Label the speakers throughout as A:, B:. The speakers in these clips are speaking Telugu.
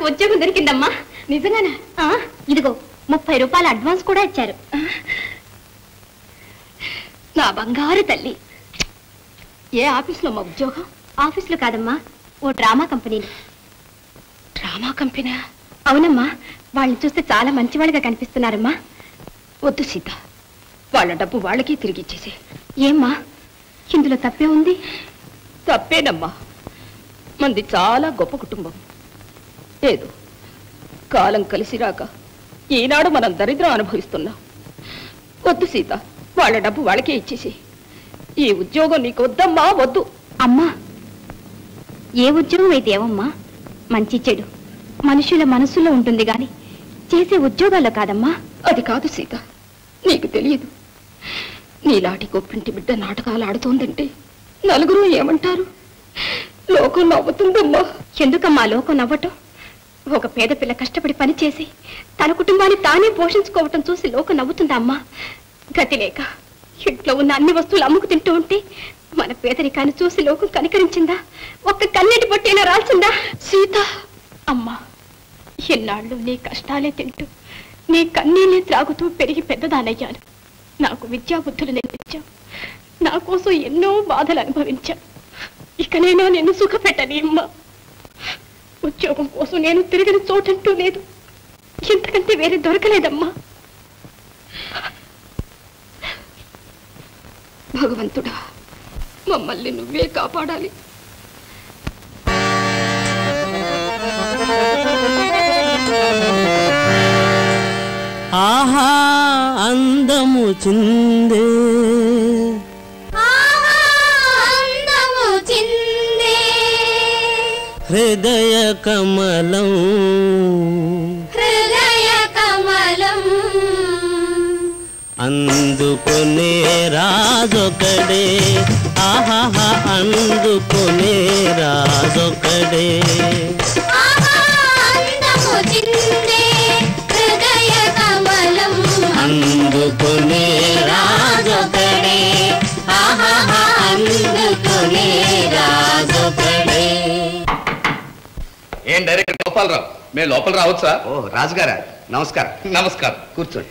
A: ఉద్యోగం దొరికిందమ్మా నిజంగానా ఆ, ఇదిగో ముప్పై రూపాయల అడ్వాన్స్ కూడా ఇచ్చారు నా బంగారు తల్లి ఏ ఆఫీస్లో మా ఉద్యోగం ఆఫీస్లో కాదమ్మా ఓ డ్రామా కంపెనీలో డ్రామా కంపెనీ అవునమ్మా వాళ్ళని చూస్తే చాలా మంచివాళ్ళగా కనిపిస్తున్నారమ్మా వద్దు సీత వాళ్ళ డబ్బు వాళ్ళకి తిరిగి ఇచ్చేసి ఏమ్మా ఇందులో తప్పే ఉంది తప్పేనమ్మా మంది చాలా గొప్ప కుటుంబం లేదు కాలం కలిసి రాక ఈనాడు మనం దరిద్రం అనుభవిస్తున్నాం వద్దు సీత వాళ్ళ డబ్బు వాళ్ళకే ఇచ్చేసి ఈ ఉద్యోగం నీకు వద్దమ్మా వద్దు అమ్మా ఏ ఉద్యోగం అయితే ఏమమ్మా మంచి చెడు మనుషుల మనసులో ఉంటుంది గాని చేసే ఉద్యోగాల్లో కాదమ్మా అది కాదు సీత నీకు తెలియదు నీలాంటి గొప్పింటి బిడ్డ నాటకాలు ఆడుతోందంటే నలుగురు ఏమంటారు లోకం నవ్వుతుందమ్మా ఎందుకమ్మా లోకం నవ్వటం ఒక పేద పిల్ల కష్టపడి పనిచేసి తన కుటుంబాన్ని తానే పోషించుకోవటం చూసి లోకం నవ్వుతుందా అమ్మా గతి లేక ఇంట్లో ఉన్న అన్ని వస్తువులు అమ్ముకు తింటూ ఉంటే మన పేదరికాన్ని చూసి లోకం కనికరించిందా ఒక్క కన్నీటి పొట్టైనా రాల్సిందా సీత అమ్మా ఎన్నాళ్ళు నీ కష్టాలే తింటూ నీ కన్నీళ్ళే త్రాగుతూ పెరిగి పెద్దదానయ్యాను నాకు విద్యా బుద్ధులు నేర్పించావు నా కోసం ఎన్నో బాధలు అనుభవించా ఇకనైనా నేను సుఖపెట్టని అమ్మా ఉద్యోగం కోసం నేను తిరిగిన చోటంటూ లేదు ఇంతకంటే వేరే దొరకలేదమ్మా భగవంతుడా మమ్మల్ని నువ్వే కాపాడాలి
B: ఆహా అందము చిందే
C: అందము చిందే
B: హృదయ కమలం
C: హృదయ కమలం
B: అందుకునే రాజొకడే ఆహా అందుకునే రాజొకడే
C: ఆహా అందము చిందే హృదయ కమలం
B: అందుకునే రాజొకడే ఆహా అందుకునే రాజొకడే
D: ఏం డైరెక్టర్ గోపాలరావు మేము లోపల రావచ్చా
E: ఓ రాజుగారా నమస్కారం
D: నమస్కారం
E: కూర్చోండి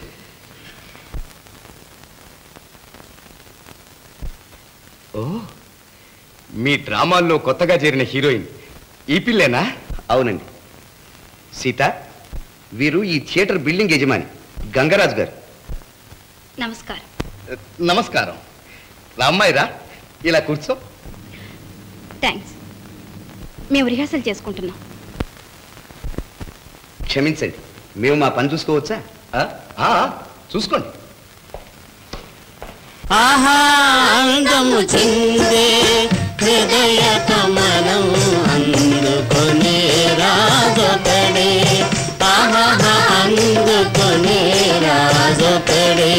D: ఓ మీ డ్రామాల్లో కొత్తగా చేరిన హీరోయిన్ ఈ పిల్లేనా
E: అవునండి సీత వీరు ఈ థియేటర్ బిల్డింగ్ యజమాని గంగరాజు గారు
A: నమస్కారం
D: నమస్కారం నా అమ్మాయిరా ఇలా కూర్చో
A: థ్యాంక్స్ మేము రిహార్సల్ చేసుకుంటున్నాం
E: క్షమించండి మేము మా పని చూసుకోవచ్చా
D: ఆ, ఆ, చూసుకోండి
B: ఆహా అందము చిందే హృదయ కమలం అందుకొనే రాజొకడే ఆహా అందుకొనే రాజొకడే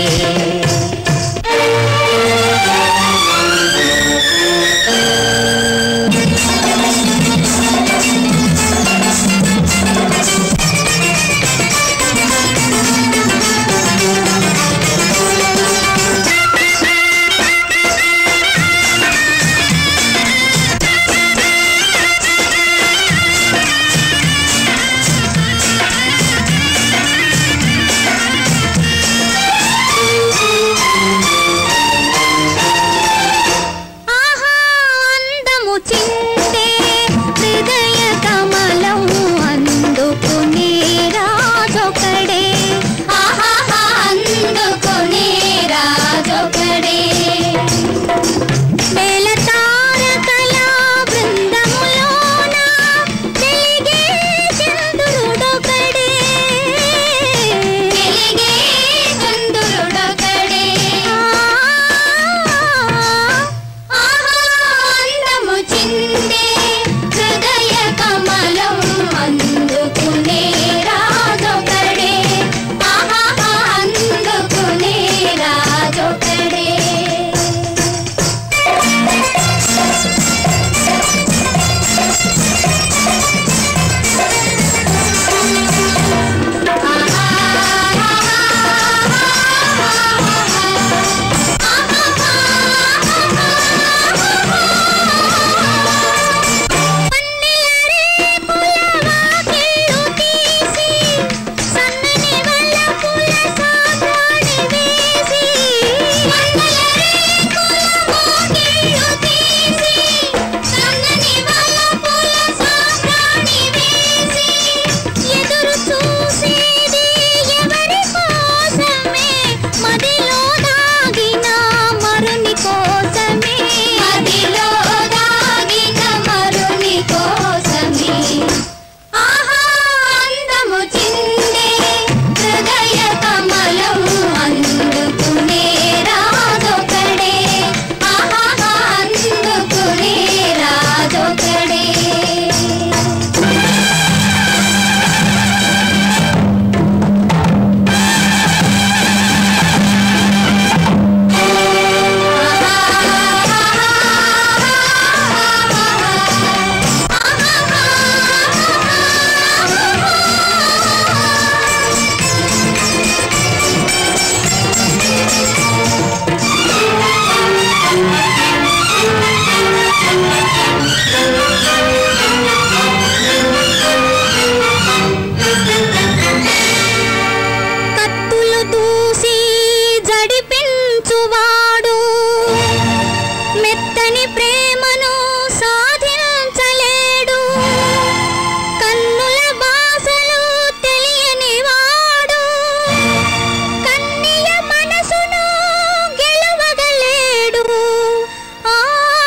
C: తీయని ప్రేమను సాధించలేడు కన్నుల బాసలు తెలియని వాడు కన్నియ మనసును గెలవగలేడు ఆ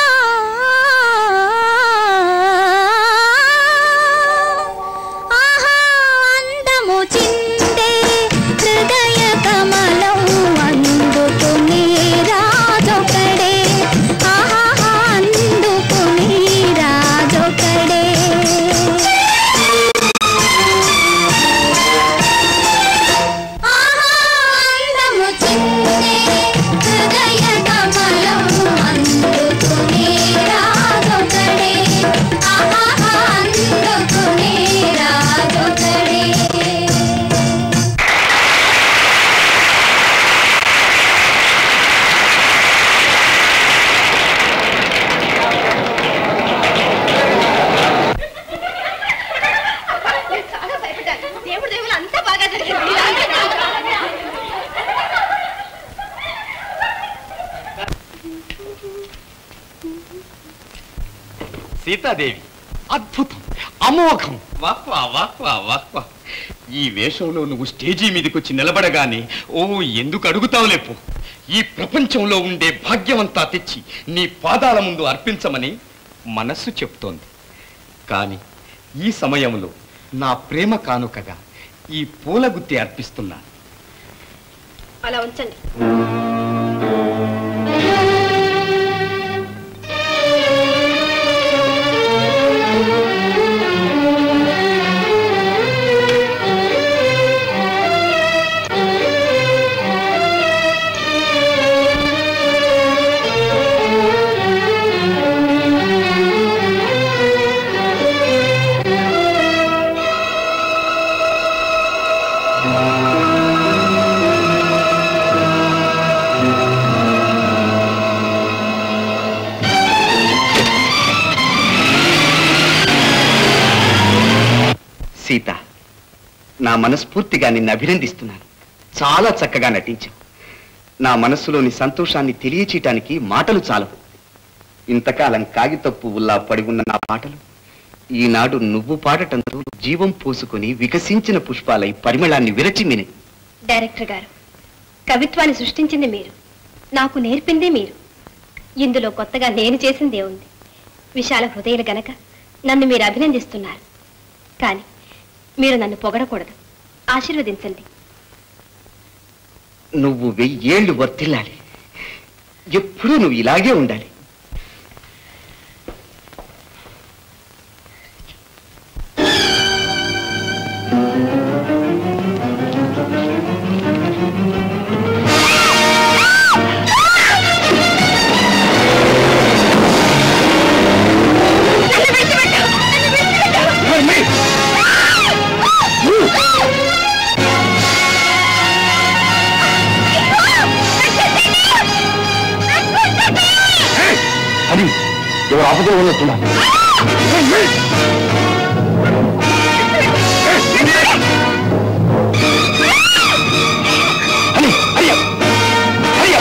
C: ఆహా అందము చిందే హృదయ కమలం అందుకుని రాజొకడే ఆహా అందుకుని రాజొకడే ఆనందము చిందే హృదయ కమలం అందుకుని రాజొకడే ఆహా అందుకుని రాజొకడే
A: చాలా భయపడ్డాను దేవుడు దేవుడు అంతా బాగా జరిగింది
D: సీతాదేవి అద్భుతం అమోఘం వాహ్వా వాహ్వా వాహ్వా ఈ వేషంలో నువ్వు స్టేజీ మీదకి వచ్చి నిలబడగానే ఓ ఎందుకు అడుగుతావు లేపు ఈ ప్రపంచంలో ఉండే భాగ్యమంతా తెచ్చి నీ పాదాల ముందు అర్పించమని మనస్సు చెప్తోంది కానీ ఈ సమయంలో నా ప్రేమ కానుకగా ఈ పూల గుత్తి అర్పిస్తున్నా
A: అలా ఉంచండి
E: సీత నా మనస్ఫూర్తిగా నిన్ను అభినందిస్తున్నాను చాలా చక్కగా నటించావు నా మనస్సులోని సంతోషాన్ని తెలియచేయటానికి మాటలు చాలవు ఇంతకాలం కాగితపు పువ్వుల్లా పడి ఉన్న నా పాటలు ఈనాడు నువ్వు పాడటంతో జీవం పోసుకొని వికసించిన పుష్పాలై పరిమళాన్ని విరచిమ్మిని
A: డైరెక్టర్ గారు కవిత్వాన్ని సృష్టించింది మీరు నాకు నేర్పింది మీరు ఇందులో కొత్తగా నేను చేసిందే ఉంది విశాల హృదయాలు గనక నన్ను మీరు అభినందిస్తున్నారు కానీ మీరు నన్ను పొగడకూడదు ఆశీర్వదించండి
E: నువ్వు వెయ్యేళ్లు వర్తిల్లాలి ఎప్పుడూ నువ్వు ఇలాగే ఉండాలి
D: అది ఎవరు ఆపదలో ఉన్నట్టున్నా అని హరియా హరియా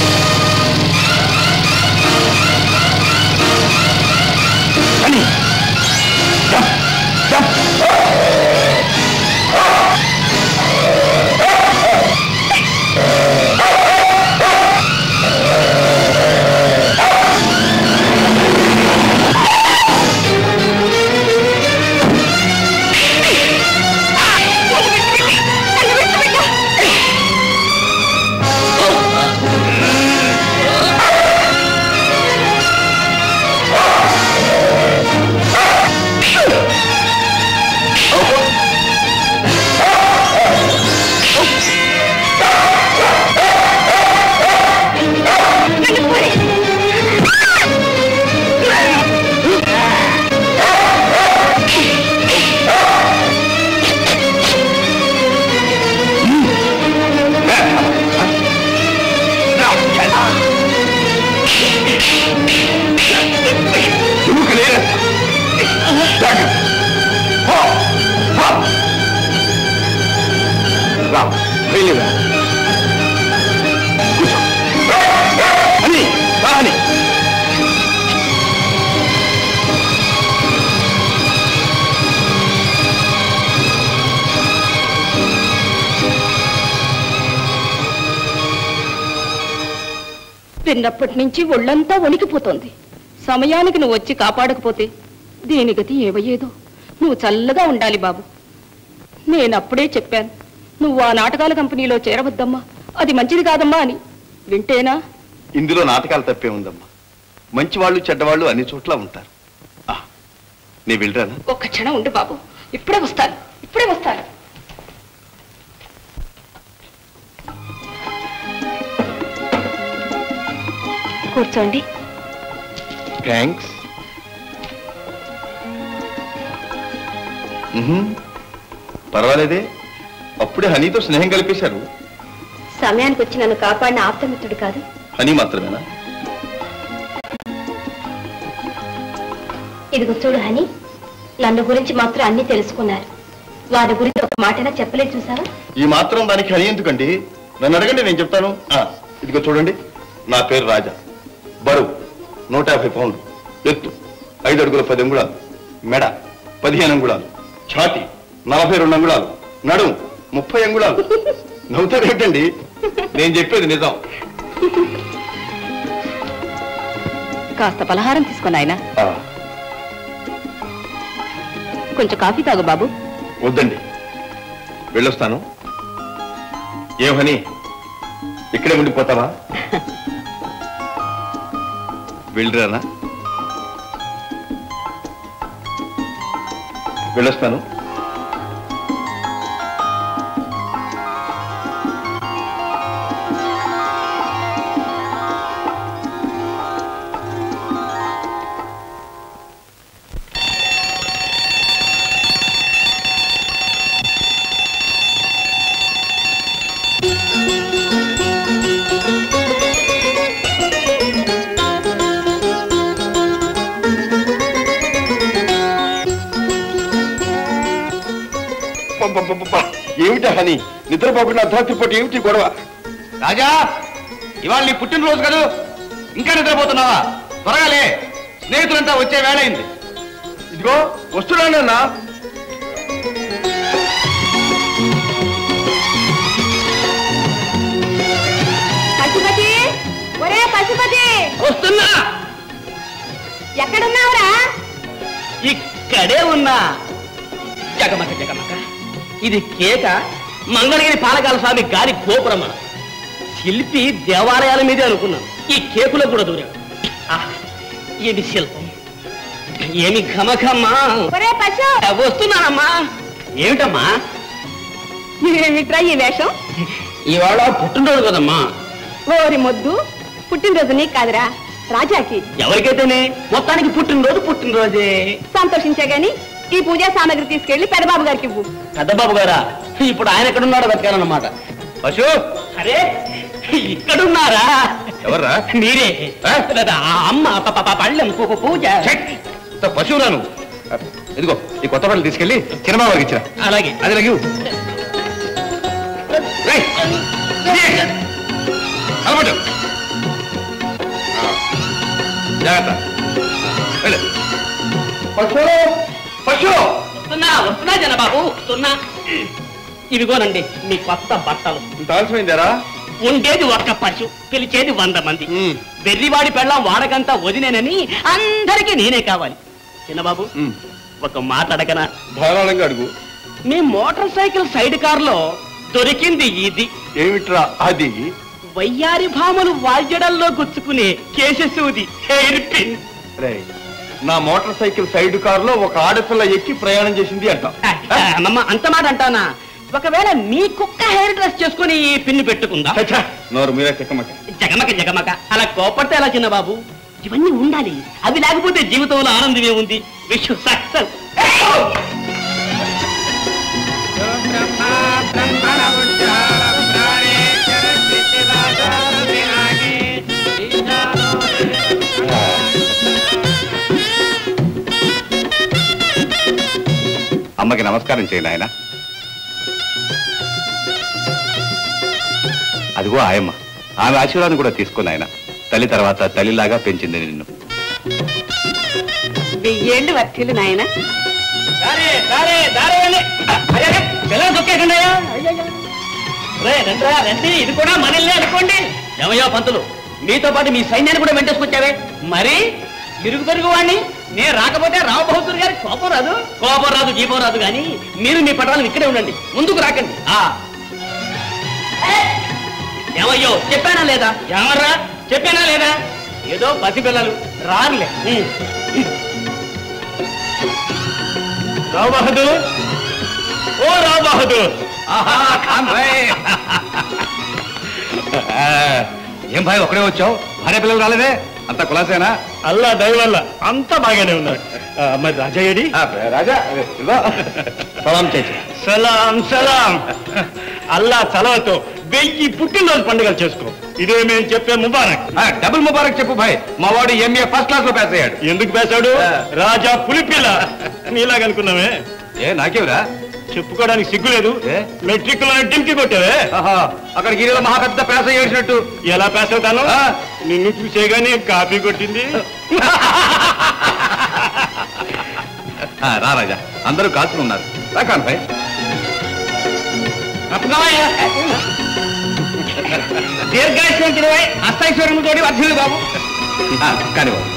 D: అని
A: విన్నప్పటి నుంచి ఒళ్ళంతా వణికిపోతోంది సమయానికి నువ్వు వచ్చి కాపాడకపోతే దీని గతి ఏవయ్యేదో నువ్వు చల్లగా ఉండాలి బాబు నేనప్పుడే చెప్పాను నువ్వు ఆ నాటకాల కంపెనీలో చేరవద్దమ్మా అది మంచిది కాదమ్మా అని వింటేనా
E: ఇందులో నాటకాలు తప్పే ఉందమ్మా మంచివాళ్ళు చెడ్డవాళ్ళు అన్ని చోట్ల ఉంటారు ఆ, నీ వెళ్ళరానా
A: ఒక్క క్షణం ఉండు బాబు ఇప్పుడే వస్తాను ఇప్పుడే వస్తాను కూర్చోండి
E: థ్యాంక్స్ పర్వాలేదే అప్పుడే హనీతో స్నేహం కలిపేశారు
A: సమయానికి వచ్చి నన్ను కాపాడిన ఆప్తమిత్రుడు కాదు
E: హనీ మాత్రమేనా
A: ఇదిగో చూడు హని నన్ను గురించి మాత్రం అన్ని తెలుసుకున్నారు వారి గురించి ఒక మాటైనా చెప్పలేదు చూసావా
E: ఈ మాత్రం దానికి హనీ ఎందుకండి నన్ను అడగండి నేను చెప్తాను ఆ, ఇదిగో చూడండి నా పేరు రాజా బరువు నూట యాభై పౌండ్లు ఎత్తు ఐదు అడుగుల పది అంగుళాలు మెడ పదిహేను అంగుళాలు ఛాతి నలభై రెండు అంగుళాలు నడుము ముప్పై అంగుళాలు నవ్వుతారు ఏంటండి నేను చెప్పేది నిజం
A: కాస్త పలహారం తీసుకుని ఆయన
E: ఆ,
A: కొంచెం కాఫీ తాగు బాబు
E: వద్దండి వెళ్ళొస్తాను ఏం హనీ ఇక్కడే ఉండిపోతావా వెళ్ళరానా వెళ్ళొస్తాను ఏమిటా హనీ నిద్రపోకుండా అర్ధరాత్రి పూట ఏమిటి గొడవ
D: రాజా ఇవాళ నీ పుట్టినరోజు కదూ ఇంకా నిద్రపోతున్నావా త్వరగా లే స్నేహితులంతా వచ్చే వేళ అయింది
E: ఇదిగో వస్తున్నానన్నా
A: పశుపతి ఒరే పశుపతి
B: వస్తున్నా
A: ఎక్కడున్నావురా
B: ఇక్కడే ఉన్నా జగమక జగమక ఇది కేక మంగళగిరి పాలకాల స్వామి గారి గోపురమ శిల్పి దేవాలయాల మీదే అనుకున్నాను ఈ కేకులో కూడా దూరాడు ఆహ్, ఏమి శిల్పం ఏమి ఘమఘమ్మా
A: ఒరే పశు
B: వస్తున్నానమ్మా ఏమిటమ్మా
A: ఏమిట్రా ఈ వేషం
B: ఇవాళ పుట్టినరోజు కదమ్మా
A: ఓరి మొద్దు పుట్టినరోజు నీకు కాదురా రాజాకి
B: ఎవరికైతేనే మొత్తానికి పుట్టినరోజు పుట్టినరోజే
A: సంతోషించే గాని ఈ పూజా సామాగ్రి తీసుకెళ్లి పెదబాబు గారికి ఇవ్వు
B: పెద్దబాబు గారా ఇప్పుడు ఆయన ఎక్కడున్నాడో వెతకాలన్నమాట
E: పశు
B: అరే ఇక్కడున్నారా
E: ఎవర్రా
B: మీరే
E: ఆ?
B: ఆ అమ్మ ప- ప- ప- పళ్ళెం పూ- పూ- పూజ
E: పశువురాను ఇదిగో ఈ కొత్త బట్టలు తీసుకెళ్ళి చిన్నమా వారికి ఇచ్చిన
B: అలాగే
E: అది లగివు రేయ్, అలవాటు. ఆ, జాగ్రత్త వెళ్ళు. పశు పశు
B: వస్తున్నా వస్తున్నా జనబాబు వస్తున్నా ఇవిగోనండి మీ కొత్త బట్టలు
E: ఇంత ఆలస్యమైందారా
B: ఉండేది ఒక్క పశు పిలిచేది వంద మంది
E: ఉమ్.
B: వెర్రివాడి పెళ్ళం వాడకంతా వదినేనని అందరికీ నేనే కావాలి చిన్నబాబు
E: ఉమ్.
B: ఒక మాట అడగనా
E: ధారాళంగా అడుగు
B: మీ మోటార్ సైకిల్ సైడ్ కారులో దొరికింది ఇది
E: ఏమిట్రా అది
B: వయ్యారి భామలు వాద్యడంలో గుచ్చుకునే కేశసూది హెయిర్ పిన్
E: రేయ్, నా మోటార్ సైకిల్ సైడ్ కారులో ఒక ఆడపిల్ల ఎక్కి ప్రయాణం చేసింది అంట
B: అమ్మమ్మ అంత మాట అంటానా ఒకవేళ మీ కుక్క హెయిర్ డ్రెస్ చేసుకుని ఈ పిన్ను పెట్టుకుందా
E: ఛ, నోరు మీరే చెక్కమక్క
B: జగమక జగమక అలా కోపడితే ఎలా చిన్న బాబు ఇవన్నీ ఉండాలి అవి లేకపోతే జీవితంలో ఆనందమే ఉంది విష్ సక్సెస్
E: అమ్మకి నమస్కారం చేయండి ఆయన అదిగో ఆయమ్మ ఆమె ఆశీర్వాదం కూడా తీసుకుని ఆయన తల్లి తర్వాత తల్లిలాగా పెంచింది నిన్ను
A: వెయ్యేళ్ళు వర్తిల్లు నాయన
B: పిల్లలు తొక్కేకండియా రండి ఇది కూడా మనల్ని అనుకోండి ఏమయ్యో పంతులు మీతో పాటు మీ సైన్యాన్ని కూడా వెంటేసుకొచ్చావే మరి ఇరుగు పొరుగు వాడిని నేను రాకపోతే రావు బహదూర్ గారి కోపం రాదు కోపం రాదు గీపం రాదు కానీ మీరు మీ పటాలను ఇక్కడే ఉండండి ముందుకు రాకండి ఆ ఏమయ్యో చెప్పానా లేదా ఏమర్రా చెప్పానా లేదా ఏదో పసిపిల్లలు రారులే ఉం.
F: రావు బహదూర్ ఓ రావు బహదూర్
D: ఆహా, ఖాన్ భాయ్. ఆ, ఏం భాయ్ ఒకడే వచ్చావు భార్య పిల్లలు రాలేదే అంత కులాసేనా
F: అల్లా దయ వల్ల అంతా బాగానే ఉన్నారు ఆ, మరి రాజయ్యడి
D: ఆ, రాజా ఇదిగో. సలాం చేసి
F: సలాం సలాం అల్లా చలవతో వెయ్యి పుట్టినరోజు పండుగలు చేసుకో ఇదే మేము చెప్పే ముబారక్
D: డబుల్ ముబారక్ చెప్పు భాయ్ మా వాడు ఎంఏ ఫస్ట్ క్లాస్ లో పాస్ అయ్యాడు
F: ఎందుకు పేశాడు రాజా పులిపిల్ల నీలాగనుకున్నావే
D: ఏ నాకేవరా
F: చెప్పుకోవడానికి సిగ్గులేదు
D: ఏ?
F: మెట్రిక్ లో డింకి కొట్టావే
D: ఆహా అక్కడ గిరిలో మహా పెద్ద పేస ఏడ్చినట్టు
F: ఎలా పేస్ అవుతాను
D: ఆ.
F: నిన్ను చూసేగానే కాపీ కొట్టింది
D: ఆ, రా రాజా అందరూ కాల్చుకుని ఉన్నారు రా ఖాన్ భాయ్
B: తప్పుకోవయ్యా. దీర్ఘాయుష్యం తిరువై అష్టైశ్వర్యం తోటి వర్ధులు బాబు
D: ఆ, కానీ బాబు.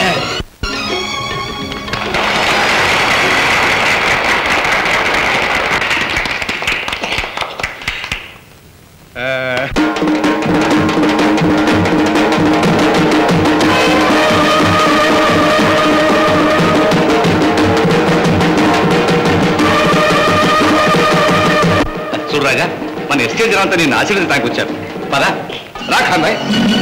D: ఆ, చూడు రాజా మన ఎస్టేజ్ అంతా నేను ఆశీర్వదించడానికి వచ్చాను పదా రా ఖాన్ భాయ్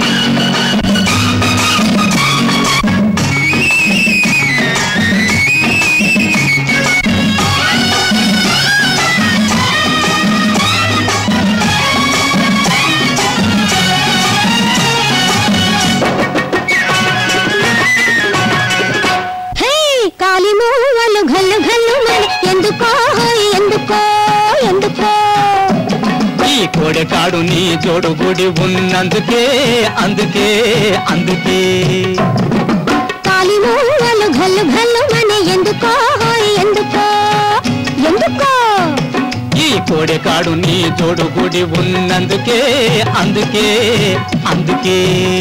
C: హే కాలి మూవలు ఘల్లు ఘల్లు మరి ఎందుకో ఎందుకో ఎందుకో
G: ఈ కోడెకాడు నీ జోడు గుడి ఉన్నందుకే అందుకే అందుకే
C: కాలి మూవలు ఘల్లు ఘల్లు మరి ఎందుకో ఎందుకో ఎందుకో
G: ఈ కోడెకాడు నీ జోడు గుడి ఉన్నందుకే అందుకే అందుకే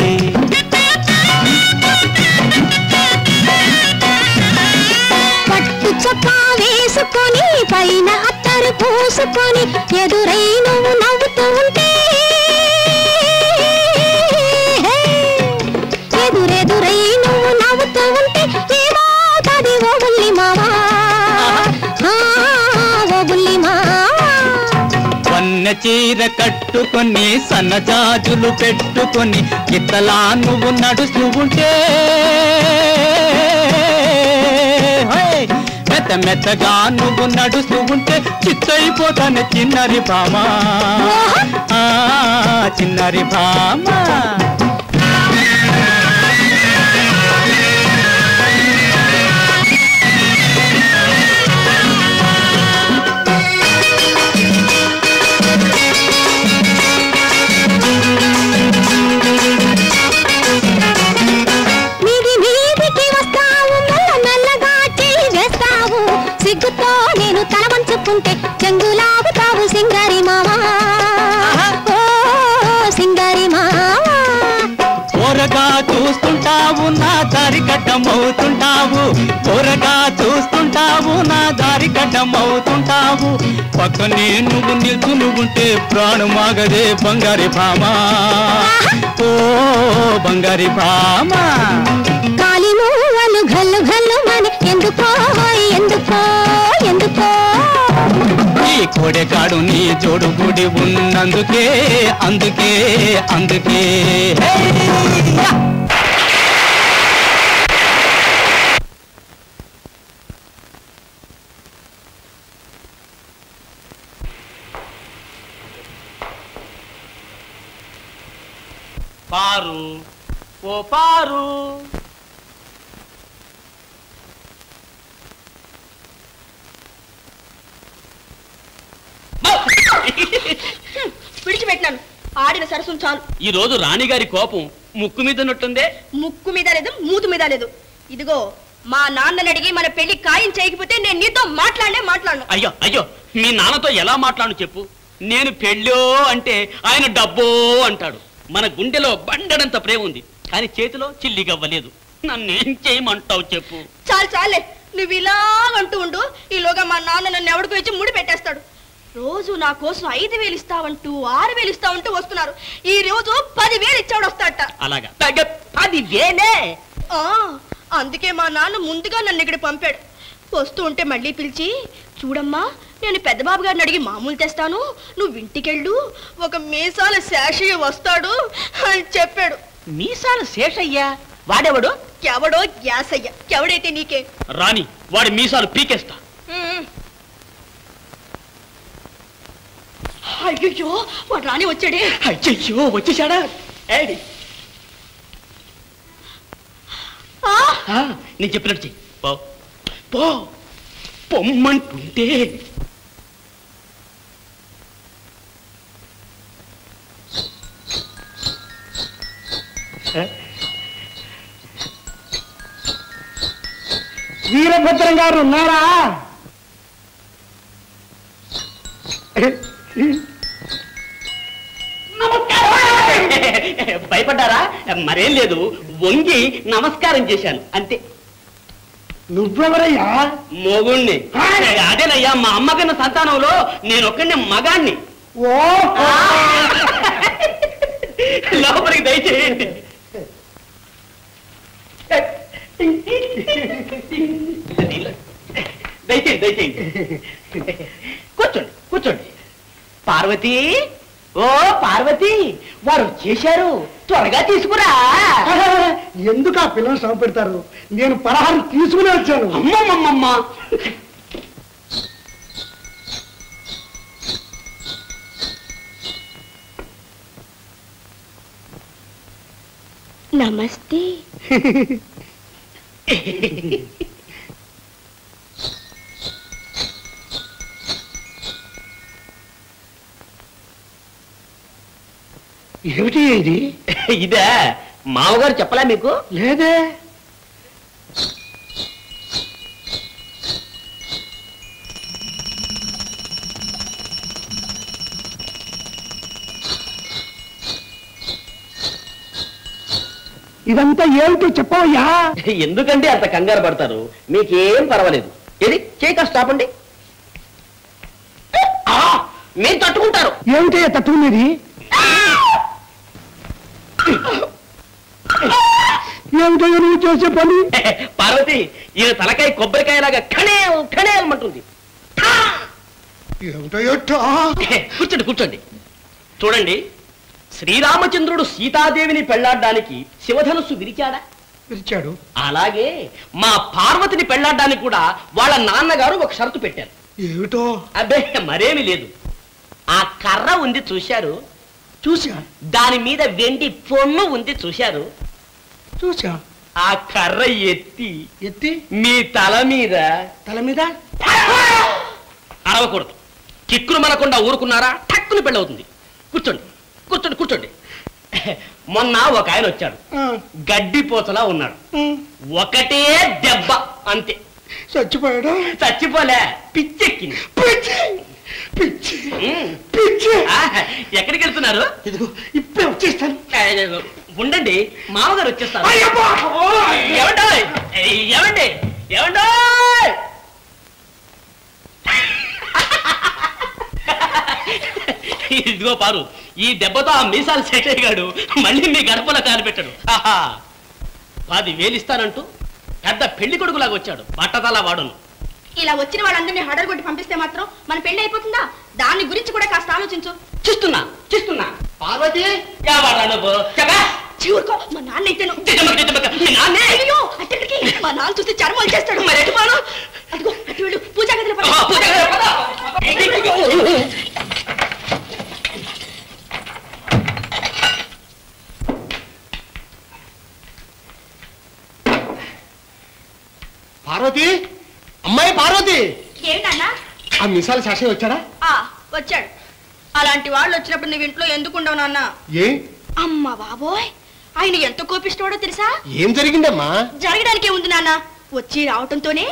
C: పట్టు చొక్కా వేసుకొని పైన అత్తరు పూసుకొని ఎదురై నువ్వు నవ్వుతూ ఉంటే హే, ఎదురెదురై నువ్వు నవ్వుతూ ఉంటే ఏమవుతుంది ఓ బుల్లి మావా ఆ, ఓ బుల్లి మావా
G: వన్న చీర కట్టుకొని సన్నజాజులు పెట్టుకొని ఇతలా నువ్వు నడుస్తూ ఉంటే హోయ్! మెత్త మెత్తగా నువ్వు నడుస్తూ ఉంటే చిత్తైపోతాను చిన్నరి భామా ఆ, చిన్నరి భామా
C: మీది మీదికి వస్తావు నల్ల నల్లగా చేయి వేస్తావు సిగ్గుతో నేను తల వంచుకుంటే చెంగులాగుతావు సింగారి మావా ఓ సింగారి మావా
G: త్వరగా చూస్తుంటావు నా దారి అవుతుంటావు త్వరగా చూస్తుంటావు నా దారి అవుతుంటావు పక్కనే నువ్వు నిల్చుని ఉంటే ప్రాణమాగదే బంగారి భామా ఓ బంగారి భామా
C: కాలి మూవలు ఘల్లు ఘల్లు మన ఎందుకో ఎందుకో ఎందుకో
G: ఈ కోడెకాడు నీ జోడు గుడి ఉన్నందుకే అందుకే అందుకే హే! యా!
B: పారు ఓ పారు
A: విడిచిపెట్టినాను ఆడిన సరసం చాలు
B: ఈ రోజు రాణిగారి కోపం ముక్కు మీద ఉన్నట్టుందే
A: ముక్కు మీద లేదు మూతు మీద లేదు ఇదిగో మా నాన్నని అడిగి మన పెళ్లి ఖాయం చేయకపోతే నేను నీతో మాట్లాడలే మాట్లాడను
B: అయ్యో అయ్యో మీ నాన్నతో ఎలా మాట్లాడు చెప్పు నేను పెళ్ళో అంటే ఆయన డబ్బో అంటాడు మన గుండెలో బండడంత ప్రేమ ఉంది కానీ చేతిలో చిల్లి గవ్వలేదు నన్నేం చేయమంటావు చెప్పు
H: చాలు చాలే నువ్వు ఇలా అంటూ ఉండు ఈలోగా మా నాన్న నన్ను ఎవడికి వచ్చి ముడి పెట్టేస్తాడు రోజు నా కోసం ఐదు వేలు ఇస్తావంటూ ఆరు వేలు ఇస్తావంటూ వస్తున్నారు ఈ రోజు పది వేలు ఇచ్చాడు వస్తాడట
B: అలాగా తగ్గ పది వేలే
H: ఆ, అందుకే మా నాన్న ముందుగా నన్ను ఇక్కడ పంపాడు వస్తూ ఉంటే మళ్ళీ పిలిచి చూడమ్మా నేను పెద్దబాబు గారిని అడిగి మామూలు తెస్తాను నువ్వు ఇంటికెళ్ళు ఒక మీసాల శాషయ్య వస్తాడు అని చెప్పాడు
B: మీసాల శేషయ్యా వాడెవడు
H: ఎవడో గ్యాసయ్య ఎవడైతే నీకే
B: రాని వాడి మీసాలు పీకేస్తా
H: ఉమ్. అయ్యయ్యో వాడు రాని వచ్చాడే
B: అయ్యయ్యో వచ్చేసాడా ఏయ్,
H: ఆ,
B: ఆ, నేను చెప్పినట్టు చెయ్యి పో పో పొమ్మంటుంటే
F: వీరభద్రం గారు ఉన్నారా
B: భయపడ్డారా మరేం లేదు వంగి నమస్కారం చేశాను అంతే
F: నువ్వెవరయ్యా
B: మొగుణ్ణి అదేనయ్యా మా అమ్మకన్న సంతానంలో నేను ఒక్కడిని మగాణ్ణి
F: ఓ
B: లోపలికి దయచేయండి దయచేయండి దయచేయండి కూర్చోండి కూర్చోండి పార్వతి ఓ పార్వతి వారు చేశారు త్వరగా తీసుకురా
F: ఎందుకు ఆ పిల్లలు శ్రమ పెడతారు నేను పలహారం తీసుకుని వచ్చాను
B: అమ్మమ్మమ్మమ్మ
H: నమస్తే
F: ఏమిటి ఇది
B: ఇదే మామగారు చెప్పలే మీకు
F: లేదే ఇదంతా ఏమిటో చెప్పవయ్యా
B: ఎందుకంటే అంత కంగారు పడతారు మీకేం పర్వాలేదు ఏది చేయి కాస్త ఆపండి ఆ, మీరు తట్టుకుంటారు
F: ఏమిటయ్యా తట్టుకునేది ఏమిటయ్యా నువ్వు చేసే పని
B: పార్వతి ఈయన తలకాయ కొబ్బరికాయలాగా ఖణేల్ ఖణేల్మంటుంది
F: ఏమిటయ్యా
B: కూర్చోండి కూర్చోండి చూడండి శ్రీరామచంద్రుడు సీతాదేవిని పెళ్లాడడానికి శివధనుస్సు విరిచాడా
F: పిలిచాడు
B: అలాగే మా పార్వతిని పెళ్లాడడానికి కూడా వాళ్ళ నాన్నగారు ఒక షరతు పెట్టారు
F: ఏమిటో
B: అబ్బే మరేమీ లేదు ఆ కర్ర ఉంది చూశారు
F: చూసా
B: దాని మీద వెండి పొన్ను ఉంది చూశారు
F: చూసా
B: ఆ కర్ర ఎత్తి
F: ఎత్తి
B: మీ తల మీద
F: తల మీద
B: అరవకూడదు కిక్కులు మనకుండా ఊరుకున్నారా టక్కుని పెళ్ళవుతుంది కూర్చోండి కూర్చోండి కూర్చోండి మొన్న ఒక ఆయన వచ్చాడు
F: ఆ,
B: గడ్డి పోతలా ఉన్నాడు
F: ఉమ్,
B: ఒకటే దెబ్బ అంతే
F: చచ్చిపోయాడా
B: చచ్చిపోలే పిచ్చెక్కింది
F: పిచ్చి పిచ్చి
B: ఉమ్.
F: పిచ్చి
B: ఆ, ఎక్కడికి వెళ్తున్నారు
F: ఇదిగో ఇప్పుడే వచ్చేస్తాను
B: ఆ, ఉండండి మామగారు వచ్చేస్తారు
F: అయ్యబ్బా!
B: ఏమండో ఏమండి ఏమండో ఇదిగో పారు ఈ దెబ్బతో ఆ మీసాలు సెట్ అయ్యాడు మళ్ళీ మీ గడపలో కానిపెట్టాడు ఆహా పది వేలిస్తానంటూ పెద్ద పెళ్లి కొడుకులాగా వచ్చాడు బట్టతల వాడును
H: ఇలా వచ్చిన వాళ్ళందరినీ హడర్ కొట్టి పంపిస్తే మాత్రం మన పెళ్లి అయిపోతుందా దాని గురించి కూడా కాస్త ఆలోచించు
B: చూస్తున్నా చూస్తున్నా పార్వతి ఎవరా నువ్వు చెప్పా
H: చివురుకో మా నాన్న అయితేను
B: చిట్టమ్మక, చిట్టమ్మక, మీ నాన్నే
H: అయ్యో అట్టడికి మా నాన్న చూస్తే చర్మం వచ్చేస్తాడు మరి ఎటు పోను అదిగో అటు వెళ్ళు పూజా గదిలో పద.
B: ఆ, పూజ గదిలో పద.
F: పార్వతి అమ్మాయి పార్వతి
H: ఏంటన్నా
F: ఆ మిసాల శాషయ్య వచ్చాడా
H: ఆ వచ్చాడు అలాంటి వాళ్ళు వచ్చినప్పుడు నువ్వు ఇంట్లో ఎందుకు ఉండవు నాన్న
F: ఏ
H: అమ్మ బాబోయ్ ఆయన ఎంత కోపిస్తాడో తెలుసా
F: ఏం జరిగిందమ్మా
H: జరగడానికే ఉంది నాన్న వచ్చి రావటంతోనే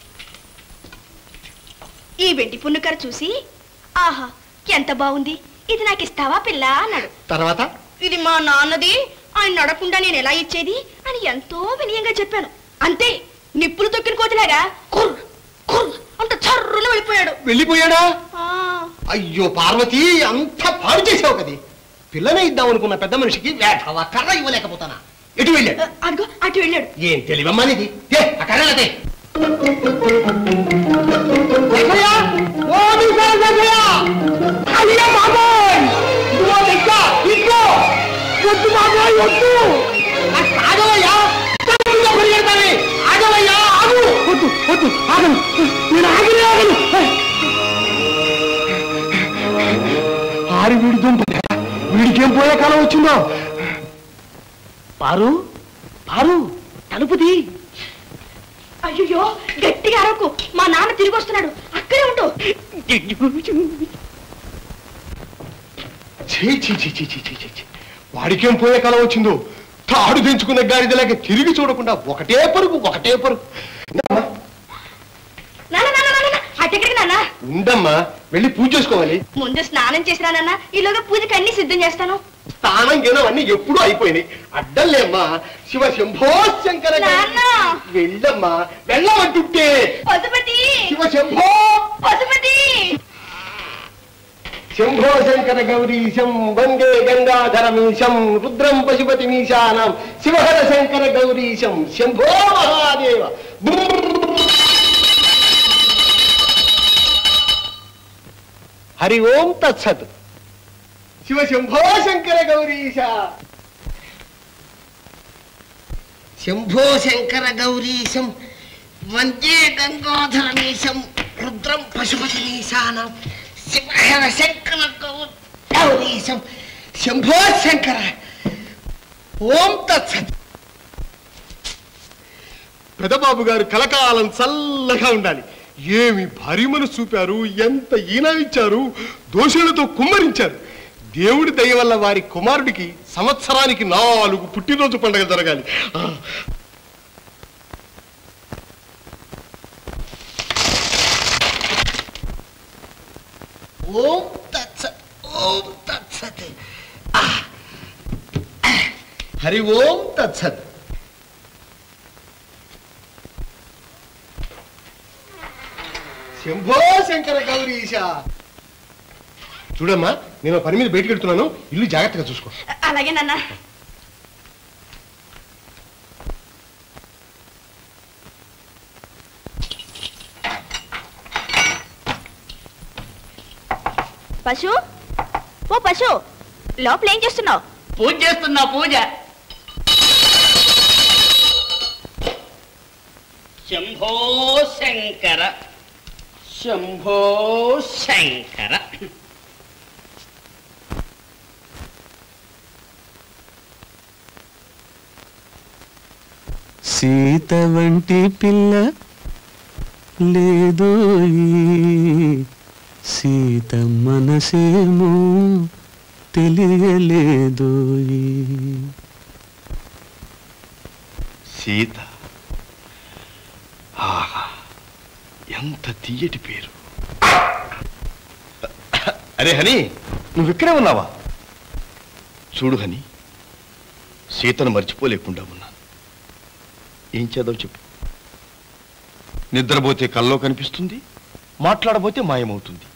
H: ఈ వెండి పున్నుకర చూసి ఆహా ఎంత బాగుంది ఇది నాకు ఇస్తావా పిల్ల అన్నాడు
F: తర్వాత
H: ఇది మా నాన్నది ఆయన నడకుండా నేను ఎలా ఇచ్చేది అని ఎంతో వినయంగా చెప్పాను అంతే నిప్పులు తొక్కిన కోతిలాగా కుర్ కుర్ అంత చర్రున వెళ్ళిపోయాడు
I: వెళ్ళిపోయాడా
H: ఆ,
I: అయ్యో పార్వతి అంత పాడు చేసావు కది పిల్లనే ఇద్దాం అనుకున్న పెద్ద మనిషికి వేటవ కర్ర ఇవ్వలేకపోతానా ఎటు వెళ్ళాడు
H: అదిగో అటు వెళ్ళాడు
I: ఏం తెలివమ్మా నీది తే, ఆ కర్రలతే జగ్గయ్య! ఓ మీసాల జగ్గయ్య! అయ్యో బాబోయ్! ఇదిగో లెక్క, ఇదిగో! వద్దు బాబోయ్, వద్దు! ఆ ఆగవయ్యా! తొందరగా పరిగెడతావే! ఆగవయ్యా, ఆగు! వద్దు, వద్దు, ఆగను. నేను ఆగనే ఆగను. ఆరి వీడి దుంప వీడికేం పోయే కాలం వచ్చిందో పారు పారు తలుపు తీ
H: అయ్యో గట్టిగా అరకు మా నాన్న తిరిగి వస్తున్నాడు అక్కడే ఉండు
I: ఛీ, ఛీ, ఛీ, ఛీ, ఛీ, ఛీ, ఛీ, ఛీ. వాడికేం పోయే కాలం వచ్చిందో తాడు దించుకున్న గాడిదలాగా తిరిగి చూడకుండా ఒకటే పరుగు ఒకటే పరుగు ఉండమ్మా,
H: నాన్న నాన్న నాన్న అటెక్కడికి నాన్న
I: ఉండమ్మా వెళ్ళి పూజ చేసుకోవాలి
H: ముందు స్నానం చేసిరా నాన్న ఈలోగా పూజకి అన్ని సిద్ధం చేస్తాను
I: స్నానం గినం అన్ని ఎప్పుడూ అయిపోయినాయి అడ్డంలేమ్మా శివ శంభో శంకర
H: నాన్న!
I: వెళ్ళమ్మా వెళ్ళమంటుంటే
H: పశుపతి
I: శివ శంభో
H: పశుపతి
I: శంభో శంకర గౌరీశం వందే గంగాధరమీశం రుద్రం పశుపతి మీశానం శివహర శంకర గౌరీశం శంభో మహాదేవ హరి ఓం తత్సత్ శివ శంభో శంకర గౌరీశ
J: శంభో శంకర గౌరీశం వందే గంగాధరమీశం రుద్రం పశుపతినీశానం శివహర శంకర గౌ- గౌరీశం శంభో శంకర ఓం తత్సత్
I: పెదబాబు గారు కలకాలం చల్లగా ఉండాలి ఏమి భారీ మనసు చూపారు ఎంత ఈనావిచ్చారు దోషులతో కుమ్మరించారు దేవుడి దయ వల్ల వారి కుమారుడికి సంవత్సరానికి నాలుగు పుట్టినరోజు పండుగ జరగాలి ఆ,
J: ఓం తత్సత్ ఓం తత్సత్
I: హరి ఓం తత్సత్ శంభో శంకర గౌరీశ చూడమ్మా నేను పని మీద బయటకు వెళ్తున్నాను ఇల్లు జాగ్రత్తగా చూసుకో
H: అలాగే నాన్న పశు ఓ పశు లోపల ఏం చేస్తున్నావు
B: పూజ చేస్తున్నా పూజ శంభో శంకర శంభో శంకర
G: సీత వంటి పిల్ల లేదు సీత మనసేమో తెలియలేదు
D: సీత ఆహా ఎంత తీయటి పేరు అరే హని నువ్వు ఇక్కడే ఉన్నావా చూడు హని సీతను మర్చిపోలేకుండా ఉన్నాను ఏం చేద్దావు చెప్పు నిద్రపోతే కల్లో కనిపిస్తుంది మాట్లాడబోతే మాయమవుతుంది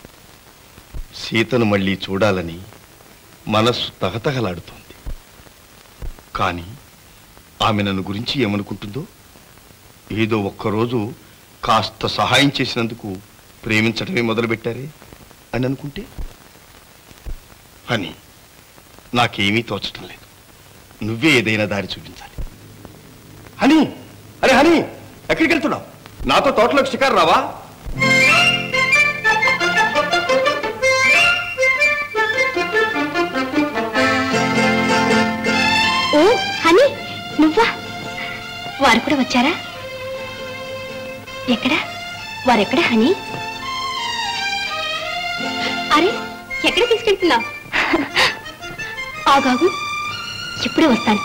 D: సీతను మళ్ళీ చూడాలని మనస్సు తహతహలాడుతోంది కానీ ఆమె నన్ను గురించి ఏమనుకుంటుందో ఏదో ఒక్కరోజు కాస్త సహాయం చేసినందుకు ప్రేమించడమే మొదలుపెట్టారే అని అనుకుంటే అని నాకేమీ తోచటం లేదు నువ్వే ఏదైనా దారి చూపించాలి హనీ అరే హనీ ఎక్కడికి వెళ్తున్నావు నాతో తోటలోకి షికారు రావా
A: ఓ హనీ నువ్వా వారు కూడా వచ్చారా ఎక్కడా వారెక్కడ హనీ అరే ఎక్కడ తీసుకెళ్తున్నావు ఆగాగు ఇప్పుడే వస్తాను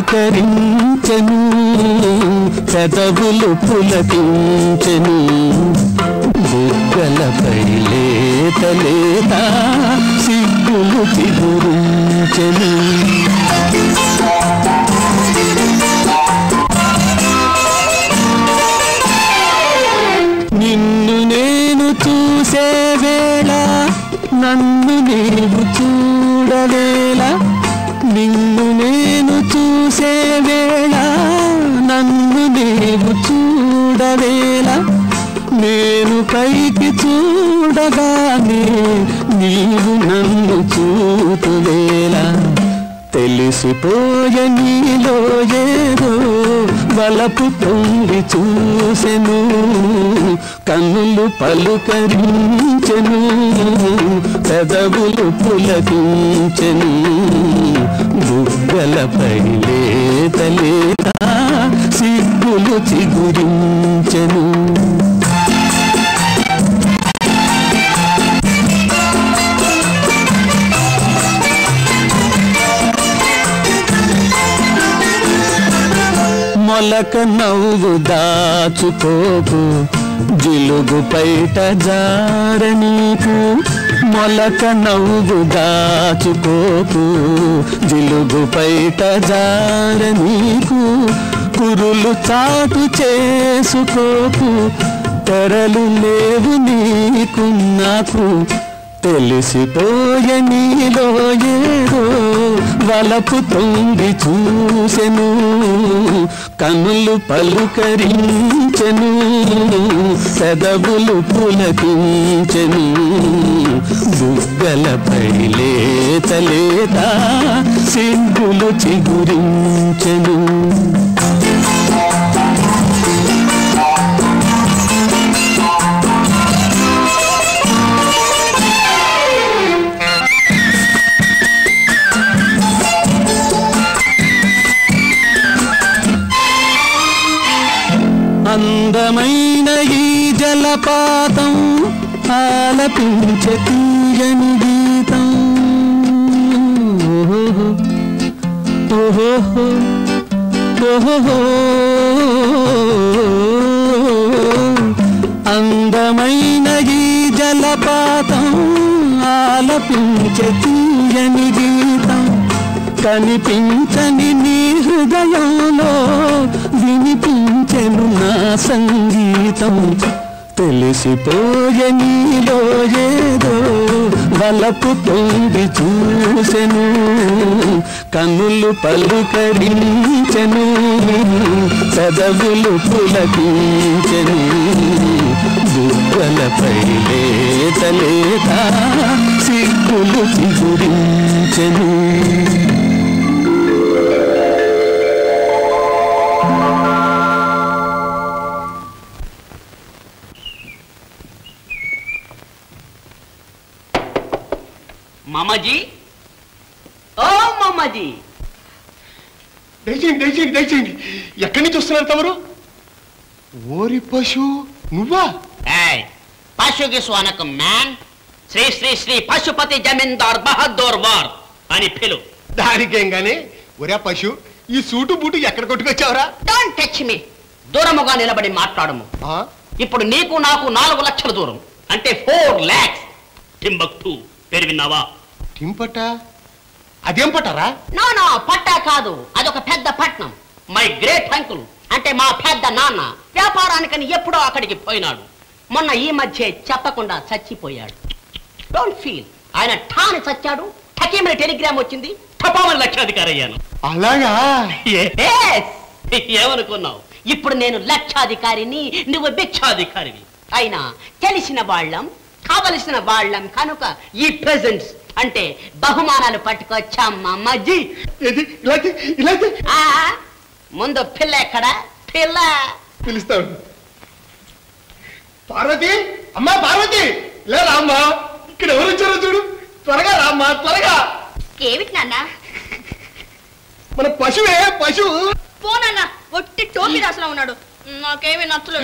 G: పలుకరించెను పెదవులు పులకించెను బుగ్గలపై లేత లేత సిగ్గులు చిగురించెను నిన్ను నేను చూసే వేళ నన్ను నీవు చూడవేళ నిన్ను నేను చూసే వేళ నన్ను నీవు చూడవేళ నేను పైకి చూడగానే నీవు నన్ను చూతువేళ తెలిసిపోయే నీలో ఏదో వలపు తొంగి చూసెను కన్నులు పలుకరించెను పెదవులు పులకించెను బుగ్గలపై లేత లేత సిగ్గులు చిగురించెను మొలక నవ్వు దాచుకోకు జిలుగు పైట జార నీకు మొలక నవ్వు దాచుకోకు జిలుగు పైట జార నీకు కురులు చాటు చేసుకోకు తెరలు లేవు నీకు నాకు తెలిసిపోయే నీలో ఏదో వలపు తొంగి చూసెను కన్నులు పలుకరించెను పెదవులు పులకించెను బుగ్గలపై లేత లేత సిగ్గులు చిగురించెను అందమైన ఈ జలపాతం ఆలపించే తీయని గీతం ఓహో ఓహో ఓహో అందమైన ఈ జలపాతం ఆలపించే తీయని గీతం కనిపించని నీ హృదయంలో వినిపించెను నా సంగీతం తెలిసిపోయే నీలో ఏదో వలపు తొంగి చూసెను కన్నులు పలుకరించెను పెదవులు పులకించెను బుగ్గలపై లేత లేత సిగ్గులు చిగురించెను
B: మామాజీ ఓ మామాజీ
D: దయచేయండి దయచేయండి దయచేయండి ఎక్కడి నుంచి వస్తున్నారు తమరు ఓరి పశు నువ్వా
B: ఏయ్ పశుకి స్వానకం మ్యాన్ శ్రీ శ్రీ శ్రీ పశుపతి జమీందార్ బహదూర్ వార్ అని పిలు
D: దానికేం గానీ ఒరే పశు ఈ సూటు బూటు ఎక్కడ కొట్టుకొచ్చావురా
B: డోంట్ టచ్ మీ దూరముగా నిలబడి మాట్లాడము
D: ఆ?
B: ఇప్పుడు నీకు నాకు నాలుగు లక్షల దూరం అంటే ఫోర్ లాక్స్ టింబక్టు పేరు విన్నావా
D: టింపట అదేం పట్టారా
B: నో నో పట్టా కాదు అదొక పెద్ద పట్నం మై గ్రేట్ అంకుల్ అంటే మా పెద్ద నాన్న వ్యాపారానికని ఎప్పుడో అక్కడికి పోయినాడు మొన్న ఈ మధ్య చెప్పకుండా చచ్చిపోయాడు డోంట్ ఫీల్ ఆయన ఠాని చచ్చాడు టకీమని టెలిగ్రామ్ వచ్చింది టపామని లక్షాధికారి అయ్యాను
D: అలాగా
B: Yes! ఏమనుకున్నావు ఇప్పుడు నేను లక్షాధికారిని నువ్వు భిక్షాధికారివి అయినా తెలిసిన వాళ్ళం కావలసిన వాళ్ళం కనుక ఈ ప్రెజెంట్స్ అంటే బహుమానాలు పట్టుకొచ్చాం మా అమ్మాజీ
D: ఇది ఇలాగే ఇలాగే
B: ఆ, ముందు పిల్ల ఎక్కడ పిల్ల
D: పిలుస్తాడు పార్వతి అమ్మా పార్వతి లే రామ్మా ఇక్కడ ఎవరు వచ్చారో చూడు త్వరగా రామ్మా త్వరగా
H: ఏమిటి నాన్న
D: మన పశువే పశువు
H: పోనన్న ఒట్టి టోపీ దాసలా ఉన్నాడు నాకేమీ నచ్చలేదు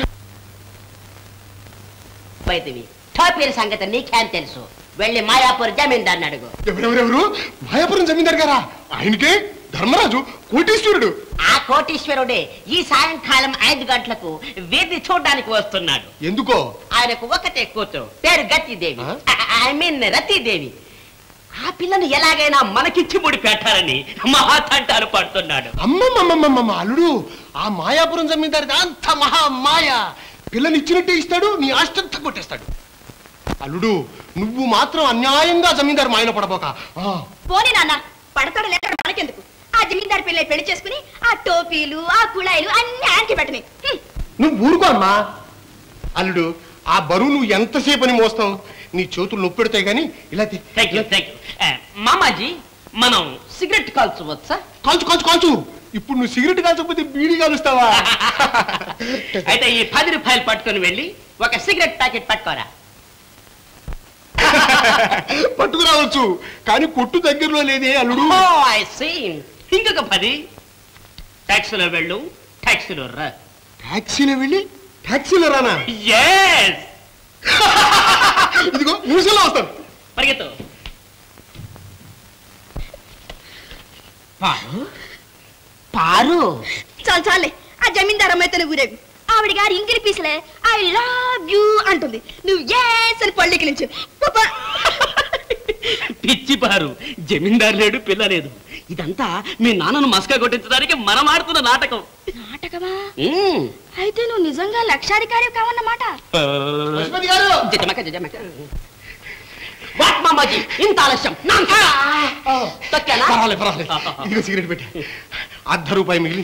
B: పైతివి టాపీల సంగతి నీకేం తెలుసు వెళ్ళి మాయాపూర్ జమీందార్ని అడుగు
D: ఎవరెవరెవరు మాయాపురం జమీందార్ గారా ఆయనకే
I: ధర్మరాజు కోటీశ్వరుడు
B: ఆ కోటీశ్వరుడే ఈ సాయంకాలం ఐదు గంటలకు వీధి చూడడానికి వస్తున్నాడు
I: ఎందుకో
B: ఆయనకు ఒకటే కూతురు పేరు గట్టిదేవి ఐ మీన్ రతీదేవి ఆ పిల్లను ఎలాగైనా మనకిచ్చి ముడి పెట్టాలని మహాతంటాలు పడుతున్నాడు
I: అమ్మమ్మమ్మమ్మమ్మ అల్లుడు ఆ మాయాపురం జమీందారి అంత మహా మాయ పిల్లనిచ్చినట్టే ఇస్తాడు నీ ఆస్తంతా కొట్టేస్తాడు అల్లుడు నువ్వు మాత్రం అన్యాయంగా జమీందారు మాయలో పడబోక ఆ,
H: పోనీ నాన్న పడతాడు లేక మనకెందుకు ఆ జమీందారు పిల్ల పెళ్లి చేసుకుని ఆ టోపీలు ఆ కుళాయిలు అన్ని ఆయనకి పెట్టని
I: నువ్వు ఊరుకో అమ్మా అల్లుడు ఆ బరువు నువ్వు ఎంతసేపు అని మోస్తావు నీ చేతులు నొప్పి పెడతాయి కానీ ఇలా తీ.
B: థ్యాంక్ యూ థ్యాంక్ యూ మామాజీ మనం సిగరెట్ కాల్చవచ్చా
I: కాల్చు కాల్చు కాల్చు ఇప్పుడు నువ్వు సిగరెట్ కాల్చకపోతే బీడీ కాలుస్తావా
B: అయితే ఈ పది రూపాయలు పట్టుకొని వెళ్ళి ఒక సిగరెట్ ప్యాకెట్ పట్టుకోరా
I: పట్టుకురావచ్చు కానీ కొట్టు దగ్గరలో లేదే అల్లుడు
B: ఐ సీ ఇంకొక పది ట్యాక్సీలో వెళ్ళు ట్యాక్సీలో రా
I: టాక్సీలో వెళ్ళి టాక్సీలో రానా
B: ఎస్
I: ఇదిగో నిమిషంలో వస్తాను
B: పరిగెత్తు పారు పారు
H: చాలు చాలే ఆ జమీందారు అమ్మాయితోనే ఊరేవి ఆవిడ గారి ఇంగిలి పీసలే ఐ లవ్ యూ అంటుంది నువ్వు ఏస్ అని పళ్ళకి నుంచి
B: పిచ్చి పారు జమీందారు లేడు పిల్ల లేదు ఇదంతా మీ నాన్నను మస్కా కొట్టించడానికి మనం ఆడుతున్న నాటకం
H: నాటకమా
B: మ్మ్.
H: అయితే నువ్వు నిజంగా లక్షాధికారి కావన్నమాట
I: పశుపతి గారు
B: జజమక, జజమక. వాట్ మామాజీ ఇంత ఆలస్యం నాన్సెన్స్. తొక్కానా?
I: పర్వాలేదు పర్వాలేదు ఇదిగో సిగరెట్ పెట్టి అర్ధ రూపాయి మిగిలి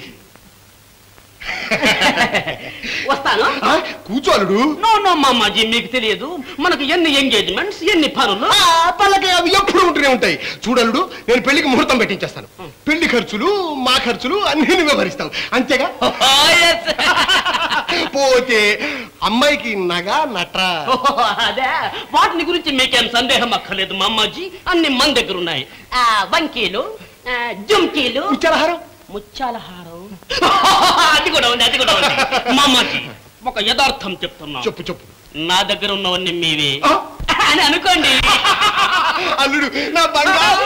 B: వస్తాను
I: ఆ, కూర్చో అల్లుడు
B: నో నో మామాజీ మీకు తెలియదు మనకు ఎన్ని ఎంగేజ్మెంట్స్ ఎన్ని పనులు
I: ఆ, పళ్ళకి అవి ఎప్పుడు ఉంటూనే ఉంటాయి చూడలుడు నేను పెళ్లికి ముహూర్తం పెట్టించేస్తాను పెళ్లి ఖర్చులు మా ఖర్చులు అన్ని నువ్వే భరిస్తావు అంతేగా
B: Oh, yes.
I: పోతే అమ్మాయికి నగ నట్ర
B: Oh, అదే వాటిని గురించి మీకేం సందేహం అక్కర్లేదు మామాజీ అన్ని మన దగ్గర ఉన్నాయి ఆ, వంకీలు ఆ, జుంకీలు
I: ఉచ్చారహారం
B: ముత్యాలహారం అది కూడా ఉంది అది కూడా ఉంది మామాజీ ఒక యథార్థం చెప్తున్నా
I: చెప్పు చెప్పు
B: నా దగ్గర ఉన్నవన్నీ మీవే
I: ఆ?
B: అని అనుకోండి
I: అల్లుడు నా బంగారు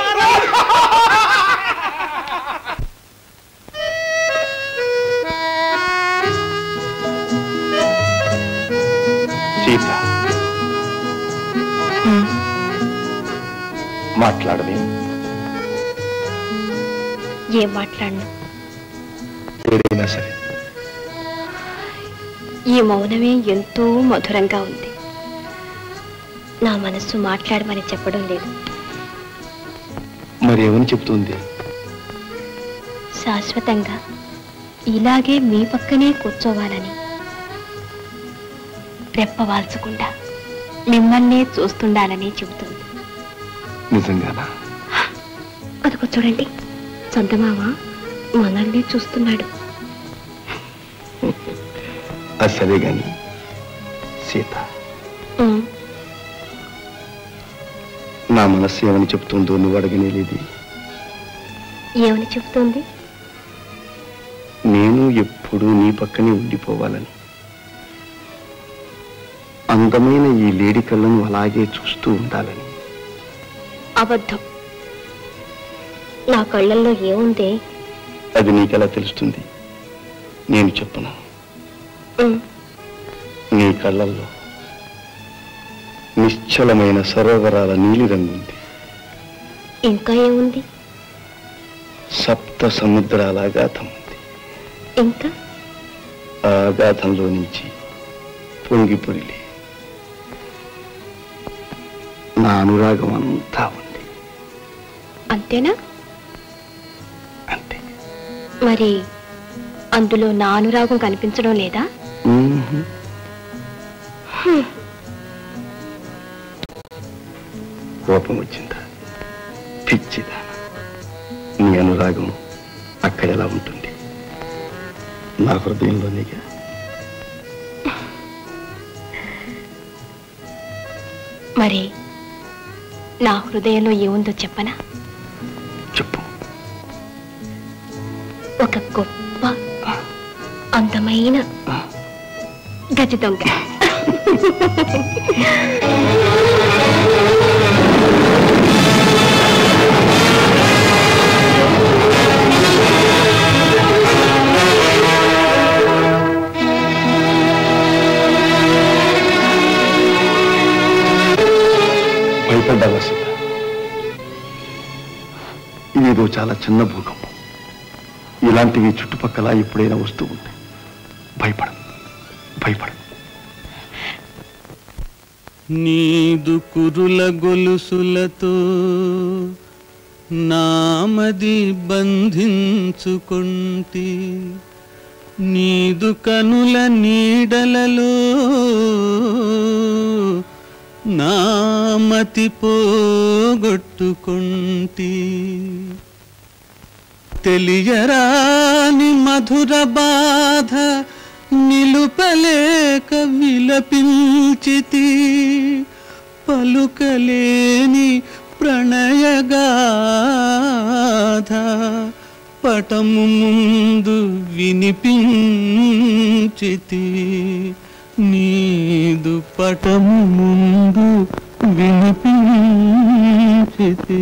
E: సీత మాట్లాడమే
A: ఏం మాట్లాడను
E: ఏదైనా సరే
A: ఈ మౌనమే ఎంతో మధురంగా ఉంది నా మనస్సు మాట్లాడమని చెప్పడం లేదు
E: మరి ఏమని చెప్తుంది
A: శాశ్వతంగా ఇలాగే మీ పక్కనే కూర్చోవాలని రెప్పవాల్చకుండా మిమ్మల్నే చూస్తుండాలని చెబుతుంది
E: నిజంగానా
A: అదిగో చూడండి చందమామ మనల్ని చూస్తున్నాడు
E: అది సరే గాని సీత
A: ఉమ్,
E: నా మనస్సు ఏమని చెప్తుందో నువ్వు అడగనేలేదు
A: ఏమని చెబుతుంది
E: నేను ఎప్పుడూ నీ పక్కనే ఉండిపోవాలని అందమైన ఈ లేడి కళ్ళను అలాగే చూస్తూ ఉండాలని
A: అబద్ధం నా కళ్ళల్లో ఏముంది
E: అది నీకెలా తెలుస్తుంది నేను చెప్పను
A: ఉమ్,
E: నీ కళ్ళల్లో నిశ్చలమైన సరోవరాల నీలిరంగు ఉంది
A: ఇంకా ఏముంది
E: సప్త సముద్రాల అగాధం ఉంది
A: ఇంకా
E: ఆ అగాధంలో నుంచి పొంగి పొరిలి నా అనురాగం అంతా ఉంది
A: అంతేనా
E: అంతే
A: మరి అందులో నా అనురాగం కనిపించడం లేదా
E: మ్మ్. కోపం వచ్చిందా పిచ్చిదా నీ అనురాగం అక్కడ ఎలా ఉంటుంది నా హృదయంలోనేగా
A: మరి నా హృదయంలో ఏముందో చెప్పనా
E: చెప్పు
A: ఒక గొప్ప అందమైన గజ దొంగ
F: చాలా చిన్న భూకంపం ఇలాంటివి చుట్టుపక్కల ఎప్పుడైనా వస్తూ ఉంటాయి భయపడ భయపడ
G: నీదు కురుల గొలుసులతో నామది బంధించుకొంటి నీదు కనుల నీడలలో నామతి పోగొట్టుకొంటి తెలియరాని మధుర బాధ నిలుపలేక విలపించితి పలుకలేని ప్రణయగాథ పటము ముందు వినిపించితి నీదు పటము ముందు వినిపించితి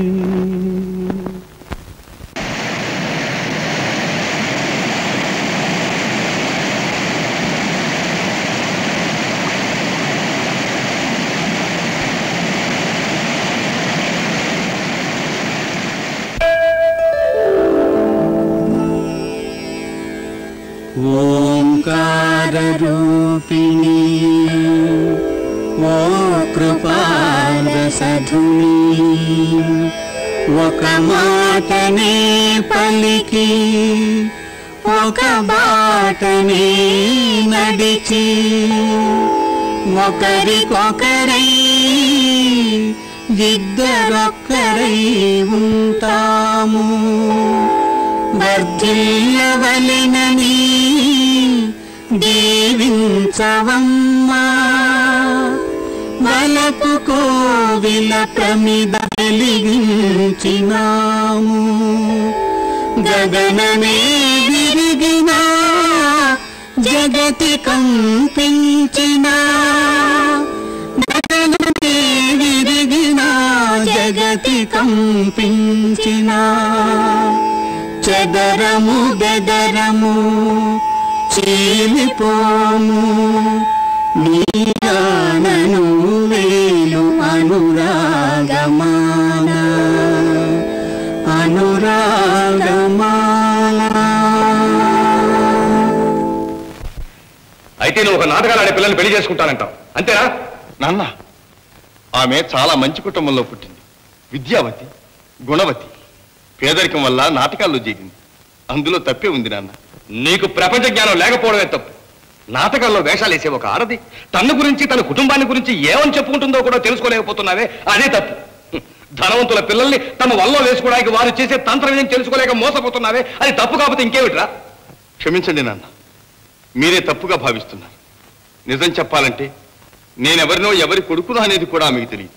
G: ఓంకారూపిణి ఓ కృపాదసధుని ఒక మాటనే పలికి ఒక బాటనే నడిచి ఒకరికొకరై ఇద్దరొక్కరై ఉంటాము వర్ధిల్లవలెనని దీవించవమ్మా వలపు కోవిల ప్రమిద వెలిగించినాము గగనమే విరిగినా జగతి కంపించిన గగనమే విరిగినా జగతి కంపించిన చెదరము బెదరము చీలిపోము నీయానను వేలు అనురాగమాన అనురాగమాన
D: అయితే నువ్వు ఒక నాటకాలు ఆడే పిల్లల్ని పెళ్లి చేసుకుంటానంటావు అంతేనా
F: నాన్న ఆమె చాలా మంచి కుటుంబంలో పుట్టింది విద్యావతి గుణవతి పేదరికం వల్ల నాటకాల్లో చేరింది అందులో తప్పే ఉంది నాన్న
D: నీకు ప్రపంచ జ్ఞానం లేకపోవడమే తప్పు నాటకాల్లో వేషాలు వేసే ఒక ఆడది తన గురించి తన కుటుంబాన్ని గురించి ఏమని చెప్పుకుంటుందో కూడా తెలుసుకోలేకపోతున్నావే అదే తప్పు హ్మ్. ధనవంతుల పిల్లల్ని తమ వల్ల వేసుకోవడానికి వారు చేసే తంత్రం ఏం తెలుసుకోలేక మోసపోతున్నావే అది తప్పు కాకపోతే ఇంకేమిట్రా
F: క్షమించండి నాన్న మీరే తప్పుగా భావిస్తున్నారు నిజం చెప్పాలంటే నేనెవరినో ఎవరి కొడుకునో అనేది కూడా మీకు తెలియదు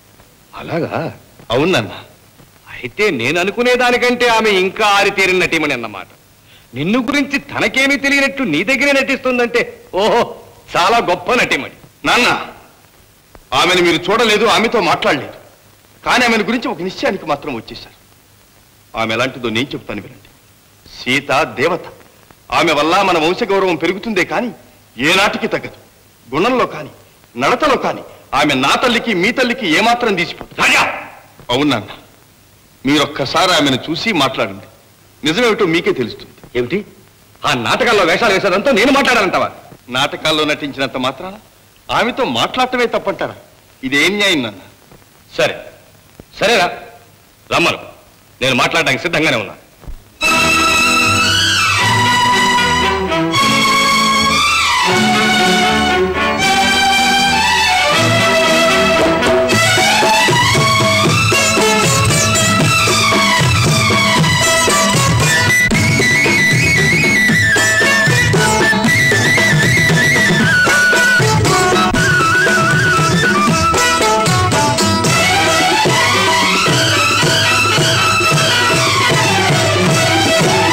D: అలాగా
F: అవును నాన్న
D: అయితే నేను అనుకునే దానికంటే ఆమె ఇంకా ఆరితేరిన నటీమణి అన్నమాట నిన్ను గురించి తనకేమీ తెలియనట్టు నీ దగ్గరే నటిస్తుందంటే ఓహో చాలా గొప్ప నటీమణి
F: నాన్న ఆమెను మీరు చూడలేదు ఆమెతో మాట్లాడలేదు కానీ ఆమెను గురించి ఒక నిశ్చయానికి మాత్రం వచ్చేశారు ఆమె ఎలాంటిదో నేను చెప్తాను వినండి సీత దేవత ఆమె వల్ల మన వంశగౌరవం పెరుగుతుందే కానీ ఏనాటికి తగ్గదు గుణంలో కానీ నడతలో కానీ ఆమె నా తల్లికి మీ తల్లికి ఏమాత్రం తీసిపోతుంది రాజా అవునన్న మీరొక్కసారి ఆమెను చూసి మాట్లాడండి నిజమేమిటో మీకే తెలుస్తుంది
D: ఏమిటి ఆ నాటకాల్లో వేషాలు వేసేదంతా నేను మాట్లాడాలంటావా
F: నాటకాల్లో నటించినంత మాత్రాన ఆమెతో మాట్లాడటమే తప్పంటారా ఇదేం న్యాయం నాన్న
D: సరే సరేరా రమ్మను నేను మాట్లాడడానికి సిద్ధంగానే ఉన్నా
C: ఆ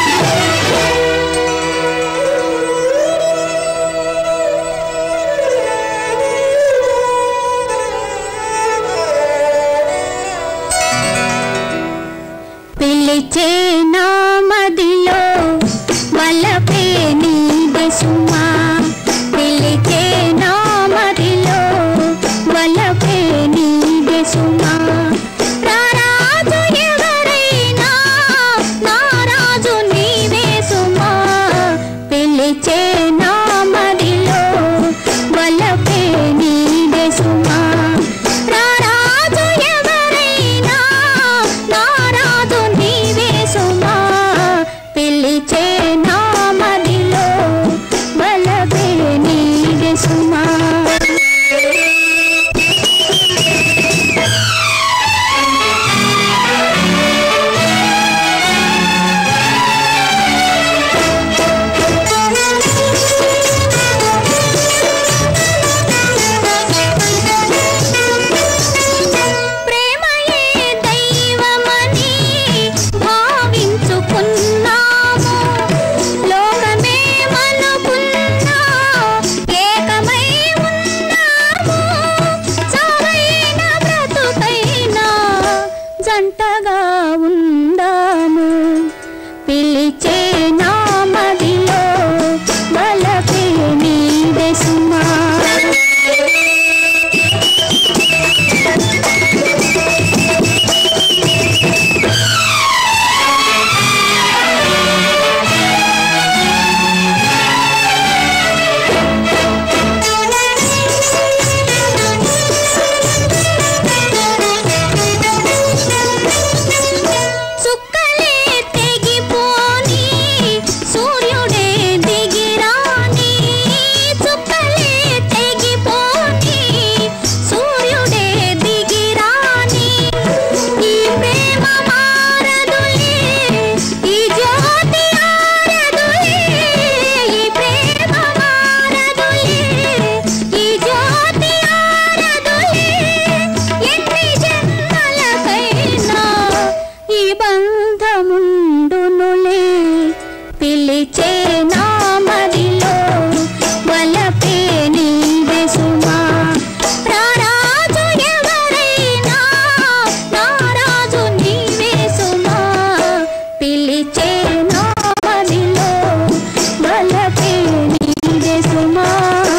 C: పిలిచే నామదిలో వలపే నీవే సుమా రారాజు ఎవరైనా నారాజు నీవే సుమా పిలిచే నామదిలో వలపే నీవే సుమా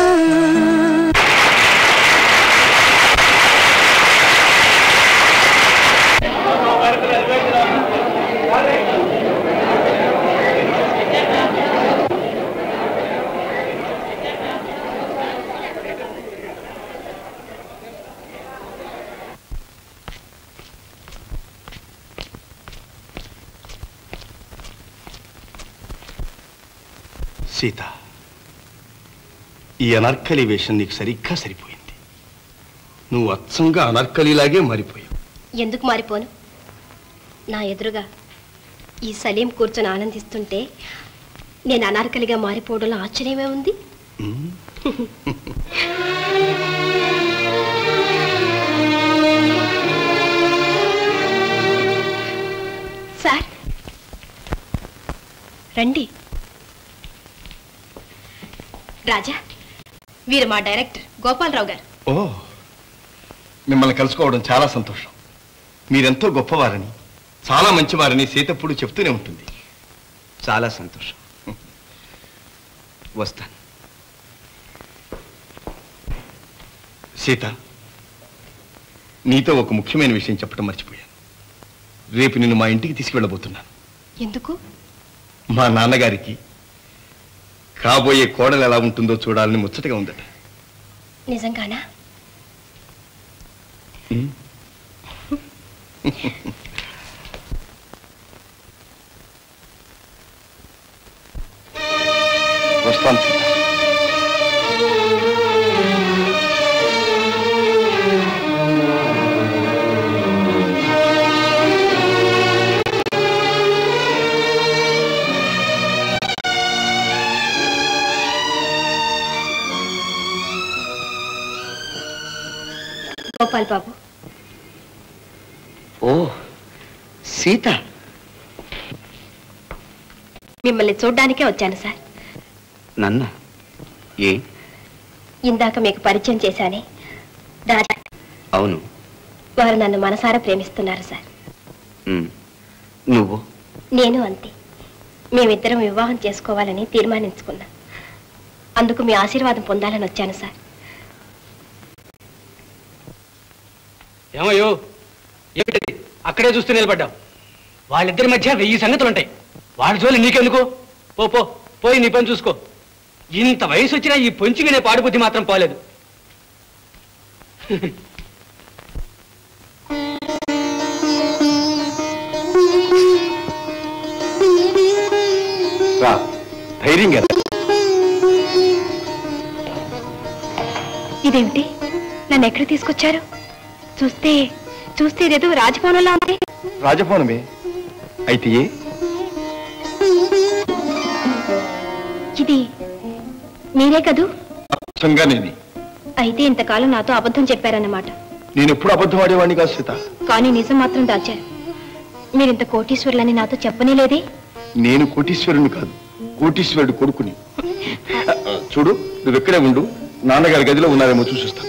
F: సీత ఈ అనార్కలి వేషం నీకు సరిగ్గా సరిపోయింది నువ్వు అచ్చంగా అనార్కలిలాగే మారిపోయావు
A: ఎందుకు మారిపోను నా ఎదురుగా ఈ సలీం కూర్చొని ఆనందిస్తుంటే నేను అనార్కలిగా మారిపోవడంలో ఆశ్చర్యమే ఉంది
F: ఉమ్.
A: సార్ రండి రాజా వీరు మా డైరెక్టర్ గోపాలరావు గారు
F: ఓ మిమ్మల్ని కలుసుకోవడం చాలా సంతోషం మీరెంతో గొప్పవారని చాలా మంచివారని సీతప్పుడు చెప్తూనే ఉంటుంది
E: చాలా సంతోషం వస్తాను
F: సీత నీతో ఒక ముఖ్యమైన విషయం చెప్పడం మర్చిపోయాను రేపు నిన్ను మా ఇంటికి తీసుకువెళ్ళబోతున్నాను
A: ఎందుకు
F: మా నాన్నగారికి కాబోయే కోడలు ఎలా ఉంటుందో చూడాలని ముచ్చటగా ఉందట
A: నిజంగానా
F: ఉమ్. వస్తాను సీత
A: గోపాల్ బాబు
E: ఓ సీత
A: మిమ్మల్ని చూడ్డానికే వచ్చాను సార్
E: నన్న ఏ
A: ఇందాక మీకు పరిచయం చేశానే రాజా
E: అవును
A: వారు నన్ను మనసారా ప్రేమిస్తున్నారు సార్
E: ఉమ్. నువ్వు
A: నేను అంతే మేమిద్దరం వివాహం చేసుకోవాలని తీర్మానించుకున్నాం అందుకు మీ ఆశీర్వాదం పొందాలని వచ్చాను సార్
K: ఏమయ్యో ఏమిటది అక్కడే చూస్తూ నిలబడ్డావు వాళ్ళిద్దరి మధ్య వెయ్యి సంగతులుంటాయి వాళ్ళ జోలి నీకెందుకు పో పో పోయి నీ పని చూసుకో ఇంత వయసు వచ్చినా ఈ పొంచి వినే పాడుబుద్ధి మాత్రం పోలేదు
F: రా ధైర్యంగా రా.
A: ఇదేమిటి నన్ను ఎక్కడ తీసుకొచ్చారు చూస్తే చూస్తే ఇదేదో రాజభవనంలా ఉంది
F: రాజభవనమే అయితే ఏ
A: ఇది మీరే కదూ
F: అచ్చంగా నేనే
A: అయితే ఇంతకాలం నాతో అబద్ధం చెప్పారన్నమాట
F: నేను ఎప్పుడు అబద్ధం ఆడేవాడిని కాదు సీత
A: కానీ నిజం మాత్రం దాచారు మీరింత కోటీశ్వరులని నాతో చెప్పనే లేదే
F: నేను కోటీశ్వరుని కాదు కోటీశ్వరుడు కొడుకుని చూడు నువ్వు ఎక్కడే ఉండు నాన్నగారి గదిలో ఉన్నారేమో చూసిస్తాను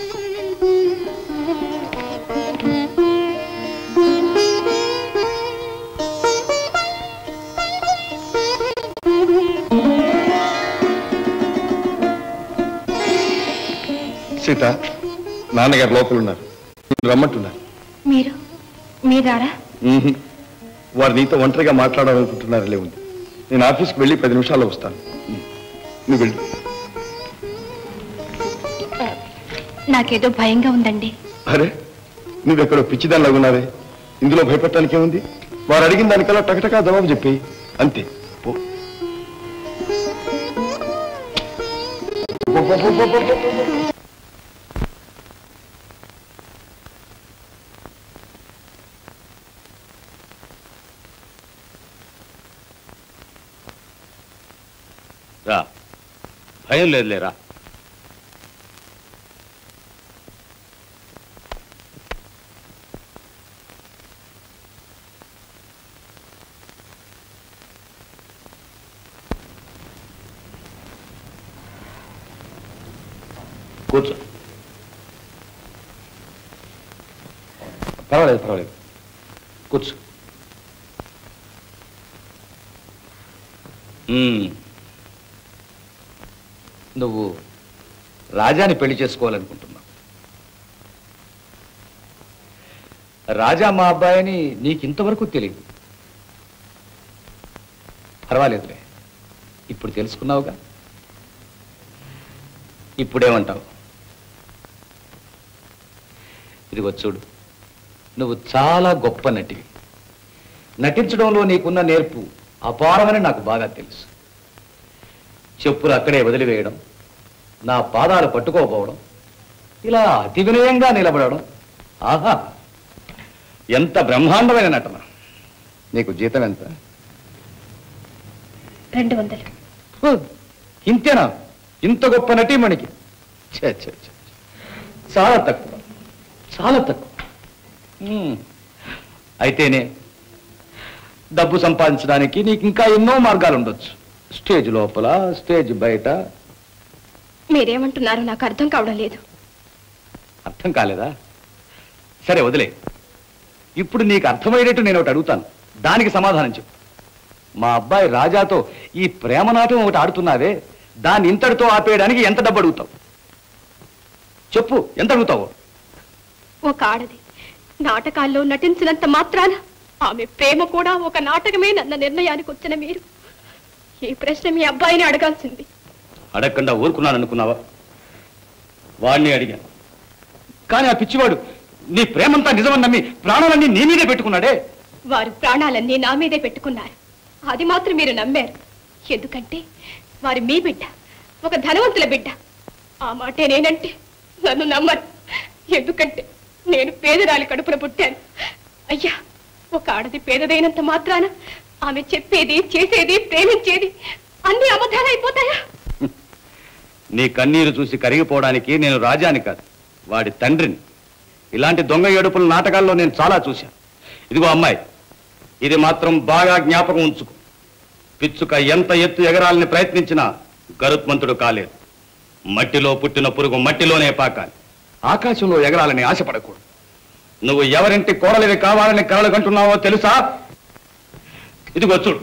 F: సీత నాన్నగారు లోపల ఉన్నారు నిన్ను రమ్మంటున్నారు
A: మీరు మీరారా
F: మ్మ్హ్. వారు నీతో ఒంటరిగా మాట్లాడాలనుకుంటున్నారులే ఉంది నేను ఆఫీస్కి వెళ్ళి పది నిమిషాల్లో వస్తాను మ్మ్. నువ్వు వెళ్ళు
A: నాకేదో భయంగా ఉందండి
F: అరే నువ్వెక్కడో పిచ్చిదానిలాగా ఉన్నావే ఇందులో భయపడటానికి ఏముంది వారు అడిగిన దానికల్లా టకటకా జవాబు చెప్పి అంతే పో పో, పో, పో, పో, పో, పో, పో.
D: రా భయం లేదులేరా కూర్చో పర్వాలేదు పర్వాలేదు కూర్చో మ్మ్. నువ్వు రాజాని పెళ్లి చేసుకోవాలనుకుంటున్నావు రాజా మా అబ్బాయిని నీకు ఇంతవరకు తెలియదు పర్వాలేదులే ఇప్పుడు తెలుసుకున్నావుగా ఇప్పుడేమంటావు ఇదిగో చూడు నువ్వు చాలా గొప్ప నటివి నటించడంలో నీకున్న నేర్పు అపారమని నాకు బాగా తెలుసు చెప్పులు అక్కడే వదిలివేయడం నా పాదాలు పట్టుకోపోవడం ఇలా అతి వినయంగా నిలబడడం ఆహా ఎంత బ్రహ్మాండమైన నటన నీకు జీతం ఎంత
A: రెండు వందలు
D: హు, ఇంతేనా ఇంత గొప్ప నటీమణికి ఛే, ఛే, ఛే. చాలా తక్కువ చాలా తక్కువ ఉమ్. అయితేనే డబ్బు సంపాదించడానికి నీకు ఇంకా ఎన్నో మార్గాలు ఉండొచ్చు స్టేజ్ లోపల స్టేజ్ బయట
A: మీరేమంటున్నారో నాకు అర్థం కావడం లేదు
D: అర్థం కాలేదా సరే వదిలే ఇప్పుడు నీకు అర్థమయ్యేటట్టు నేను ఒకటి అడుగుతాను దానికి సమాధానం చెప్పు మా అబ్బాయి రాజాతో ఈ ప్రేమ నాటకం ఒకటి ఆడుతున్నావే దాన్ని ఇంతటితో ఆపేయడానికి ఎంత డబ్బు అడుగుతావు చెప్పు ఎంత అడుగుతావు
A: ఒక ఆడది నాటకాల్లో నటించినంత మాత్రాన ఆమె ప్రేమ కూడా ఒక నాటకమే నన్న నిర్ణయానికి వచ్చిన మీరు ఈ ప్రశ్న మీ అబ్బాయిని అడగాల్సింది
D: అడగకుండా ఊరుకున్నాను అనుకున్నావా వాడిని అడిగాను కానీ ఆ పిచ్చివాడు నీ ప్రేమంతా నిజమని నమ్మి ప్రాణాలన్నీ నీ మీదే పెట్టుకున్నాడే
A: వారు ప్రాణాలన్నీ నా మీదే పెట్టుకున్నారు అది మాత్రం మీరు నమ్మారు ఎందుకంటే వారు మీ బిడ్డ ఒక ధనవంతుల బిడ్డ ఆ మాటే నేనంటే నన్ను నమ్మరు ఎందుకంటే నేను పేదరాలి కడుపున పుట్టాను అయ్యా ఒక ఆడది పేదదైనంత మాత్రాన ఆమె చెప్పేది చేసేది ప్రేమించేది అన్ని అబద్ధాలు అయిపోతాయా
D: నీ కన్నీరు చూసి కరిగిపోవడానికి నేను రాజాని కాదు వాడి తండ్రిని ఇలాంటి దొంగ ఏడుపుల నాటకాల్లో నేను చాలా చూశాను ఇదిగో అమ్మాయి ఇది మాత్రం బాగా జ్ఞాపకం ఉంచుకో పిచ్చుక ఎంత ఎత్తు ఎగరాలని ప్రయత్నించినా గరుత్మంతుడు కాలేదు మట్టిలో పుట్టిన పురుగు మట్టిలోనే పాకాలి ఆకాశంలో ఎగరాలని ఆశపడకూడదు నువ్వు ఎవరింటి కోడలివి కావాలని కలలు కంటున్నావో తెలుసా ఇదిగో చూడు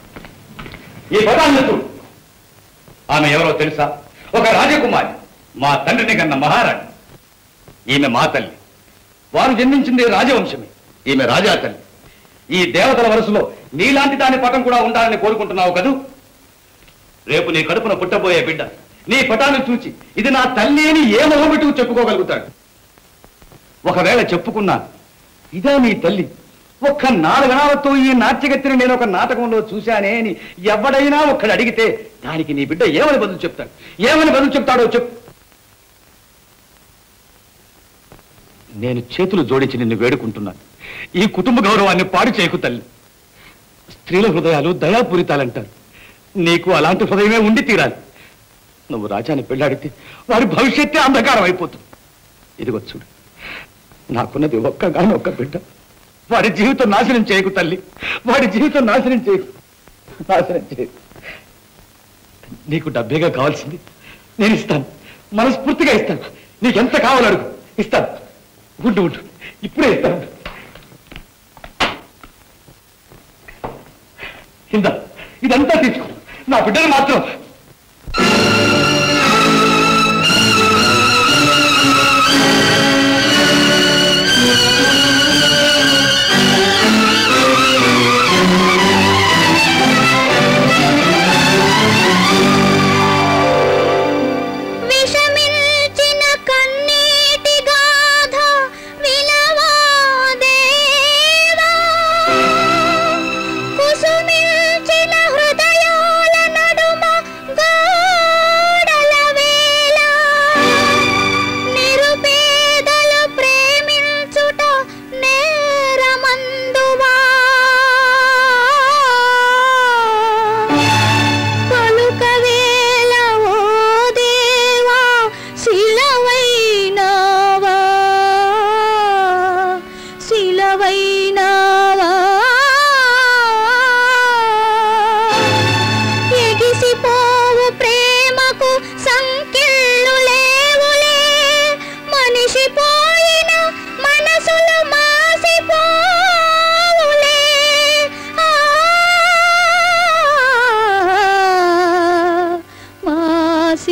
D: ఈ పదాన్ని చూడు ఆమె ఎవరో తెలుసా ఒక రాజకుమారి మా తండ్రిని కన్న మహారాణి ఈమె మా తల్లి వారు జన్మించింది రాజవంశమే ఈమె రాజా తల్లి ఈ దేవతల వరుసలో నీలాంటి దాని పటం కూడా ఉండాలని కోరుకుంటున్నావు కదూ రేపు నీ కడుపున పుట్టబోయే బిడ్డ నీ పటాన్ని చూచి ఇది నా తల్లి అని ఏ మొహబెట్టుకు చెప్పుకోగలుగుతాడు ఒకవేళ చెప్పుకున్నా ఇదే మీ తల్లి ఒక్క నాలుగణాలతో ఈ నాట్యగత్తిని నేను ఒక నాటకంలో చూశానే అని ఎవడైనా ఒక్కడు అడిగితే దానికి నీ బిడ్డ ఏమని బదులు చెప్తాడు ఏమని బదులు చెప్తాడో చెప్పు నేను చేతులు జోడించి నిన్ను వేడుకుంటున్నాను ఈ కుటుంబ గౌరవాన్ని పాడు చేయకు తల్లి స్త్రీల హృదయాలు దయాపూరితాలంటారు నీకు అలాంటి హృదయమే ఉండి తీరాలి నువ్వు రాజాని పెళ్ళాడితే వారి భవిష్యత్తే అంధకారం అయిపోతుంది ఇదిగో చూడు నాకున్నది ఒక్కగాని ఒక్క బిడ్డ వాడి జీవితం నాశనం చేయకు తల్లి వాడి జీవితం నాశనం చేయకు నాశనం చేయకు నీకు డబ్బేగా కావాల్సింది నేను ఇస్తాను మనస్ఫూర్తిగా ఇస్తాను నీకెంత కావాలో అడుగు ఇస్తాను ఉండు ఉండు ఇప్పుడే ఇస్తాను ఇందా ఇదంతా తీసుకో నా బిడ్డను మాత్రం
C: విషమిల్చిన కన్నీటి గాథ వినవా దేవా కుసుమిల్చిన హృదయాల నడుమ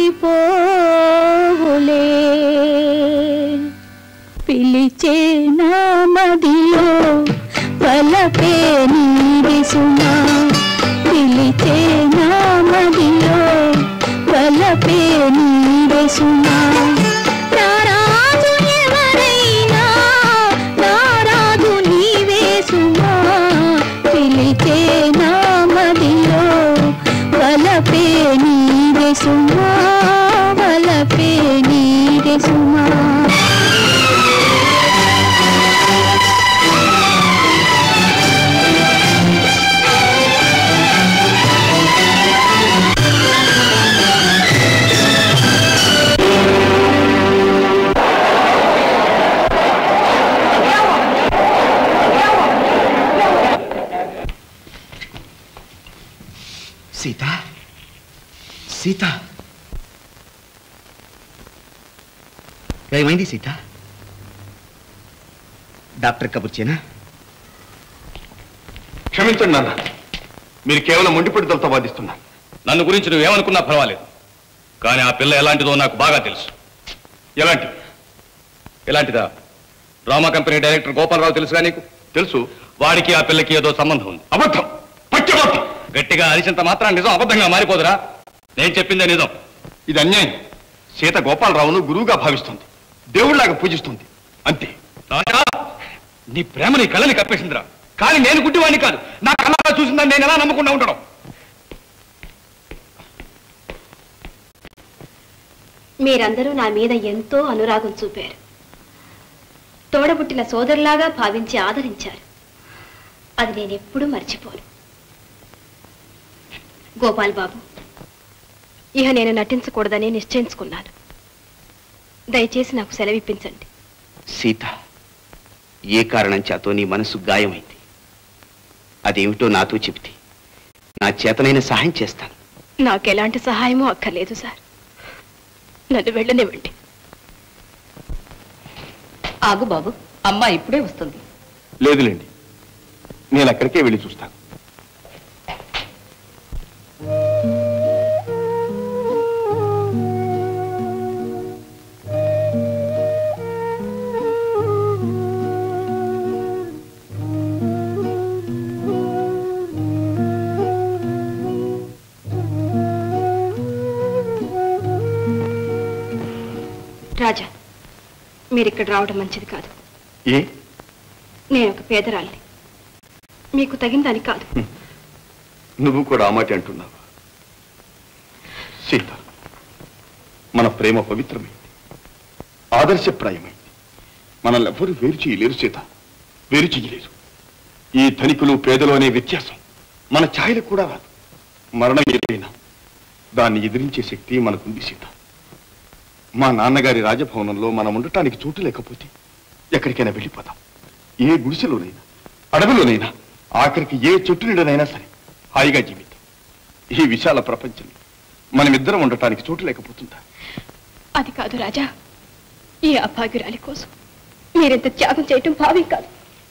C: మరచిపోవులే పిలిచే నామదిలో వలపే నీడి సుమా పిలిచే నామదిలో వలపే నీడి సుమా నారాజు ఎవరైనా నారాజు నీవే సుమా పిలిచే నామదిలో వలపే నీడే సుమా వలపే నీడే సుమా
E: సీత సీత ఏమైంది సీత డాక్టర్ కబుర్చేనా
F: క్షమించండి నాన్న మీరు కేవలం మొండిపట్టుదలతో వాదిస్తున్నారు
D: నన్ను గురించి నువ్వేమనుకున్నా పర్వాలేదు కానీ ఆ పిల్ల ఎలాంటిదో నాకు బాగా తెలుసు
F: ఎలాంటి
D: ఎలాంటిదా డ్రామా కంపెనీ డైరెక్టర్ గోపాలరావు తెలుసుగా నీకు
F: తెలుసు
D: వాడికి ఆ పిల్లకి ఏదో సంబంధం ఉంది
F: అబద్ధం పచ్చబద్ధం
D: గట్టిగా అరిసినంత మాత్రం నిజం అబద్ధంగా మారిపోదురా నేను చెప్పిందే నిజం
F: ఇది అన్యాయం సీత గోపాలరావును గురువుగా భావిస్తుంది దేవుళ్లాగా పూజిస్తుంది అంతే
D: రాజా నీ ప్రేమ నీ కళ్ళని కప్పేసిందిరా కానీ నేను గుడ్డివాడిని కాదు నా కళ్ళ చూసిందని నేను ఎలా నమ్మకుండా ఉండడం
A: మీరందరూ నా మీద ఎంతో అనురాగం చూపారు తోడబుట్టిన సోదరులాగా భావించి ఆదరించారు అది నేను ఎప్పుడూ మర్చిపోను గోపాల్ బాబు ఇహ నేను నటించకూడదని నిశ్చయించుకున్నాను దయచేసి నాకు సెలవిప్పించండి
E: సీత ఏ కారణం చేతో నీ మనసు గాయమైంది అదేమిటో నాతో చెబితే నా చేతనైన సహాయం చేస్తాను
A: నాకెలాంటి సహాయమూ అక్కర్లేదు సార్ నన్ను వెళ్ళనివ్వండి
L: ఆగు బాబు అమ్మ ఇప్పుడే వస్తుంది
F: లేదులేండి నేను అక్కడికే వెళ్ళి చూస్తాను
A: రాజా మీరు ఇక్కడ రావడం మంచిది కాదు
F: ఏ
A: నేను ఒక పేదరాల్ని మీకు తగిందని కాదు
F: నువ్వు కూడా ఆ మాట అంటున్నావా సీత మన ప్రేమ పవిత్రమైంది ఆదర్శప్రాయమైంది మనల్ని ఎవ్వరూ వేరు చేయలేరు సీత వేరు చేయలేరు ఈ ధనికులు పేదలు అనే వ్యత్యాసం మన ఛాయలకు కూడా రాదు మరణం ఏదైనా దాన్ని ఎదిరించే శక్తి మనకుంది సీత మా నాన్నగారి రాజభవనంలో మనం ఉండటానికి చోటు లేకపోతే ఎక్కడికైనా వెళ్ళిపోతాం ఏ గుడిసెలోనైనా అడవిలోనైనా ఆఖరికి ఏ చెట్టు నీడనైనా సరే హాయిగా జీవితం ఈ విశాల ప్రపంచంలో మనమిద్దరం ఉండటానికి చోటు లేకపోతుందా
A: అది కాదు రాజా ఈ అభాగ్యురాలి కోసం మీరింత త్యాగం చేయటం భావ్యం కాదు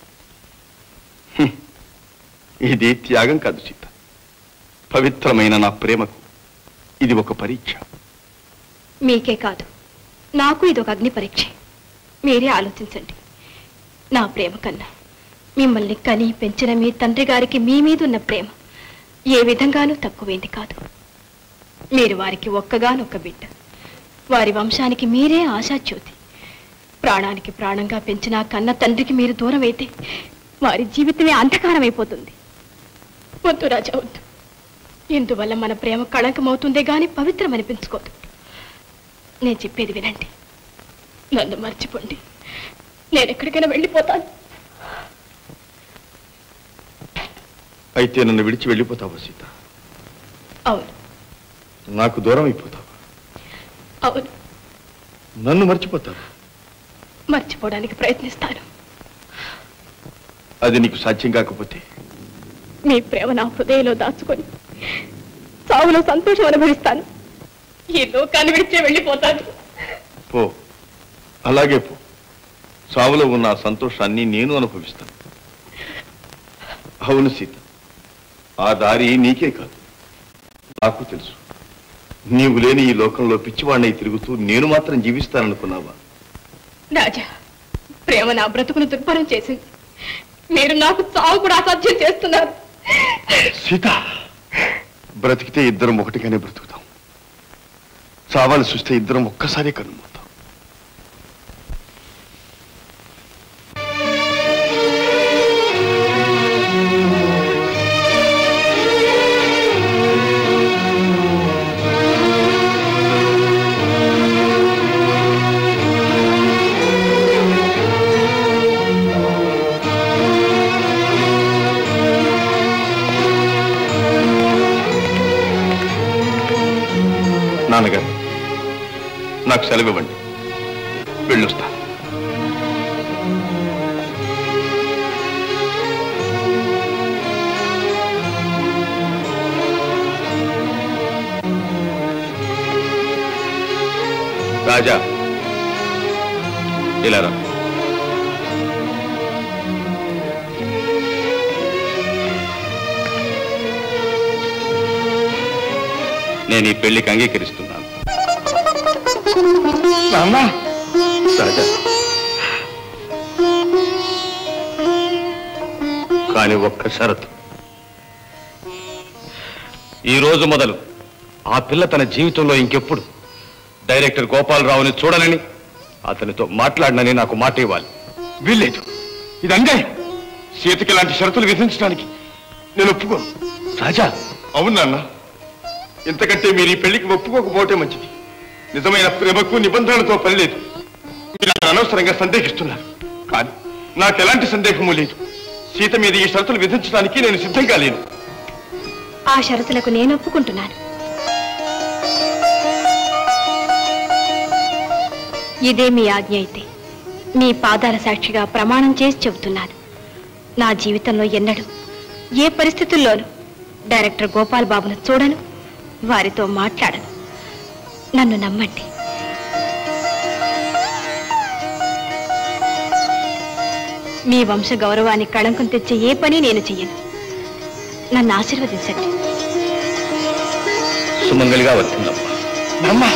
F: ఇది త్యాగం కాదు సీత పవిత్రమైన నా ప్రేమకు ఇది ఒక పరీక్ష
A: మీకే కాదు నాకు ఇది ఒక అగ్ని పరీక్ష మీరే ఆలోచించండి నా ప్రేమ కన్నా మిమ్మల్ని కని పెంచిన మీ తండ్రి గారికి మీ మీద ఉన్న ప్రేమ ఏ విధంగానూ తక్కువైంది కాదు మీరు వారికి ఒక్కగానొక్క బిడ్డ వారి వంశానికి మీరే ఆశాజ్యోతి ప్రాణానికి ప్రాణంగా పెంచిన ఆ కన్న తండ్రికి మీరు దూరం అయితే వారి జీవితమే అంధకారమైపోతుంది వద్దు రాజా వద్దు ఇందువల్ల మన ప్రేమ కళంకమవుతుందే గాని పవిత్రం అనిపించుకోదు నేను చెప్పేది వినండి నన్ను మర్చిపోండి నేను ఎక్కడికైనా వెళ్ళిపోతాను
F: అయితే నన్ను విడిచి వెళ్ళిపోతావా సీత
A: అవును
F: నాకు దూరం అయిపోతావా
A: అవును
F: నన్ను మర్చిపోతావా
A: మర్చిపోవడానికి ప్రయత్నిస్తాను
F: అది నీకు సాధ్యం కాకపోతే
A: మీ ప్రేమ నా హృదయంలో దాచుకొని సావులో సంతోషం అనుభవిస్తాను ఈ లోకాన్ని విడిచే వెళ్ళిపోతాను
F: పో అలాగే పో సావులో ఉన్న ఆ సంతోషాన్ని నేను అనుభవిస్తాను అవును సీత ఆ దారి నీకే కాదు నాకు తెలుసు నీవు లేని ఈ లోకంలో పిచ్చివాడినై తిరుగుతూ నేను మాత్రం జీవిస్తాననుకున్నావా
A: రాజా ప్రేమ నా బ్రతుకును దుర్భరం చేసింది మీరు నాకు చావు కూడా అసాధ్యం చేస్తున్నారు
F: సీత బ్రతికితే ఇద్దరం ఒకటిగానే బ్రతుకుతాం చావాల్సి వస్తే ఇద్దరం ఒక్కసారి కన్నుమూతాం నాన్నగారు నాకు సెలవు ఇవ్వండి వెళ్ళొస్తా రాజా ఇలా రా నేను ఈ పెళ్లికి అంగీకరిస్తున్నాను రాజా కానీ ఒక్క షరతు ఈ రోజు మొదలు ఆ పిల్ల తన జీవితంలో ఇంకెప్పుడు డైరెక్టర్ గోపాలరావుని చూడనని అతనితో మాట్లాడనని నాకు మాట ఇవ్వాలి వీల్లేదు ఇది అన్యాయం సీతకి ఇలాంటి షరతులు విధించడానికి నేను ఒప్పుకోను రాజా అవును నాన్న ఇంతకంటే మీరు ఈ పెళ్లికి ఒప్పుకోకపోవటే మంచిది నిజమైన ప్రేమకు నిబంధనలతో పని లేదు మీరు నన్ను అనవసరంగా సందేహిస్తున్నారు కానీ నాకు ఎలాంటి సందేహము లేదు సీత మీద ఈ షరతులు విధించడానికి నేను సిద్ధంగా లేను
A: ఆ షరతులకు నేను ఒప్పుకుంటున్నాను ఇదే మీ ఆజ్ఞ అయితే మీ పాదాల సాక్షిగా ప్రమాణం చేసి చెబుతున్నాను నా జీవితంలో ఎన్నడూ ఏ పరిస్థితుల్లోనూ డైరెక్టర్ గోపాల్ బాబును చూడను వారితో మాట్లాడను నన్ను నమ్మండి మీ వంశ గౌరవానికి కళంకం తెచ్చే ఏ పని నేను చెయ్యను నన్ను ఆశీర్వదించండి
F: సుమంగలిగా వచ్చిందమ్మా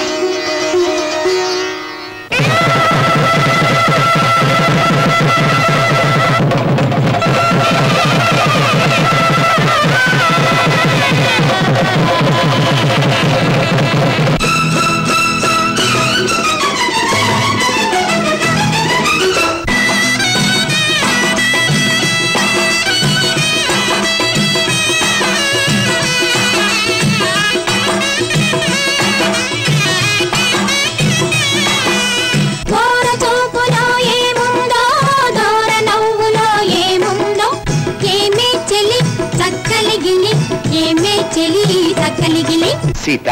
C: దూర చూపులో ఏముందో దూర నవ్వులో ఏముందో ఏమే చెలి చక్కలి గిలి ఏమే చెలి చక్కలి గిలి
E: సీత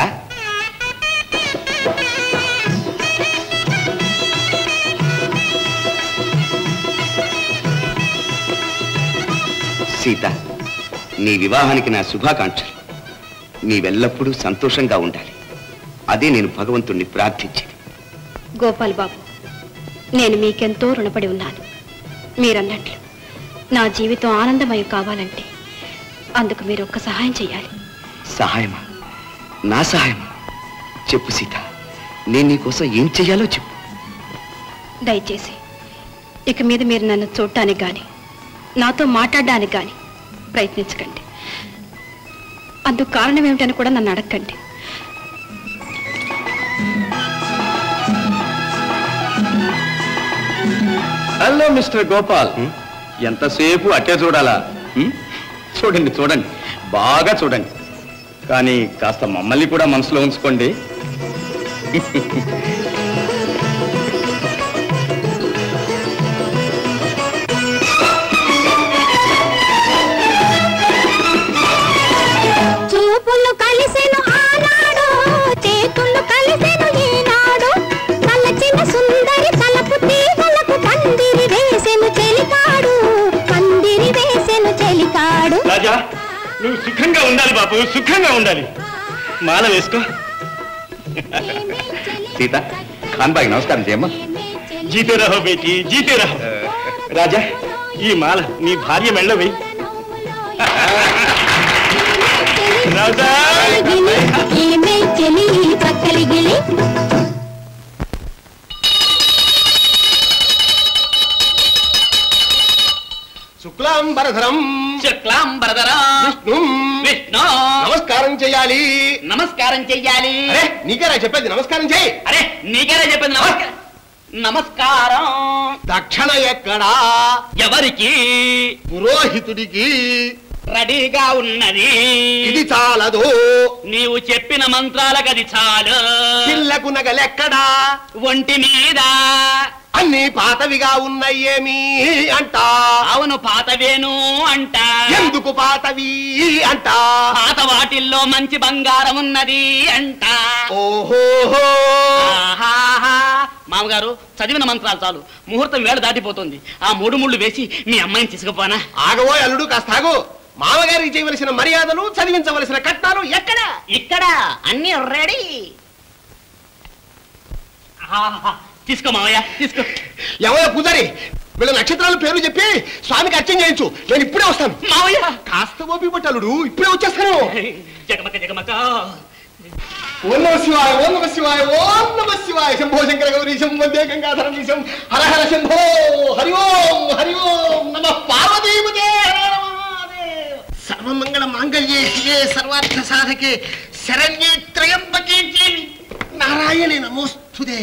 E: సీత నీ వివాహానికి నా శుభాకాంక్షలు నీవెల్లప్పుడూ సంతోషంగా ఉండాలి అదే నేను భగవంతుణ్ణి ప్రార్థించేది
A: గోపాల్ బాబు నేను మీకెంతో రుణపడి ఉన్నాను మీరన్నట్లు నా జీవితం ఆనందమయం కావాలంటే అందుకు మీరు ఒక్క సహాయం చేయాలి
E: సహాయమా నా సహాయమా చెప్పు సీత నేను నీకోసం ఏం చెయ్యాలో చెప్పు
A: దయచేసి ఇక మీద మీరు నన్ను చూడటానికి కానీ నాతో మాట్లాడడానికి కానీ ప్రయత్నించకండి అందుకు కారణం ఏమిటని కూడా నన్ను అడగండి
D: హలో మిస్టర్ గోపాల్ ఎంతసేపు అట్టే చూడాలా హ్మ్? చూడండి చూడండి బాగా చూడండి కానీ కాస్త మమ్మల్ని కూడా మనసులో ఉంచుకోండి
C: చూపులు కలిసెను ఆనాడు చేతులు కలిసెను ఈనాడు తలచిన సుందరి తలపు తీగలకు పందిరి వేసెను చెలికాడు పందిరి వేసెను చెలికాడు
D: రాజా నువ్వు సుఖంగా ఉండాలి బాబు సుఖంగా ఉండాలి మాల వేసుకో
E: సీత ఖాన్ బాయ్ నమస్కారం చేయమ్మా
D: జీతే రహో బేటీ జీతే రహో రాజా ఈ మాల నీ భార్య మెళ్ళ వేయి రాజా
C: గిలి ఏమే చెలి
B: సోదరా
F: విష్ణు
B: విష్ణు
F: నమస్కారం చెయ్యాలి
B: నమస్కారం చెయ్యాలి
F: అరే నీకేరా చెప్పేది నమస్కారం చెయ్యి
B: అరే నీకేనా చెప్పింది నమస్కారం నమస్కారం
F: దక్షిణ ఎక్కడా
B: ఎవరికి
F: పురోహితుడికి
B: రెడీగా ఉన్నది
F: ఇది చాలదు
B: నీవు చెప్పిన మంత్రాలకు అది చాలు
F: పిల్లకు నగలెక్కడా
B: ఒంటి మీద
F: అన్ని పాతవిగా ఉన్నాయేమి అంట
B: అవును పాతవేను అంట
F: ఎందుకు పాతవి అంట
B: పాత వాటిల్లో మంచి బంగారం ఉన్నది అంట
F: ఓహోహో
B: ఆహాహా. మామగారు చదివిన మంత్రాలు చాలు ముహూర్తం వేళ దాటిపోతుంది ఆ మూడు ముళ్ళు వేసి మీ అమ్మాయిని తీసుకుపోనా
F: ఆగవో అల్లుడు కాస్తాగు మామగారికి చేయవలసిన మర్యాదలు చదివించవలసిన కట్నాలు ఎక్కడ
B: ఇక్కడ అన్ని రెడీ ఆహాహా. తీసుకో మామయ్య తీసుకో
F: ఎవరో పూజారి వీళ్ళ నక్షత్రాల పేర్లు చెప్పి స్వామికి అర్చన చేయించు నేను ఇప్పుడే వస్తాను
B: మామయ్య
F: కాస్త ఓపి పట్టలుడు ఇప్పుడే వచ్చేస్తాను
B: జగమక జగమక
F: ఓం నమ శివాయ ఓం నమ శివాయ ఓం నమ శివాయ శంభో శంకర గౌరీ శంభే గంగాధర విషం హర హర శంభో హరి ఓం హరి ఓం నమ పార్వతీపతే
J: సర్వమంగళ మాంగళ్యే శివే సర్వార్థ సాధకే శరణ్యే త్రయంబకే దేవి నారాయణే నమోస్తుదే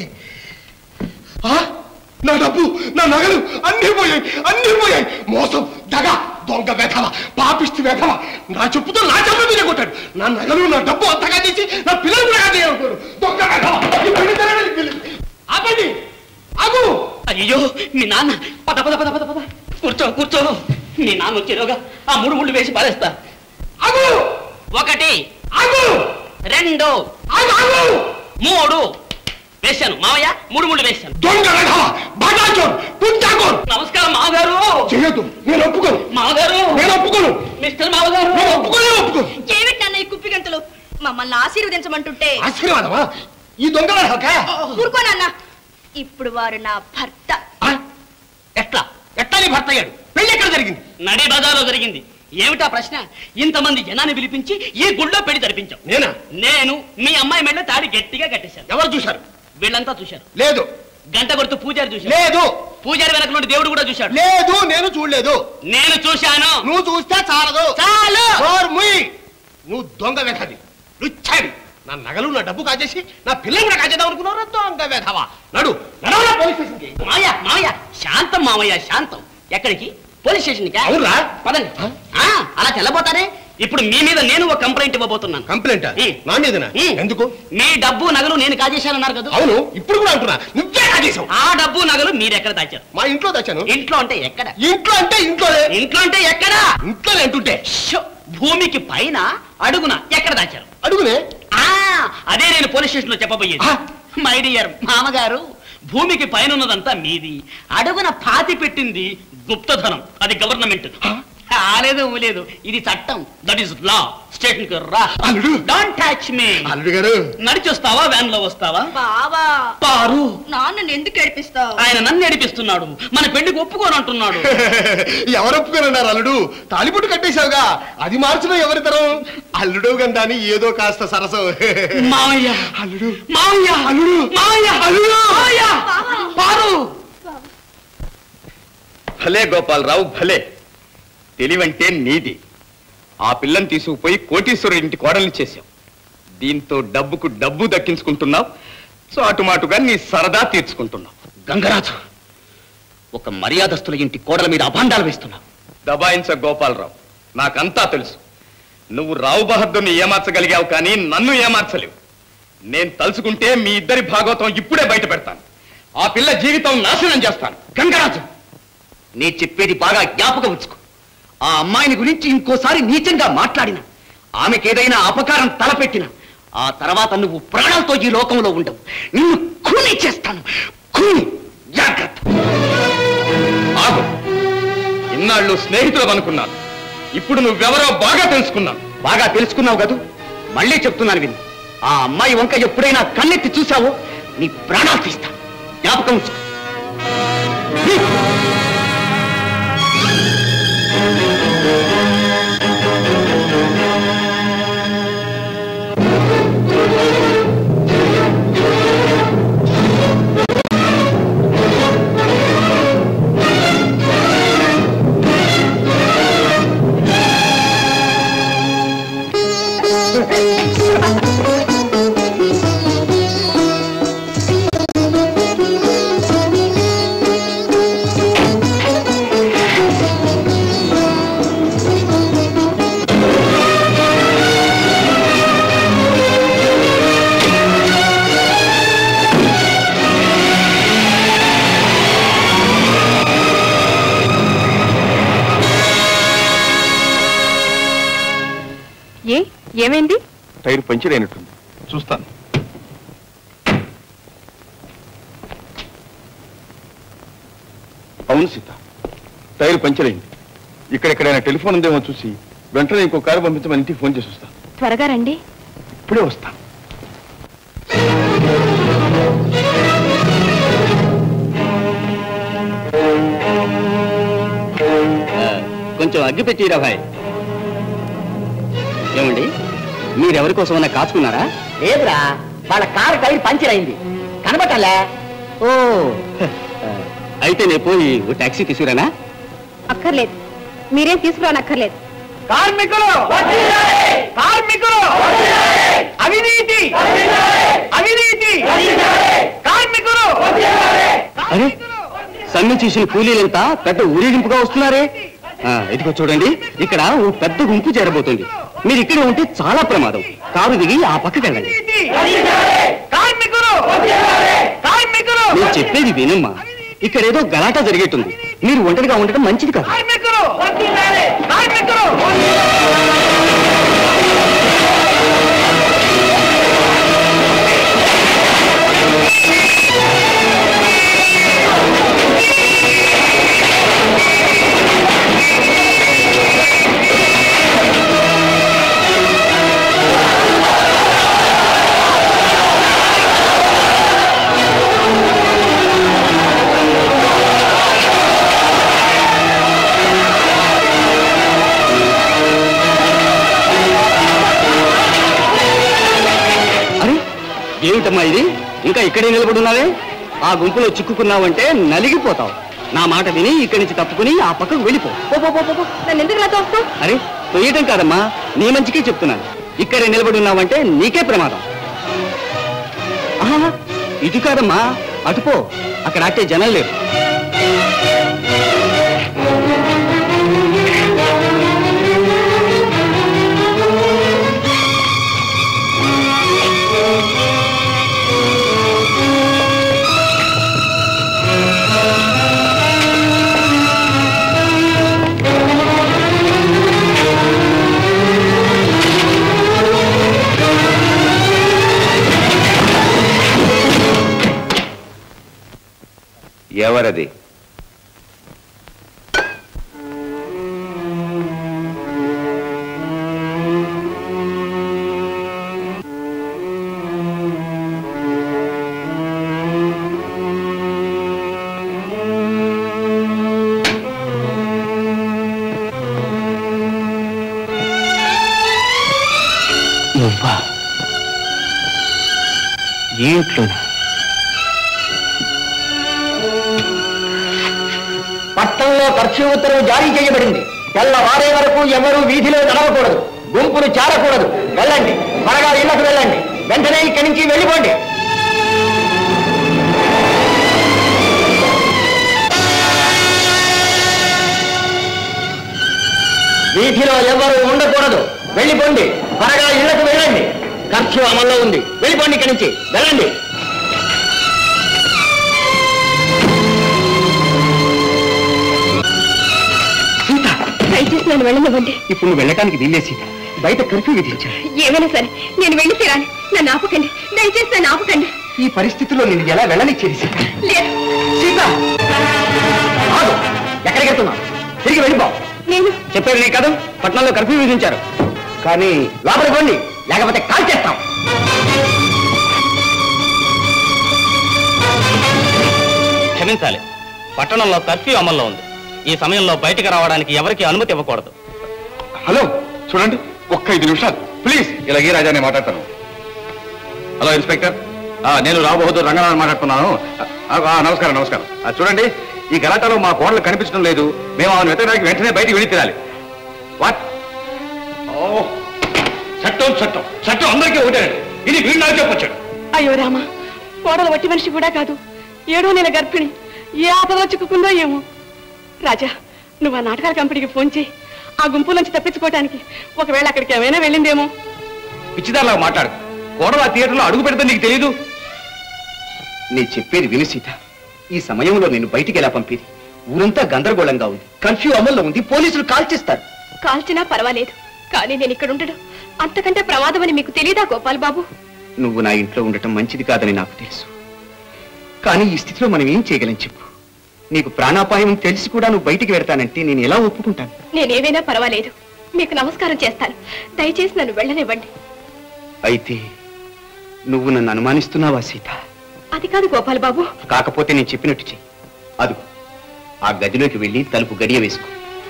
F: ఆ? నా డబ్బు నా నగలు అన్ని పోయాయి అన్ని పోయాయి మోసం దగ దొంగ వెధవ పాపిష్టి వెధవ నా చెప్పుతో నా చెప్పు మీద కొట్టాడు నా నగలు నా డబ్బు అంతగా చేసి నా పిల్లలు కూడా చేయాలనుకోడు దొంగ వెధవ ఈ పెళ్లి జరగని పిల్లి. ఆపండి ఆగు
B: అయ్యో మీ నాన్న పద పద పద పద పద కూర్చో కూర్చో మీ నాన్న వచ్చేలోగా ఆ మూడు ముళ్ళు వేసి పారేస్తా
F: ఆగు
B: ఒకటి
F: ఆగు
B: రెండు
F: ఆగు ఆగు
B: మూడు వేశాను మావయ్య మూడు ముళ్ళు వేశాను
F: దొంగ వెధవ బాటాచోర్ కుంటాకోర్
B: నమస్కారం మావగారు
F: చేయొద్దు నేను ఒప్పుకోను
B: మావగారు
F: నేను ఒప్పుకోను
B: మిస్టర్ మావగారు
F: నేను ఒప్పుకోనే ఒప్పుకోను
H: ఏమిటి నాన్న ఈ కుప్పి గంతులు మమ్మల్ని ఆశీర్వదించమంటుంటే
F: ఆశీర్వాదమా ఈ దొంగ వెధవక
H: ఊరుకో నాన్న ఇప్పుడు వారు నా భర్త
B: ఎట్లా
F: ఎట్లా నీ భర్త అయ్యాడు పెళ్లి ఎక్కడ జరిగింది
B: నడి బజార్లో జరిగింది ఏమిటా ప్రశ్న ఇంతమంది జనాన్ని పిలిపించి ఈ గుళ్ళో పెళ్లి జరిపించాం
F: నేనా
B: నేను మీ అమ్మాయి మెళ్ళ తాడి గట్టిగా కట్టేశాను
F: ఎవరు చూశారు
B: వీళ్ళంతా చూశారు
F: లేదు
B: గంట కొడుతూ పూజారి చూశారు
F: లేదు
B: పూజారి వెనక నుండి దేవుడు కూడా చూశాడు
F: లేదు నేను చూడలేదు
B: నేను చూశాను
F: నువ్వు చూస్తే చాలదు
B: చాలు
F: నోరు మూయి. నువ్వు దొంగ వెధవి లుచ్చాడు నా నగలు నా డబ్బు కాజేసి నా పిల్లలు కూడా కాజేద్దాం అనుకున్నావు దొంగ వెధవా నడు నడవరా పోలీస్ స్టేషన్కి
B: మాయ మాయ శాంతం మామయ్య శాంతం ఎక్కడికి పోలీస్ స్టేషన్ కి
F: అవునురా.
B: పదండి ఆ, అలా తెల్లబోతారే ఇప్పుడు మీ మీద నేను ఒక కంప్లైంట్ ఇవ్వబోతున్నాను
F: కంప్లైంట్
B: ఉమ్.
F: నా మీదనా
B: ఉమ్.
F: ఎందుకు
B: మీ డబ్బు నగలు నేను కాజేశానన్నారు కదా
F: అవును ఇప్పుడు కూడా అంటున్నా నువ్వే కాజేశావు
B: ఆ డబ్బు నగలు మీరు ఎక్కడ దాచారు
F: మా ఇంట్లో తెచ్చాను
B: ఇంట్లో అంటే ఎక్కడ
F: ఇంట్లో అంటే ఇంట్లోనే
B: ఇంట్లో అంటే ఎక్కడ
F: ఇంట్లోనే అంటుంటే
B: షో, భూమికి పైన అడుగున ఎక్కడ దాచారు
F: అడుగునే
B: ఆ అదే నేను పోలీస్ స్టేషన్ లో చెప్పబోయేది
F: ఆ.
B: మై డియర్ మామగారు భూమికి పైన ఉన్నదంతా మీది అడుగున పాతి పెట్టింది గుప్తధనం అది గవర్నమెంట్ లేదు లేదు ఇది చట్టం దట్ ఈస్ లా స్టేషన్ కి రా
F: అల్లుడు.
B: డోంట్ టచ్ మీ
F: అల్లుడు గారు
B: నడిచి వస్తావా వ్యాన్ లో వస్తావా
H: బావా
B: పారు
H: నాన్నని ఎందుకు ఏడిపిస్తావు
B: ఆయన నన్ను నడిపిస్తున్నాడు మన పెళ్లికి ఒప్పుకోను అంటున్నాడు
F: ఎవరు ఒప్పుకోనన్నారు అల్లుడు తాలిపుట్టు కట్టేశావుగా అది మార్చడం ఎవరి తరం అల్లుడు గండాని ఏదో కాస్త సరసం
B: మావయ్య
F: అల్లుడు
B: మావయ్య
F: అల్లుడు
B: మావయ్య
F: అల్లుడు
B: మావయ్య పారు
D: భలే గోపాలరావు భలే తెలివంటే నీది ఆ పిల్లని తీసుకుపోయి కోటీశ్వరు ఇంటి కోడల్ని చేశావు దీంతో డబ్బుకు డబ్బు దక్కించుకుంటున్నావు చాటుమాటుగా నీ సరదా తీర్చుకుంటున్నావు
B: గంగరాజు ఒక మర్యాదస్తుల ఇంటి కోడల మీద అభాండాలు వేస్తున్నావు
D: దబాయించ గోపాలరావు నాకంతా తెలుసు నువ్వు రావు బహద్దర్ని ఏమార్చగలిగావు కానీ నన్ను ఏమార్చలేవు నేను తలుచుకుంటే మీ ఇద్దరి భాగవతం ఇప్పుడే బయట పెడతాను ఆ పిల్ల జీవితం నాశనం చేస్తాను
E: గంగరాజు నీ చెప్పేది బాగా జ్ఞాపకం ఉంచుకో ఆ అమ్మాయిని గురించి ఇంకోసారి నీచంగా మాట్లాడిన ఆమెకేదైనా అపకారం తలపెట్టిన ఆ తర్వాత నువ్వు ప్రాణాలతో ఈ లోకంలో ఉండవు నిన్ను కూని చేస్తాను కూని జాగ్రత్త
D: ఆగు ఇన్నాళ్ళు స్నేహితులు అనుకున్నాను ఇప్పుడు నువ్వెవరో బాగా తెలుసుకున్నాను
E: బాగా తెలుసుకున్నావు కదూ మళ్ళీ చెప్తున్నాను విను ఆ అమ్మాయి వంక ఎప్పుడైనా కన్నెత్తి చూసావో నీ ప్రాణాలు తీస్తా జ్ఞాపకం ఉంచుకో
A: ఏమైంది
F: టైర్ పంచర్ అయినట్టుంది చూస్తాను అవును సీత టైర్ పంచర్ అయింది ఇక్కడెక్కడైనా టెలిఫోన్ ఉందేమో చూసి వెంటనే ఇంకో కారు పంపించమని ఇంటికి ఫోన్ చేసి వస్తా
A: త్వరగా రండి
F: ఇప్పుడే వస్తా
B: కొంచెం అగ్గి పెట్టిరా భాయ్ ఏమండి మీరెవరి కోసమన్నా కాచుకున్నారా లేదురా వాళ్ళ కారు టైర్ పంచర్ అయింది కనబట్టాలే ఓ అయితే నేను పోయి ఓ టాక్సీ తీసుకురానా
A: అక్కర్లేదు మీరేం తీసుకురానక్కర్లేదు
I: కార్మికులు కార్మికులు అవినీతి అవినీతి కార్మికులు
B: అరే సమ్మె చేసిన కూలీలంతా పెద్ద ఊరేగింపుగా వస్తున్నారే ఆ, ఇదిగో చూడండి ఇక్కడ ఓ పెద్ద గుంపు చేరబోతుంది మీరు ఇక్కడే ఉంటే చాలా ప్రమాదం కారు దిగి ఆ పక్కకి వెళ్ళండి
I: కార్మికులు కార్మికులు
B: నేను చెప్పేది వినమ్మా ఇక్కడ ఏదో గలాటా జరిగేటుంది మీరు ఒంటరిగా ఉండటం మంచిది కాదు
I: కార్మికులు కార్మికులు
B: అరే ఏమిటమ్మా ఇది ఇంకా ఇక్కడే నిలబడున్నావే ఆ గుంపులో చిక్కుకున్నావంటే నలిగిపోతావు నా మాట విని ఇక్కడి నుంచి తప్పుకుని ఆ పక్కకు వెళ్ళిపో పో, పో, పో, పో, పో.
A: నన్ను ఎందుకు నాతో వస్తావు
B: అరే తొయ్యటం కాదమ్మా నీ మంచికే చెప్తున్నాను ఇక్కడే నిలబడి ఉన్నావంటే నీకే ప్రమాదం ఆహా, ఇది కాదమ్మా అటుపో అక్కడ అట్టే జనం లేరు
E: ఎవరది
B: నువ్వా ఏ ఇంట్లోనా
I: పట్టణంలో కర్ఫ్యూ ఉత్తర్వు జారీ చేయబడింది తెల్లవారే వరకు ఎవరూ వీధిలో నడవకూడదు గుంపులు చేరకూడదు వెళ్ళండి త్వరగా ఇళ్లకు వెళ్ళండి వెంటనే ఇక్కడి నుంచి వెళ్ళిపోండి వీధిలో ఎవరు ఉండకూడదు వెళ్ళిపోండి త్వరగా ఇళ్లకు వెళ్ళండి కర్ఫ్యూ అమల్లో ఉంది వెళ్ళిపోండి ఇక్కడి నుంచి వెళ్ళండి
A: దయచేసి నన్ను వెళ్ళనివ్వండి
B: ఇప్పుడు నువ్వు వెళ్ళటానికి వీల్లేదు సీత బయట కర్ఫ్యూ విధించారు
A: ఏమైనా సరే నేను వెళ్ళి తీరాలి నన్ను ఆపకండి దయచేసి నన్ను ఆపకండి
B: ఈ పరిస్థితిలో నేను ఎలా వెళ్ళనిచ్చేది సీత
A: లేదు
I: సీత ఆగు ఎక్కడికి వెళ్తున్నావు తిరిగి వెళ్ళిపో
A: నేను
B: చెప్పారు నీ కదా పట్నంలో కర్ఫ్యూ విధించారు
I: కానీ లోపలికి పోండి లేకపోతే కాల్ చేస్తాం
B: క్షమించాలి పట్టణంలో కర్ఫ్యూ అమల్లో ఉంది ఈ సమయంలో బయటికి రావడానికి ఎవరికి అనుమతి ఇవ్వకూడదు
F: హలో చూడండి ఒక్క ఐదు నిమిషాలు ప్లీజ్ ఇలాగే రాజా నేను మాట్లాడతాను హలో ఇన్స్పెక్టర్ ఆ, నేను రావు బహదూర్ రంగనాథన్ మాట్లాడుతున్నాను ఆ, ఆ, నమస్కారం నమస్కారం ఆ, చూడండి ఈ గలాటాలో మా కోడలు కనిపించడం లేదు మేము ఆమెను వెతకడానికి వెంటనే బయటికి వెళ్ళి తీరాలి వాట్ ఓ చట్టం చట్టం చట్టం అందరికీ ఒకటేనండి ఇది వీళ్ళు నాకు చెప్పొచ్చాడు
L: అయ్యో రామా కోడలు వట్టి మనిషి కూడా కాదు ఏడో నెల గర్భిణి ఏ ఆపదలో చిక్కుకుందో ఏమో రాజా నువ్వు ఆ నాటకాల కంపెనీకి ఫోన్ చేయి ఆ గుంపు నుంచి తప్పించుకోవటానికి ఒకవేళ అక్కడికి ఏమైనా వెళ్ళిందేమో
F: పిచ్చిదారులా మాట్లాడు కోడలు ఆ థియేటర్లో అడుగు పెడితే నీకు తెలియదు
E: నీ చెప్పేది విను సీత ఈ సమయంలో నేను బయటికి ఎలా పంపేది ఊరంతా గందరగోళంగా ఉంది కర్ఫ్యూ అమల్లో ఉంది పోలీసులు కాల్ చేస్తారు
A: కాల్చినా పర్వాలేదు కానీ నేను ఇక్కడ ఉండడం అంతకంటే ప్రమాదమని మీకు తెలియదా గోపాల్ బాబు
E: నువ్వు నా ఇంట్లో ఉండటం మంచిది కాదని నాకు తెలుసు కానీ ఈ స్థితిలో మనం ఏం చేయగలం చెప్పు నీకు ప్రాణాపాయం తెలిసి కూడా నువ్వు బయటికి వెడతానంటే నేను ఎలా ఒప్పుకుంటాను
A: నేనేమైనా పర్వాలేదు మీకు నమస్కారం చేస్తాను దయచేసి నన్ను వెళ్ళనివ్వండి
E: అయితే నువ్వు నన్ను అనుమానిస్తున్నావా సీత
A: అది కాదు గోపాల్ బాబు
E: కాకపోతే నేను చెప్పినట్టు చెయ్యి అదుగు ఆ గదిలోకి వెళ్ళి తలుపు గడియ వేసుకో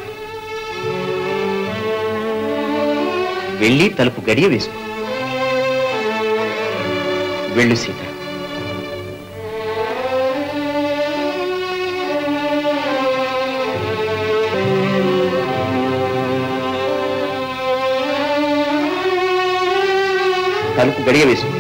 E: వెళ్ళి తలుపు గడియ వేసుకో వెళ్ళు సీత తలుపు గడియ వేసుకో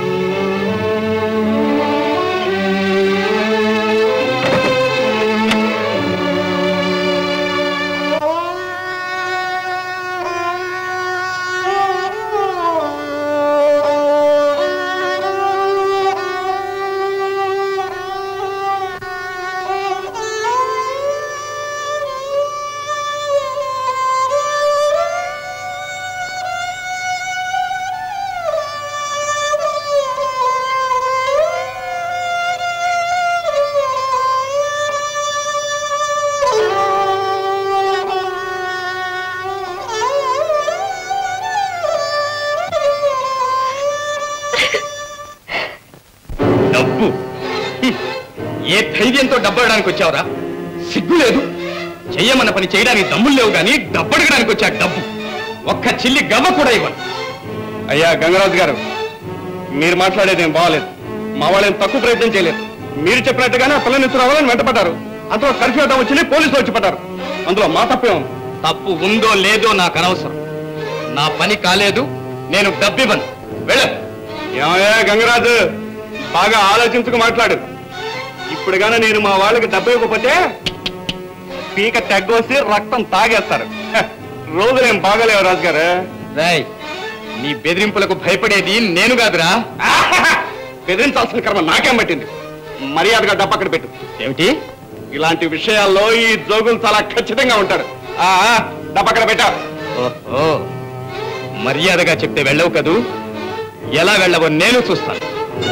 D: డబ్బు హ్మ్. ఏ ధైర్యంతో డబ్బు అడడానికి వచ్చావురా సిగ్గు లేదు చెయ్యమన్న పని చేయడానికి దమ్ములు లేవు కానీ డబ్బు అడగడానికి వచ్చా డబ్బు ఒక్క చిల్లి గవ్వ కూడా ఇవ్వను అయ్యా గంగరాజు గారు మీరు మాట్లాడేది ఏం బాగాలేదు మా వాళ్ళేం తక్కువ ప్రయత్నం చేయలేదు మీరు చెప్పినట్టుగానే ఆ పిల్లని ఎత్తు రావాలని వెంటపడ్డారు అందులో కర్ఫ్యూ అడ్డం వచ్చి పోలీసులు వచ్చి పడ్డారు అందులో మా తప్పే ఉంది తప్పు ఉందో లేదో నాకు అనవసరం నా పని కాలేదు నేను డబ్బివ్వను వెళ్ళ ఏమయ్యా గంగరాజు బాగా ఆలోచించుకు మాట్లాడు ఇప్పుడు గానీ నేను మా వాళ్ళకి డబ్బు ఇవ్వకపోతే పీక తెగ్గోసి రక్తం తాగేస్తారు హ, రోజులేం బాగలేవు రాజు గారు రాయ్ నీ బెదిరింపులకు భయపడేది నేను కాదురా ఆహాహా! బెదిరించాల్సిన కర్మ నాకేం పట్టింది మర్యాదగా డబ్బు అక్కడ పెట్టు ఏమిటి ఇలాంటి విషయాల్లో ఈ జోగులు చాలా ఖచ్చితంగా ఉంటారు ఆ ఆ, డబ్బు అక్కడ పెట్టా ఓహో మర్యాదగా చెప్తే వెళ్ళవు కదూ ఎలా వెళ్ళవో నేను చూస్తాను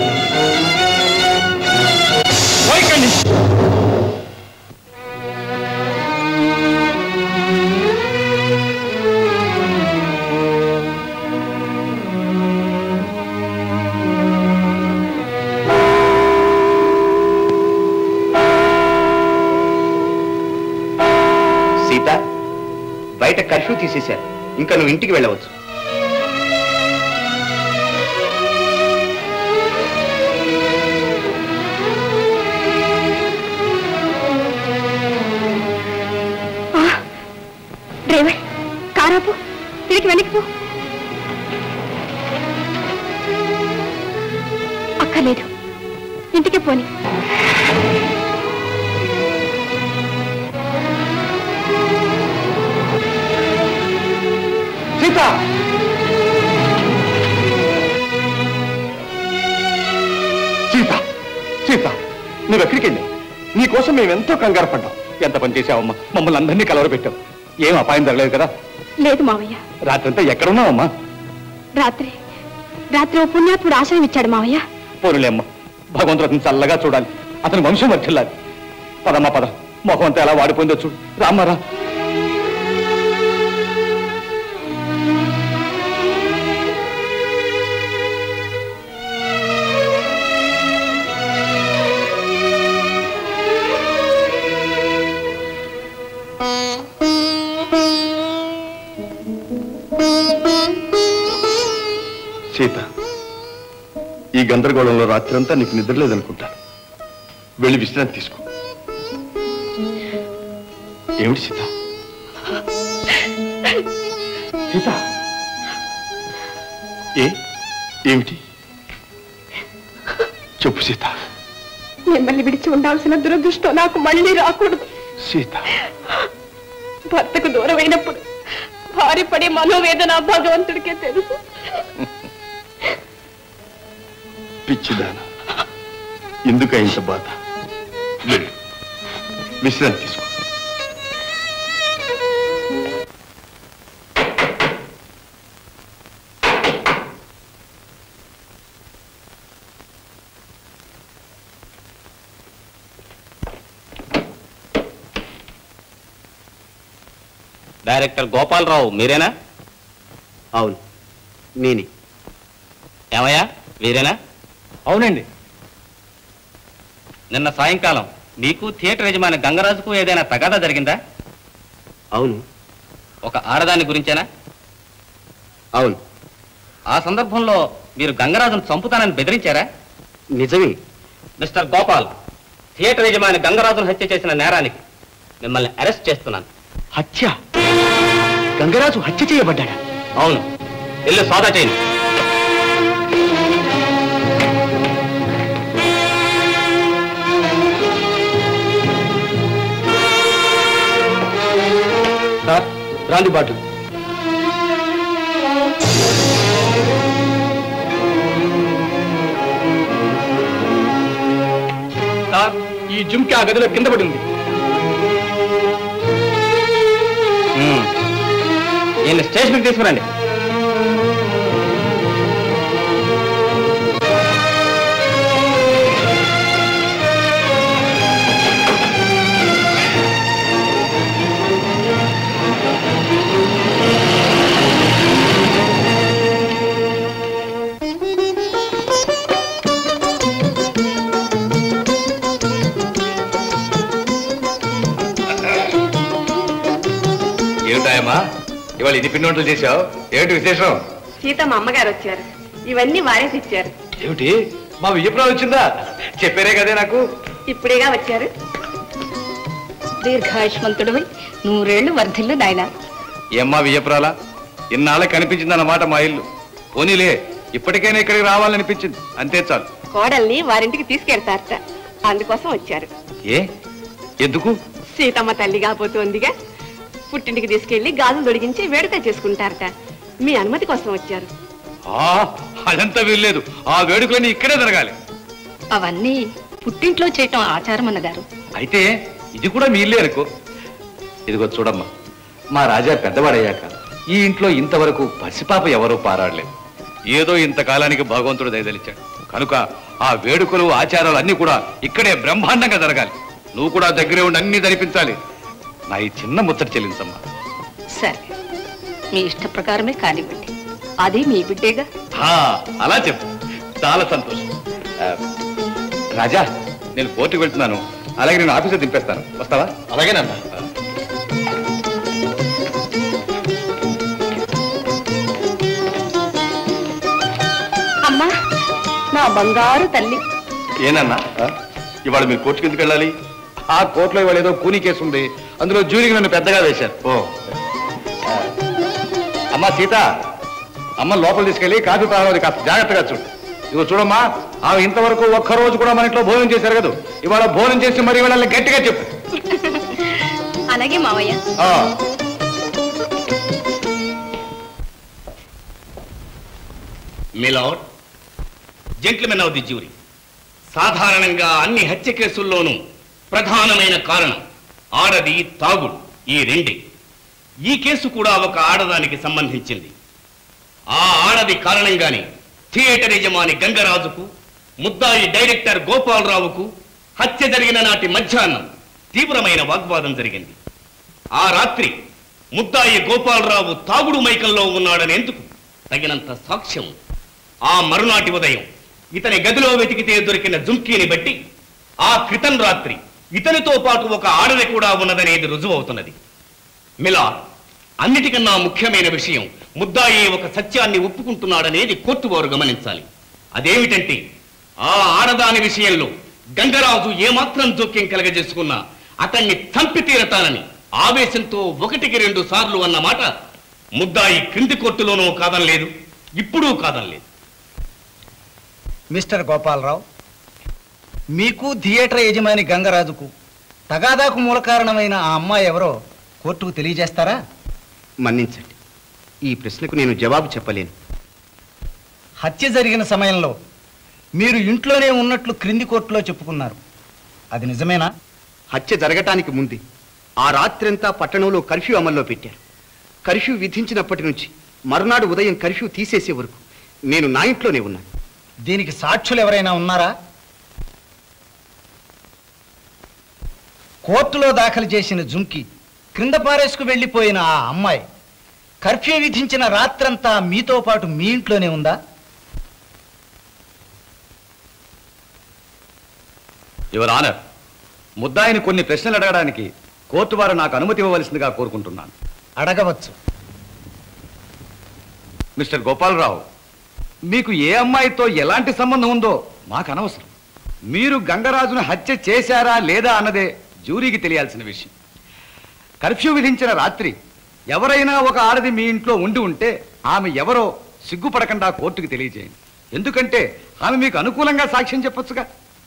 D: పోయికండి
E: సీత బయట కర్ఫ్యూ తీసేశారు ఇంకా నువ్వు ఇంటికి వెళ్ళవచ్చు
A: డ్రైవర్ కారాపు తిరిగి వెనక్కి పో అక్కర్లేదు ఇంటికి పోని
D: సీత సీత సీత నువ్వు ఎక్కడికి వెళ్ళావు నీకోసం మేము ఎంతో కంగారు పడ్డాం ఎంత పని చేసావమ్మా మమ్మల్ని అందరినీ కలవరపెట్టావు ఏం అపాయం జరగలేదు కదా
A: లేదు మావయ్య
D: రాత్రంతా ఎక్కడున్నావమ్మా
A: రాత్రి రాత్రి ఓ పుణ్యాత్ముడు ఆశ్రయం ఇచ్చాడు మావయ్య
D: పోనులేమ్మా భగవంతుడు అతను చల్లగా చూడాలి అతని వంశం వర్తిల్లాలి పదమ్మా పద మొహం అంతా ఎలా వాడిపోయిందో చూడు రామ్మారా
F: సీత ఈ గందరగోళంలో రాత్రంతా నీకు నిద్ర లేదనుకుంటాను వెళ్ళి విశ్రాంతి తీసుకో ఏమిటి సీత సీత ఏ ఏమిటి చెప్పు సీత
L: మిమ్మల్ని విడిచి ఉండాల్సిన దురదృష్టం నాకు మళ్ళీ రాకూడదు
F: సీత
L: భర్తకు దూరమైనప్పుడు భార్య పడే మనోవేదన భగవంతుడికే తెలుసు
F: పిచ్చిదాన ఎందుక ఇంత బాధ వెళ్ళు విశ్రాంతి తీసుకో
M: డైరెక్టర్ గోపాలరావు మీరేనా
E: అవును నేనే
M: ఏమయ్యా వీరేనా
K: అవునండి
M: నిన్న సాయంకాలం మీకు థియేటర్ యజమాని గంగరాజుకు ఏదైనా తగాదా జరిగిందా
E: అవును
M: ఒక ఆడదాని గురించేనా
E: అవును
M: ఆ సందర్భంలో మీరు గంగరాజును చంపుతానని బెదిరించారా
E: నిజమే
M: మిస్టర్ గోపాల్ థియేటర్ యజమాని గంగరాజును హత్య చేసిన నేరానికి మిమ్మల్ని అరెస్ట్ చేస్తున్నాను
E: హత్య గంగరాజు హత్య చేయబడ్డాడా
M: అవును ఇల్లు సోదా చేయండి
K: సార్ బ్రాంతి బాటిల్ సార్ ఈ జుమ్కి ఆ గదిలో కింద పడి ఉంది
M: ఈయన స్టేషన్కి తీసుకురండి
F: ఏమిటాయమ్మా ఇవాళ ఇది పిండి వంటలు చేశావు ఏమిటి విశేషం
L: సీత మా అమ్మగారు వచ్చారు ఇవన్నీ వారే తెచ్చారు
F: ఏమిటి మా విజయపురం వచ్చిందా చెప్పారే కదే నాకు
L: ఇప్పుడేగా వచ్చారు
A: దీర్ఘాయుష్మంతుడివి నూరేళ్లు వర్ధిల్లు నాయనా
F: ఏమ్మా విజయపురాలా ఇన్నాళ్ళకి కనిపించిందన్నమాట మా ఇల్లు పోనీలే ఇప్పటికైనా ఇక్కడికి రావాలనిపించింది అంతే చాలు
L: కోడల్ని వారింటికి తీసుకెళ్తారట అందుకోసం వచ్చారు
F: ఏ ఎందుకు
L: సీతమ్మ తల్లి కాబోతోందిగా పుట్టింటికి తీసుకెళ్లి గాజులు తొడిగించి వేడుక చేసుకుంటారట మీ అనుమతి కోసం వచ్చారు
F: ఆ అదంతా వీల్లేదు ఆ వేడుకలన్నీ ఇక్కడే జరగాలి
A: అవన్నీ పుట్టింట్లో చేయటం ఆచారం అన్నగారు
F: అయితే ఇది కూడా మీ ఇల్లే అనుకో ఇదిగో చూడమ్మా మా రాజా పెద్దవాడయ్యాక ఈ ఇంట్లో ఇంతవరకు పసిపాప ఎవరూ పారాడలేదు ఏదో ఇంతకాలానికి భగవంతుడు దయదలిచాడు కనుక ఆ వేడుకలు ఆచారాలు అన్ని కూడా ఇక్కడే బ్రహ్మాండంగా జరగాలి నువ్వు కూడా దగ్గరే ఉండి అన్ని జరిపించాలి నా ఈ చిన్న ముచ్చట చెల్లించమ్మా
A: సరే మీ ఇష్ట ప్రకారమే కానివ్వండి అది మీ బిడ్డేగా
F: ఆ, అలా చెప్పు చాలా సంతోషం ఆ, రాజా నేను కోర్టుకు వెళ్తున్నాను అలాగే నేను ఆఫీసు దింపేస్తాను వస్తావా అలాగేనమ్మా
A: అమ్మా నా బంగారు తల్లి
F: ఏనన్నా ఆ? ఇవాళ మీరు కోర్టుకి ఎందుకు వెళ్ళాలి ఆ కోర్టులో ఇవాళ ఏదో కూనీ కేసు ఉంది అందులో జ్యూరీకి నన్ను పెద్దగా వేశారు ఓ ఆ. అమ్మా సీత అమ్మ లోపల తీసుకెళ్ళి కాఫీ తాగలేదు కాస్త జాగ్రత్తగా చూడు ఇదిగో చూడమ్మా ఆమె ఇంతవరకు ఒక్క రోజు కూడా మన ఇంట్లో భోజనం చేశారు కదా ఇవాళ భోజనం చేసి మరి వాళ్ళని గట్టిగా చెప్పు
A: అలాగే మావయ్య
F: ఆ.
D: Milord gentlemen of the jury సాధారణంగా అన్ని హత్య కేసుల్లోనూ ప్రధానమైన కారణం ఆడది తాగుడు ఈ రెండే ఈ కేసు కూడా ఒక ఆడదానికి సంబంధించింది ఆ ఆడది కారణంగానే థియేటర్ యజమాని గంగరాజుకు ముద్దాయి డైరెక్టర్ గోపాలరావుకు హత్య జరిగిన నాటి మధ్యాహ్నం తీవ్రమైన వాగ్వాదం జరిగింది ఆ రాత్రి ముద్దాయి గోపాలరావు తాగుడు మైకంలో ఉన్నాడనేందుకు తగినంత సాక్ష్యం ఆ మరునాటి ఉదయం ఇతని గదిలో వెతికితే దొరికిన జుంకీని బట్టి ఆ క్రితం రాత్రి ఇతనితో పాటు ఒక ఆడది కూడా ఉన్నదనేది రుజువవుతున్నది మిలా అన్నిటికన్నా ముఖ్యమైన విషయం ముద్దాయి ఒక సత్యాన్ని ఒప్పుకుంటున్నాడనేది కోర్టు వారు గమనించాలి అదేమిటంటే ఆ ఆడదాని విషయంలో గంగరాజు ఏమాత్రం జోక్యం కలగజేసుకున్నా అతన్ని చంపి తీరతానని ఆవేశంతో ఒకటికి రెండు సార్లు అన్నమాట ముద్దాయి క్రింది కోర్టులోనూ కాదనలేదు ఇప్పుడు కాదనలేదు
N: మిస్టర్ గోపాలరావు మీకు థియేటర్ యజమాని గంగరాజుకు తగాదాకు మూల కారణమైన ఆ అమ్మాయి ఎవరో కోర్టుకు తెలియజేస్తారా
E: మన్నించండి ఈ ప్రశ్నకు నేను జవాబు చెప్పలేను
N: హత్య జరిగిన సమయంలో మీరు ఇంట్లోనే ఉన్నట్లు క్రింది కోర్టులో చెప్పుకున్నారు అది నిజమేనా
E: హత్య జరగటానికి ముందే ఆ రాత్రంతా పట్టణంలో కర్ఫ్యూ అమల్లో పెట్టారు కర్ఫ్యూ విధించినప్పటి నుంచి మరునాడు ఉదయం కర్ఫ్యూ తీసేసే వరకు నేను నా ఇంట్లోనే ఉన్నాను
N: దీనికి సాక్షులు ఎవరైనా ఉన్నారా కోర్టులో దాఖలు చేసిన జుంకి క్రింద పారేసుకు వెళ్ళిపోయిన ఆ అమ్మాయి కర్ఫ్యూ విధించిన రాత్రంతా మీతో పాటు మీ ఇంట్లోనే ఉందా
D: యువర్ ఆనర్ ముద్దాయిని కొన్ని ప్రశ్నలు అడగడానికి కోర్టు వారు నాకు అనుమతి ఇవ్వవలసిందిగా కోరుకుంటున్నాను
N: అడగవచ్చు
D: మిస్టర్ గోపాలరావు మీకు ఏ అమ్మాయితో ఎలాంటి సంబంధం ఉందో మాకు అనవసరం మీరు గంగరాజును హత్య చేశారా లేదా అన్నదే జ్యూరీకి తెలియాల్సిన విషయం కర్ఫ్యూ విధించిన రాత్రి ఎవరైనా ఒక ఆడది మీ ఇంట్లో ఉండి ఉంటే ఆమె ఎవరో సిగ్గుపడకుండా కోర్టుకి తెలియజేయండి ఎందుకంటే ఆమె మీకు అనుకూలంగా సాక్ష్యం చెప్పొచ్చుగా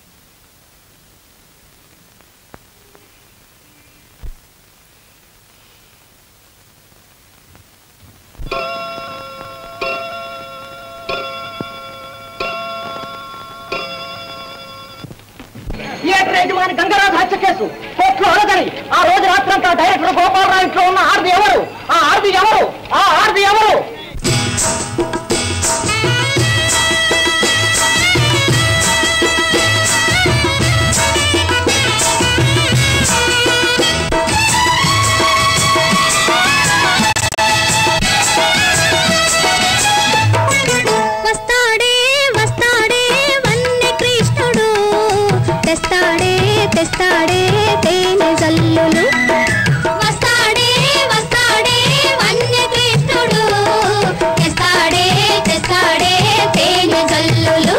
I: థియేటర్ యజమాని గంగరాజు హత్య కేసు కోర్టులో అడగని ఆ రోజు రాత్రంతా డైరెక్టర్ గోపాలరావు ఇంట్లో ఉన్న ఆర్ది ఎవరు ఆ ఆర్ది ఎవరు ఆ ఆర్ది ఎవరు
C: వస్తాడే వస్తాడే వన్నె కృష్ణుడు తెస్తాడే తెస్తాడే తేనె జల్లులు వస్తాడే వస్తాడే వన్నె కృష్ణుడు తెస్తాడే తెస్తాడే తేనె జల్లులు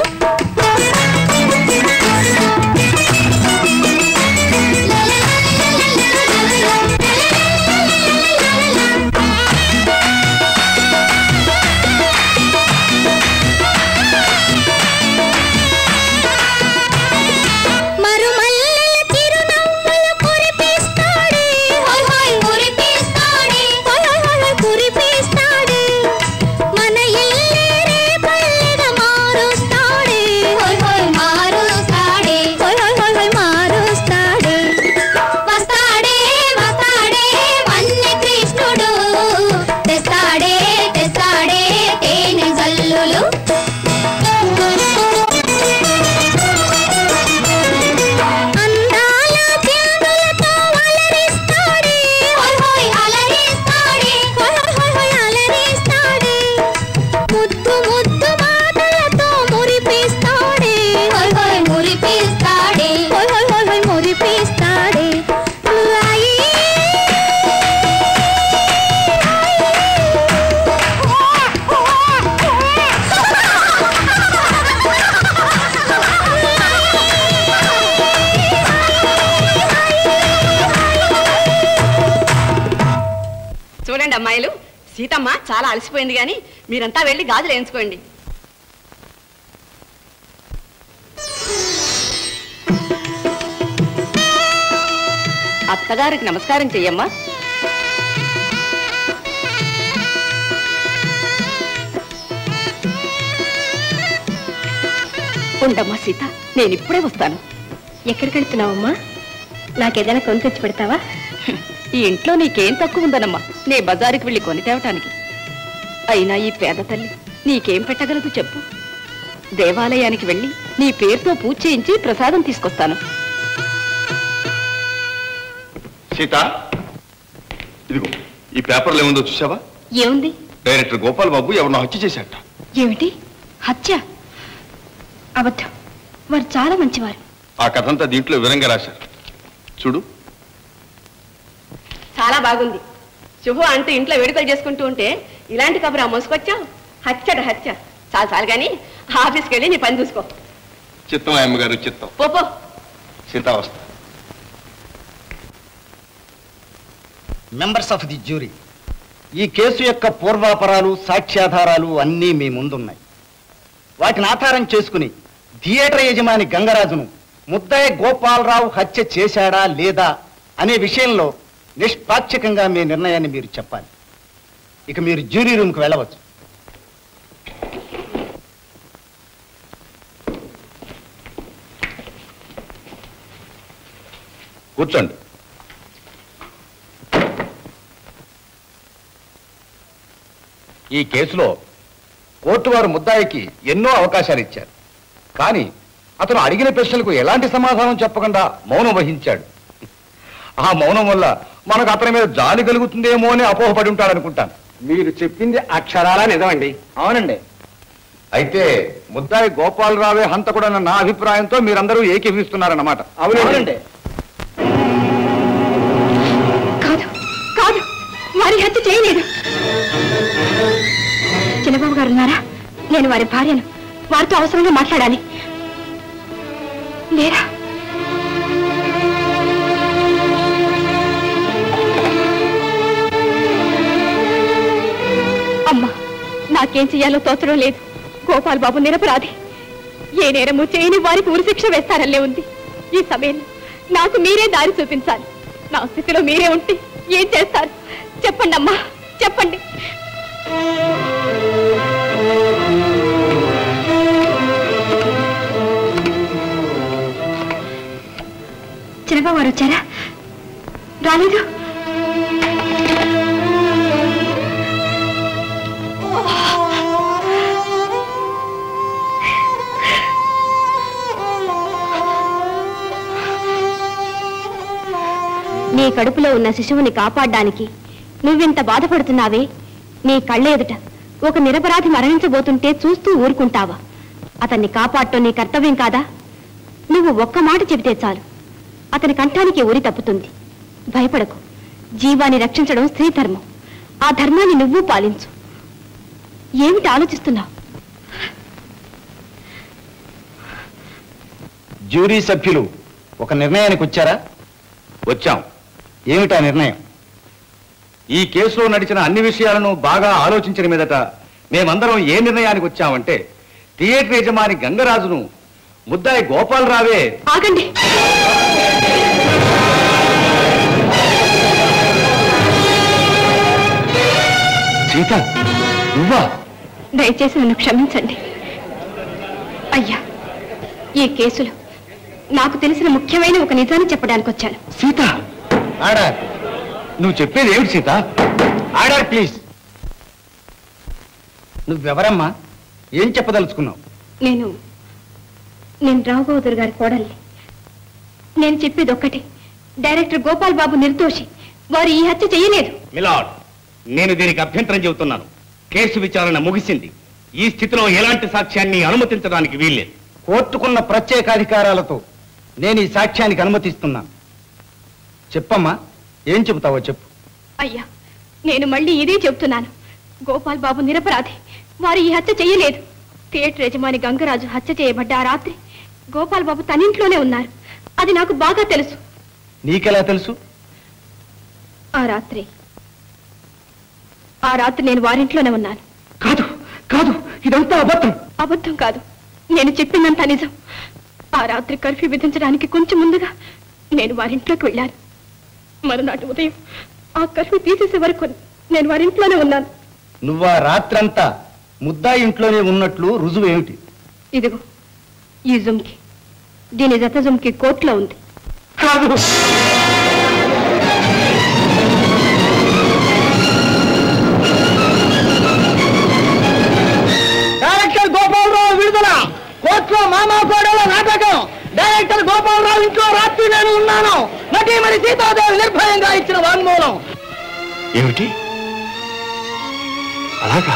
C: మరుమల్లెల చిరునవ్వులు కురిపిస్తాడే హోయ్ హోయ్ కురిపిస్తాడే హోయ్ హోయ్ హోయ్ హోయ్ కురిపిస్తాడే మన ఇల్లే రేపల్లెగా మారుస్తాడే హోయ్ హోయ్ మారుస్తాడే హోయ్ హోయ్ హోయ్ హోయ్ మారుస్తాడే వస్తాడే వస్తాడే వన్నె కృష్ణుడు తెస్తాడే తెస్తాడే తేనె జల్లులు అందాల ధ్యానులతో అలరిస్తాడే హోయ్ హోయ్ అలరిస్తాడే హోయ్ హోయ్ హోయ్ హోయ్ అలరిస్తాడే ముద్దు ముద్దు మాటలతో మురిపిస్తాడే హోయ్ హోయ్ మురిపిస్తాడే హోయ్ హోయ్ హోయ్ హోయ్ మురిపిస్తాడే లాయి
L: చూడండి అమ్మాయిలు సీతమ్మ చాలా అలసిపోయింది కానీ మీరంతా వెళ్ళి గాజులు వేయించుకోండి అత్తగారికి నమస్కారం చెయ్యమ్మా ఉండమ్మా సీత నేను ఇప్పుడే వస్తాను
A: ఎక్కడికి వెళ్తున్నావమ్మా నాకేదైనా కొని తెచ్చి పెడతావా
L: ఈ ఇంట్లో నీకేం తక్కువ ఉందనమ్మా నే బజారుకి వెళ్ళి కొని తేవటానికి అయినా ఈ పేద తల్లి నీకేం పెట్టగలదు చెప్పు దేవాలయానికి వెళ్ళి నీ పేరుతో పూజ చేయించి ప్రసాదం తీసుకొస్తాను
F: సీత ఇదిగో ఈ పేపర్లో ఏముందో చూసావా
A: ఏముంది
F: డైరెక్టర్ గోపాల్ బాబు ఎవరినో హత్య చేశాట
A: ఏమిటి హత్య అబద్ధం వారు చాలా మంచివారు
F: ఆ కథంతా దీంట్లో వివరంగా రాశారు చూడు
L: చాలా బాగుంది శుభ అంటూ ఇంట్లో వేడుకలు చేసుకుంటూ ఉంటే ఇలాంటి కబురా మోసుకొచ్చావు హత్యట హత్య చాలు చాలు కానీ ఆఫీస్కి వెళ్ళి నీ పని చూసుకో
F: చిత్తం అమ్మగారు చిత్తం
L: పో పో
F: సీత వస్తా
N: మెంబర్స్ ఆఫ్ ది జ్యూరీ ఈ కేసు యొక్క పూర్వాపరాలు సాక్ష్యాధారాలు అన్నీ మీ ముందున్నాయి వాటిని ఆధారం చేసుకుని థియేటర్ యజమాని గంగరాజును ముద్దాయి గోపాలరావు హత్య చేశాడా లేదా అనే విషయంలో నిష్పాక్షికంగా మీ నిర్ణయాన్ని మీరు చెప్పాలి ఇక మీరు జ్యూరీ రూమ్కి వెళ్ళవచ్చు
F: కూర్చోండి
D: ఈ కేసులో కోర్టు వారు ముద్దాయికి ఎన్నో అవకాశాలు ఇచ్చారు కానీ అతను అడిగిన ప్రశ్నలకు ఎలాంటి సమాధానం చెప్పకుండా మౌనం వహించాడు
F: ఆ మౌనం వల్ల మనకు అతని మీద జాలి కలుగుతుందేమో అని అపోహపడి ఉంటాడనుకుంటాను
K: మీరు చెప్పింది అక్షరాలా నిజమండి
F: అవునండి అయితే ముద్దాయి గోపాలరావే హంతకుడన్న నా అభిప్రాయంతో మీరందరూ ఏకీభవిస్తున్నారన్నమాట
K: అవునండి
A: కాదు కాదు వారి హత్య చేయలేదు చిన్నబాబు గారు ఉన్నారా నేను వారి భార్యను వారితో అవసరంగా మాట్లాడాలి లేరా అమ్మా నాకేం చెయ్యాలో తోచడం లేదు గోపాల్ బాబు నిరపరాధి ఏ నేరము చేయని వారికి ఉరిశిక్ష వేస్తారల్లే ఉంది ఈ సమయంలో నాకు మీరే దారి చూపించాలి నా స్థితిలో మీరే ఉంటే ఏం చేస్తారు చెప్పండి అమ్మా చెప్పండి చిన్నబాబు గారు వచ్చారా రాలేదు నీ కడుపులో ఉన్న శిశువుని కాపాడడానికి నువ్వింత బాధపడుతున్నావే నీ కళ్ళ ఎదుట ఒక నిరపరాధి మరణించబోతుంటే చూస్తూ ఊరుకుంటావా అతన్ని కాపాడటం నీ కర్తవ్యం కాదా నువ్వు ఒక్క మాట చెబితే చాలు అతని కంఠానికి ఉరి తప్పుతుంది భయపడకు జీవాన్ని రక్షించడం స్త్రీ ధర్మం ఆ ధర్మాన్ని నువ్వు పాలించు ఏమిటి ఆలోచిస్తున్నావు
N: జ్యూరీ సభ్యులు ఒక నిర్ణయానికి వచ్చారా
F: వచ్చాం
N: ఏమిటా నిర్ణయం
F: ఈ కేసులో నడిచిన అన్ని విషయాలను బాగా ఆలోచించిన మీదట మేమందరం ఏ నిర్ణయానికి వచ్చామంటే థియేటర్ యజమాని గంగరాజును ముద్దాయి గోపాలరావే
A: ఆగండి
F: సీత నువ్వా
A: దయచేసి నన్ను క్షమించండి అయ్యా ఈ కేసులో నాకు తెలిసిన ముఖ్యమైన ఒక నిజాన్ని చెప్పడానికి వచ్చాను
F: సీత ఆడార్ నువ్వు చెప్పేది ఏమిటి సీత
N: ఆర్డర్ ప్లీజ్ నువ్వెవరమ్మా ఏం చెప్పదలుచుకున్నావు
A: నేను నేను రాఘవదుర్ గారి కోడల్ని నేను చెప్పేది ఒక్కటే డైరెక్టర్ గోపాల్ బాబు నిర్దోషి వారు ఈ హత్య చేయలేదు
M: మిలాడ్ నేను దీనికి అభ్యంతరం చెబుతున్నాను కేసు విచారణ ముగిసింది ఈ స్థితిలో ఎలాంటి సాక్ష్యాన్ని అనుమతించడానికి వీల్లేదు
N: కోర్టుకున్న ప్రత్యేకాధికారాలతో నేను ఈ సాక్ష్యానికి అనుమతిస్తున్నాను చెప్పమ్మా ఏం చెబుతావో చెప్పు
A: అయ్యా నేను మళ్ళీ ఇదే చెబుతున్నాను గోపాల్ బాబు నిరపరాధి వారు ఈ హత్య చేయలేదు థియేటర్ యజమాని గంగరాజు హత్య చేయబడ్డ ఆ రాత్రి గోపాల్ బాబు తనింట్లోనే ఉన్నారు అది నాకు బాగా తెలుసు
N: నీకెలా తెలుసు
A: ఆ రాత్రి ఆ రాత్రి నేను వారింట్లోనే ఉన్నాను
K: కాదు కాదు ఇదంతా అబద్ధం
A: అబద్ధం కాదు నేను చెప్పిందంతా నిజం ఆ రాత్రి కర్ఫ్యూ విధించడానికి కొంచెం ముందుగా నేను వారింట్లోకి వెళ్ళాను మరునాటి ఉదయం ఆ కర్ఫ్యూ తీసేసే వరకు నేను వారింట్లోనే ఉన్నాను
N: నువ్వు ఆ రాత్రంతా ముద్దా ఇంట్లోనే ఉన్నట్లు రుజువు ఏమిటి
A: ఇదిగో ఈ జుమ్కి దీని జత జుమ్కి కోర్టులో ఉంది
K: కాదు
I: డైరెక్టర్ గోపాలరావు విడుదల కోర్టులో మామా కోడల నాటకం డైరెక్టర్ గోపాలరావు ఇంట్లో రాత్రి నేను ఉన్నాను నటీమణి సీతాదేవి నిర్భయంగా ఇచ్చిన వాంగ్మూలం
F: ఏమిటి అలాగా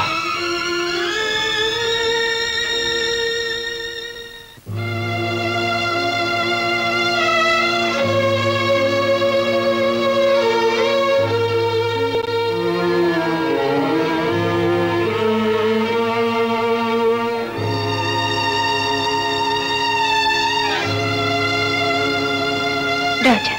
A: రాజా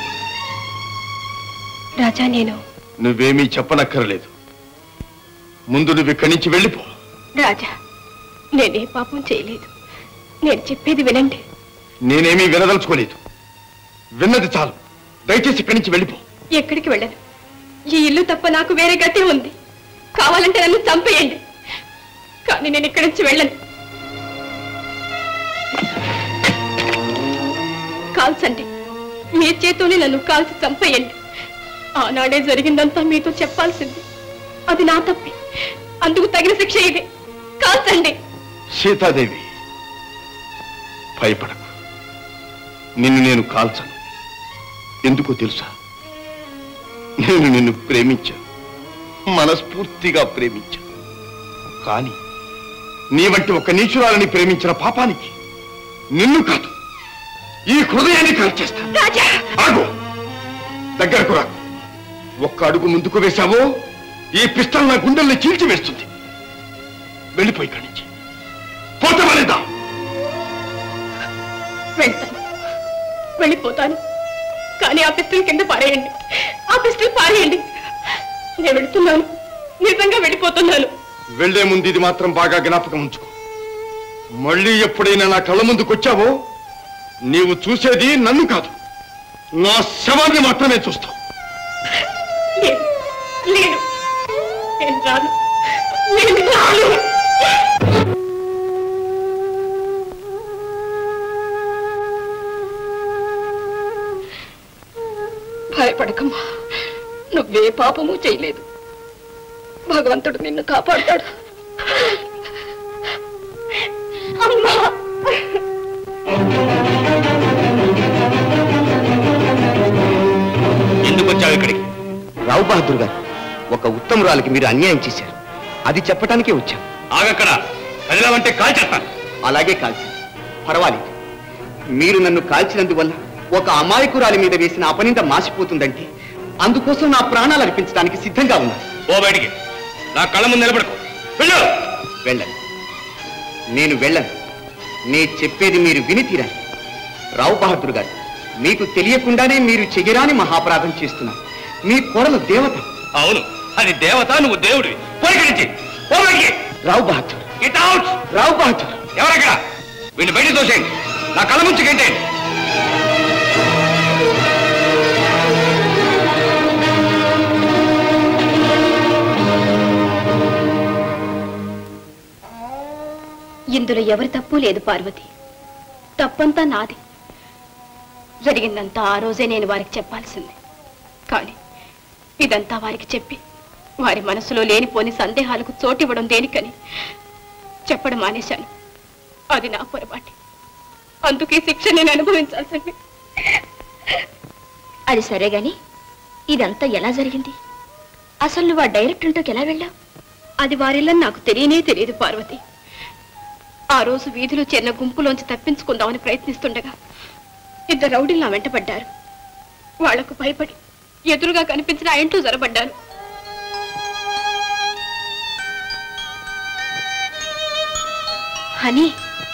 A: రాజా నేను
F: నువ్వేమీ చెప్పనక్కర్లేదు ముందు నువ్వు ఇక్కడి నుంచి వెళ్ళిపో
A: రాజా నేనే పాపం చేయలేదు నేను చెప్పేది వినండి
F: నేనేమీ వినదలుచుకోలేదు విన్నది చాలు దయచేసి ఇక్కడి నుంచి వెళ్ళిపో
A: ఎక్కడికి వెళ్ళను ఈ ఇల్లు తప్ప నాకు వేరే గతి ఉంది కావాలంటే నన్ను చంపేయండి కానీ నేను ఇక్కడి నుంచి వెళ్ళను కాల్చండి మీ చేతోనే నన్ను కాల్చి చంపేయండి ఆనాడే జరిగిందంతా మీతో చెప్పాల్సింది అది నా తప్పి అందుకు తగిన శిక్ష ఇది కాల్చండి
F: సీతాదేవి భయపడకు నిన్ను నేను కాల్చను ఎందుకో తెలుసా నేను నిన్ను ప్రేమించాను మనస్ఫూర్తిగా ప్రేమించాను కానీ నీ వంటి ఒక నీచురాలని ప్రేమించిన పాపానికి నిన్ను కాదు ఈ హృదయాన్ని కాల్చేస్తాను ఆగు దగ్గరకు రా ఒక్క అడుగు ముందుకు వేశావో ఈ పిస్టల్ నా గుండెల్ని చీల్చివేస్తుంది వెళ్ళిపోయి ఇక్కడి నుంచి పోతామనేదా
L: వెళ్తాను వెళ్ళిపోతాను కానీ ఆ పిస్టల్ కింద పారేయండి ఆ పిస్టల్ పారేయండి నేను వెళుతున్నాను నిజంగా వెళ్ళిపోతున్నాను
F: వెళ్లే ముందు ఇది మాత్రం బాగా జ్ఞాపకం ఉంచుకో మళ్ళీ ఎప్పుడైనా నా కళ్ళ ముందుకు వచ్చావో నీవు చూసేది నన్ను కాదు నా శవాన్ని మాత్రమే చూస్తావు
L: లేదు లేదు నేను రాను నేను రాను భయపడకమ్మా నువ్వే పాపము చేయలేదు భగవంతుడు నిన్ను కాపాడతాడు అమ్మా
E: ఎందుకు వచ్చావు ఇక్కడికి రావు బహదూర్ గారు ఒక ఉత్తమురాలకి మీరు అన్యాయం చేశారు అది చెప్పటానికే వచ్చాం
M: ఆగక్కడ కదిలావంటే కాల్చేస్తాను
E: అలాగే కాల్చి పర్వాలేదు మీరు నన్ను కాల్చినందువల్ల ఒక అమాయకురాలి మీద వేసిన అపనింద మాసిపోతుందంటే అందుకోసం నా ప్రాణాలు అర్పించడానికి సిద్ధంగా ఉన్నా
M: ఓ బయటికి నా కళ్ళ ముందు నిలబడకు వెళ్ళు
E: వెళ్ళను నేను వెళ్ళను నే చెప్పేది మీరు విని తీరాలి రావు బహదూర్ గారు మీకు తెలియకుండానే మీరు చెగిరాని మహాపరాధం చేస్తున్నారు మీ కోడలు దేవత
M: అవును అది దేవత నువ్వు దేవుడివి పోయికరించి ఓ బయటికి
E: రావు బహదూర్
M: గెట్ అవుట్
E: రావు బహదూర్
M: ఎవరక్కడ వీళ్ళు బయట తోసేయండి నా కళ్ళ ముంచి గంటేయండి
A: ఇందులో ఎవరి తప్పు లేదు పార్వతి తప్పంతా నాది జరిగిందంతా ఆ రోజే నేను వారికి చెప్పాల్సింది కానీ ఇదంతా వారికి చెప్పి వారి మనసులో లేనిపోని సందేహాలకు చోటివ్వడం దేనికని చెప్పడం మానేశాను అది నా పొరపాటి అందుకే శిక్ష నేను అనుభవించాల్సింది
O: అది సరే గాని ఇదంతా ఎలా జరిగింది అసలు నువ్వు ఆ డైరెక్టర్లతోకి ఎలా వెళ్ళావు
A: అది వారిల్లని నాకు తెలియనే తెలియదు పార్వతి ఆ రోజు వీధిలో చేరిన గుంపులోంచి తప్పించుకుందామని ప్రయత్నిస్తుండగా ఇద్దరు రౌడీలు నా వెంటపడ్డారు వాళ్లకు భయపడి ఎదురుగా కనిపించిన ఆ ఇంట్లో జరబడ్డాను హనీ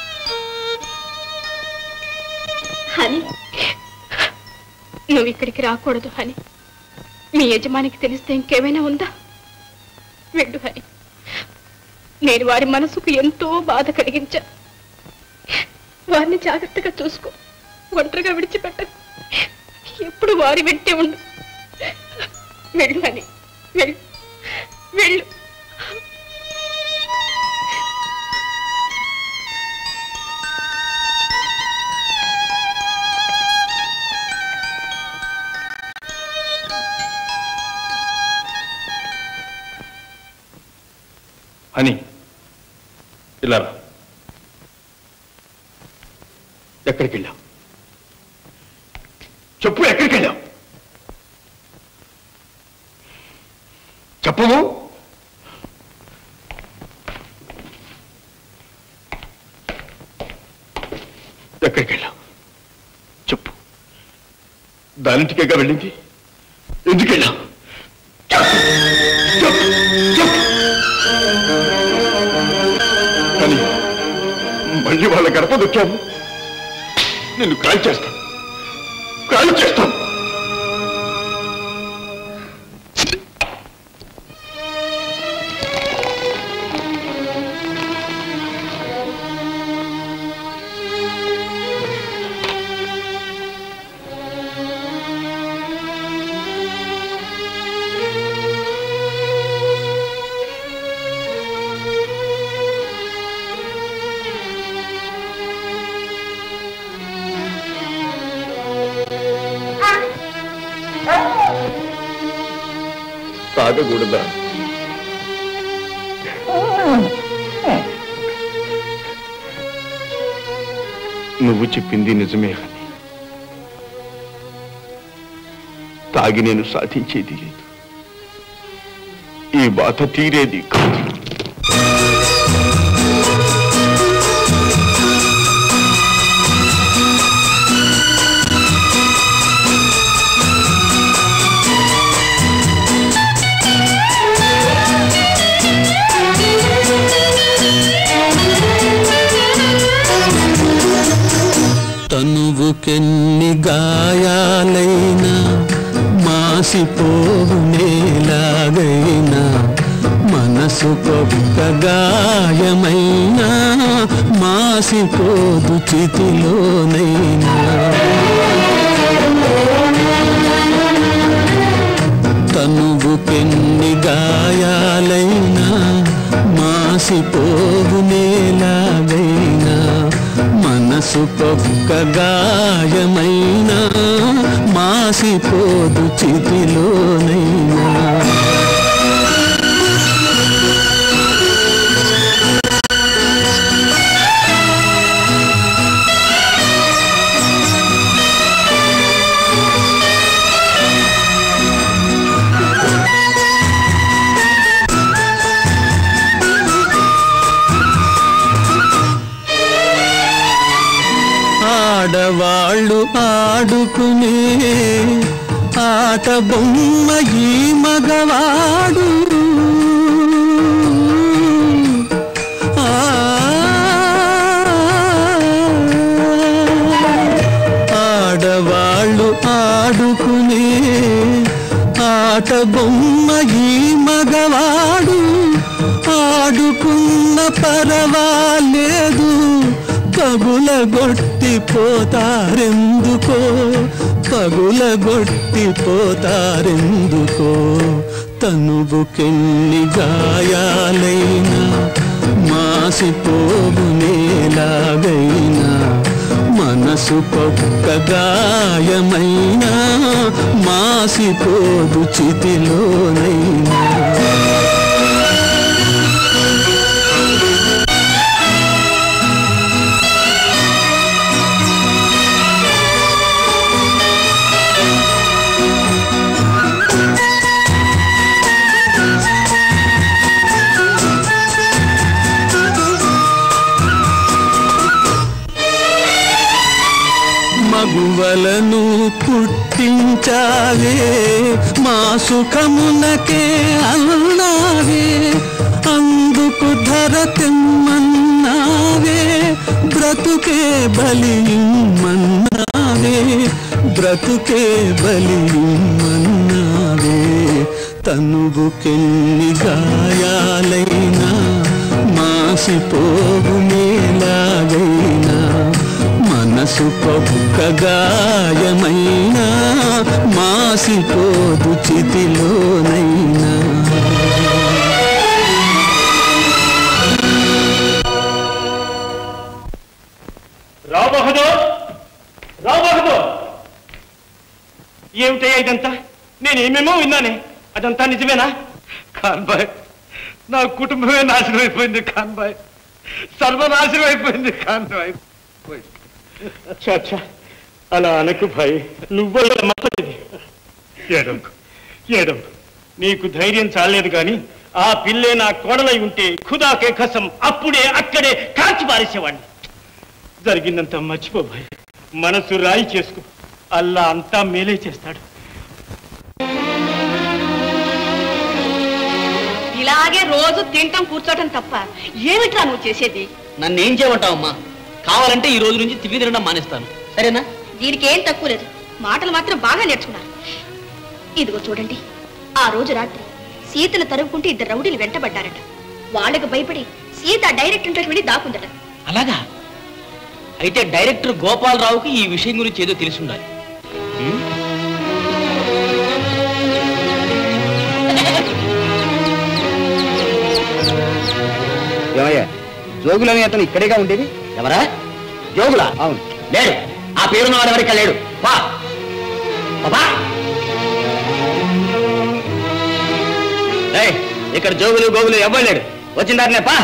A: హనీ నువ్వు ఇక్కడికి రాకూడదు హనీ మీ యజమానికి తెలిస్తే ఇంకేమైనా ఉందా వెళ్ళు హని నేను వారి మనసుకు ఎంతో బాధ కలిగించా వారిని జాగ్రత్తగా చూసుకో ఒంటరిగా విడిచిపెట్టకు ఎప్పుడు వారి వెంటే ఉండు వెళ్ళు అని వెళ్ళు వెళ్ళు
F: అని ఇలా రా. ఎక్కడికి వెళ్ళావు చెప్పు ఎక్కడికి వెళ్ళావు చెప్పవు ఎక్కడికి వెళ్ళావు చెప్పు దానింటికేగా వెళ్ళింది ఎందుకు వెళ్ళావు చెప్పు చెప్పు చెప్పు కానీ మళ్ళీ వాళ్ళ గడప దొక్కాము నిన్ను కాల్ చేస్తాను కాల్ చేస్తాను తాగకూడదా నువ్వు చెప్పింది నిజమే అని తాగి నేను సాధించేది లేదు ఈ బాధ తీరేది కాదు
G: తనువుకెన్ని గాయాలైనా మాసిపోవు నేలాగైనా మనసుకొక్క గాయమైనా మాసిపోదు చితిలోనైనా తనువుకెన్ని గాయాలైనా మాసిపోవు నేలాగైనా మనసుకొక్క గాయమైనా మాసిపోదు చితిలోనైనా ఆడవాళ్ళు ఆడుకునే ఆట బొమ్మ ఈ మగవాడు ఆ, ఆడవాళ్ళు ఆడుకునే ఆట బొమ్మ ఈ మగవాడు ఆడుకున్న పరవాలేదు పగులగొట్టి పోతారెందుకో పగులగొట్టి పోతారెందుకో తనువుకెన్ని గాయాలైనా మాసిపోవు నేలాగైనా మనసు పక్క గాయమైనా మాసిపోదు చితిలోనైనా మగువలను పుట్టించావే మా సుఖమునకే అన్నావే అందుకు ధర తెమ్మన్నావే బ్రతుకే బలిమన్నావే బ్రతుకే బలిమన్నావే తనువుకెన్ని గాయాలైనా మాసిపోగు మేలాగైనా మనసు పక్క గాయమైనా మాసిపోదు చితిలోనైనా
K: రావు బహదూర్ రావు బహదూర్ ఏమిటయ్యా ఇదంతా నేను ఏమేమో విన్నానే అదంతా నిజమేనా
D: ఖాన్ భాయ్ నా కుటుంబమే నాశనం అయిపోయింది ఖాన్ భాయ్ సర్వనాశనం అయిపోయింది ఖాన్ భాయ్
K: చాచా అలా అనకు భాయ్ నువ్వల్ల మతది ఏడంకు ఏడంకు నీకు ధైర్యం చాలేదు గాని ఆ పిల్లే నా కోడలై ఉంటే ఖుదాకే కసం అప్పుడే అక్కడే కాల్చి పారేసేవాడిని జరిగిందంతా మర్చిపో భాయ్ మనసు రాయి చేసుకో అల్లా అంతా మేలే చేస్తాడు
L: ఇలాగే రోజు తింటాం కూర్చోటం తప్ప ఏమిట్రా నువ్వు చేసేది
B: నన్ను ఏం చేయమంటావమ్మా కావాలంటే ఈ రోజు నుంచి తిరిగి తినడం మానేస్తాను సరేనా
H: దీనికి ఏం తక్కువ లేదు మాటలు మాత్రం బాగా నేర్చుకున్నారు ఇదిగో చూడండి ఆ రోజు రాత్రి సీతను తరుముకుంటూ ఇద్దరు రౌడీలు వెంటబడ్డారట వాళ్ళకు భయపడి సీత డైరెక్ట్ ఇంట్లోకి వెళ్ళి దాక్కుందట
B: అలాగా అయితే డైరెక్టర్ గోపాలరావుకి ఈ విషయం గురించి ఏదో తెలిసి ఉండాలి హ్మ్?
E: ఏమయ్యా జోగులని అతను ఇక్కడేగా ఉండేది
B: ఎవరా జోగులా
E: అవును
B: లేడు ఆ పేరున్న వాడు ఎవరికి లేడు వా బాబా ఏయ్, ఇక్కడ జోగులు గోగులు ఎవ్వరు లేడు వచ్చిన దారినే పా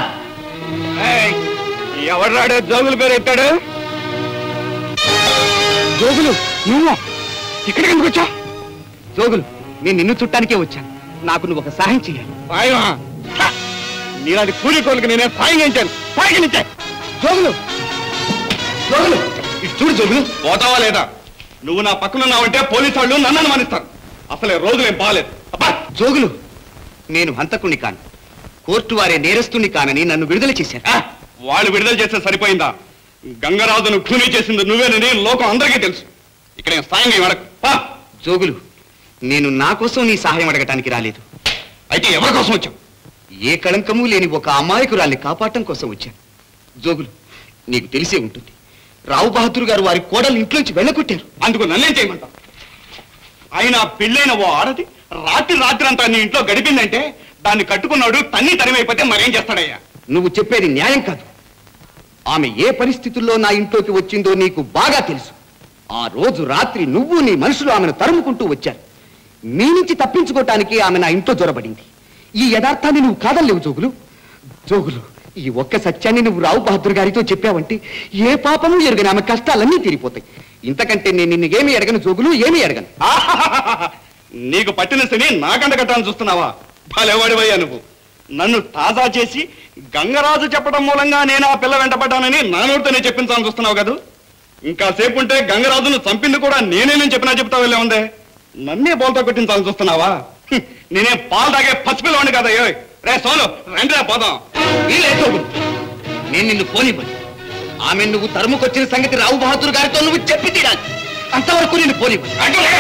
D: ఎవడాడు జోగుల పేరు ఎత్తాడు జోగులు నువ్వు ఇక్కడికి ఎందుకు వచ్చా
E: జోగులు నేను నిన్ను చుట్టానికే వచ్చాను నాకు నువ్వు ఒక సహాయం చేయాలి
D: సాయమా నీలాంటి కూలి కోళ్ళకి నేనే సాయం చేయించాను సాయం ఇచ్చా
E: జోగులు జోగులు ఇటు చూడు జోగులు
D: పోతావా లేదా నువ్వు నా పక్కన ఉన్నావంటే పోలీసు వాళ్ళు నన్ను అనుమానిస్తారు అసలే రోజులేం బాగాలేదు అబ్బా
E: జోగులు నేను హంతకుణ్ణి కాను కోర్టు వారే నేరస్తుణ్ణి కానని నన్ను విడుదల చేశారు
D: ఆ, వాళ్ళు విడుదల చేస్తే సరిపోయిందా గంగరాజును ఖూనీ చేసింది నువ్వేనని లోకం అందరికీ తెలుసు ఇక్కడ ఏం సాయం ఏం అడగ పా.
E: జోగులు నేను నా కోసం నీ సహాయం అడగటానికి రాలేదు
D: అయితే ఎవరి కోసం వచ్చావు
E: ఏ కళంకము లేని ఒక అమాయకురాల్ని కాపాడటం కోసం వచ్చాను జోగులు నీకు తెలిసే ఉంటుంది రావు బహదూర్ గారు వారి కోడలు ఇంట్లోంచి వెళ్ళగొట్టారు
D: అందుకు నన్నేం చేయమంటావు ఆయన పెళ్ళైన ఓ ఆడది రాత్రి రాత్రి అంతా నీ ఇంట్లో గడిపిందంటే దాన్ని కట్టుకున్నాడు తన్ని తరిమైపోతే మరేం చేస్తాడయ్యా
E: నువ్వు చెప్పేది న్యాయం కాదు ఆమె ఏ పరిస్థితుల్లో నా ఇంట్లోకి వచ్చిందో నీకు బాగా తెలుసు ఆ రోజు రాత్రి నువ్వు నీ మనుషులు ఆమెను తరుముకుంటూ వచ్చారు మీ నుంచి తప్పించుకోవటానికి ఆమె నా ఇంట్లో జొరబడింది ఈ యథార్థాన్ని నువ్వు కాదలేవు జోగులు జోగులు ఈ ఒక్క సత్యాన్ని నువ్వు రావు బహదూర్ గారితో చెప్పావంటే ఏ పాపము ఎరగని ఆమె కష్టాలన్నీ తీరిపోతాయి ఇంతకంటే నేను నిన్ను ఏమి అడగను జోగులు ఏమీ అడగను
D: నీకు పట్టిన శని నాకంట కట్టాలని చూస్తున్నావా భలేవాడివయ్యా నువ్వు నన్ను తాజా చేసి గంగరాజు చెప్పడం మూలంగా నేను ఆ పిల్ల వెంటపడ్డానని నా నోటితోనే చెప్పించాలని చూస్తున్నావు కదా ఇంకా సేపు ఉంటే గంగరాజును చంపింది కూడా నేనేనని చెప్పినా చెప్తా వెళ్ళే ఉందే నన్నే బోల్తో కొట్టించాలని చూస్తున్నావా హ్మ్, నేనే పాలు తాగే పసిపిల్లవాడిని కదా ఏ రే సోను రండిరా పోదాం
E: వీలే జోగులు నేను నిన్ను పోనివ్వను ఆమె నువ్వు తరుముకొచ్చిన సంగతి రావు బహదూర్ గారితో నువ్వు చెప్పి తీరాలి అంతవరకు నిన్ను పోనివ్వను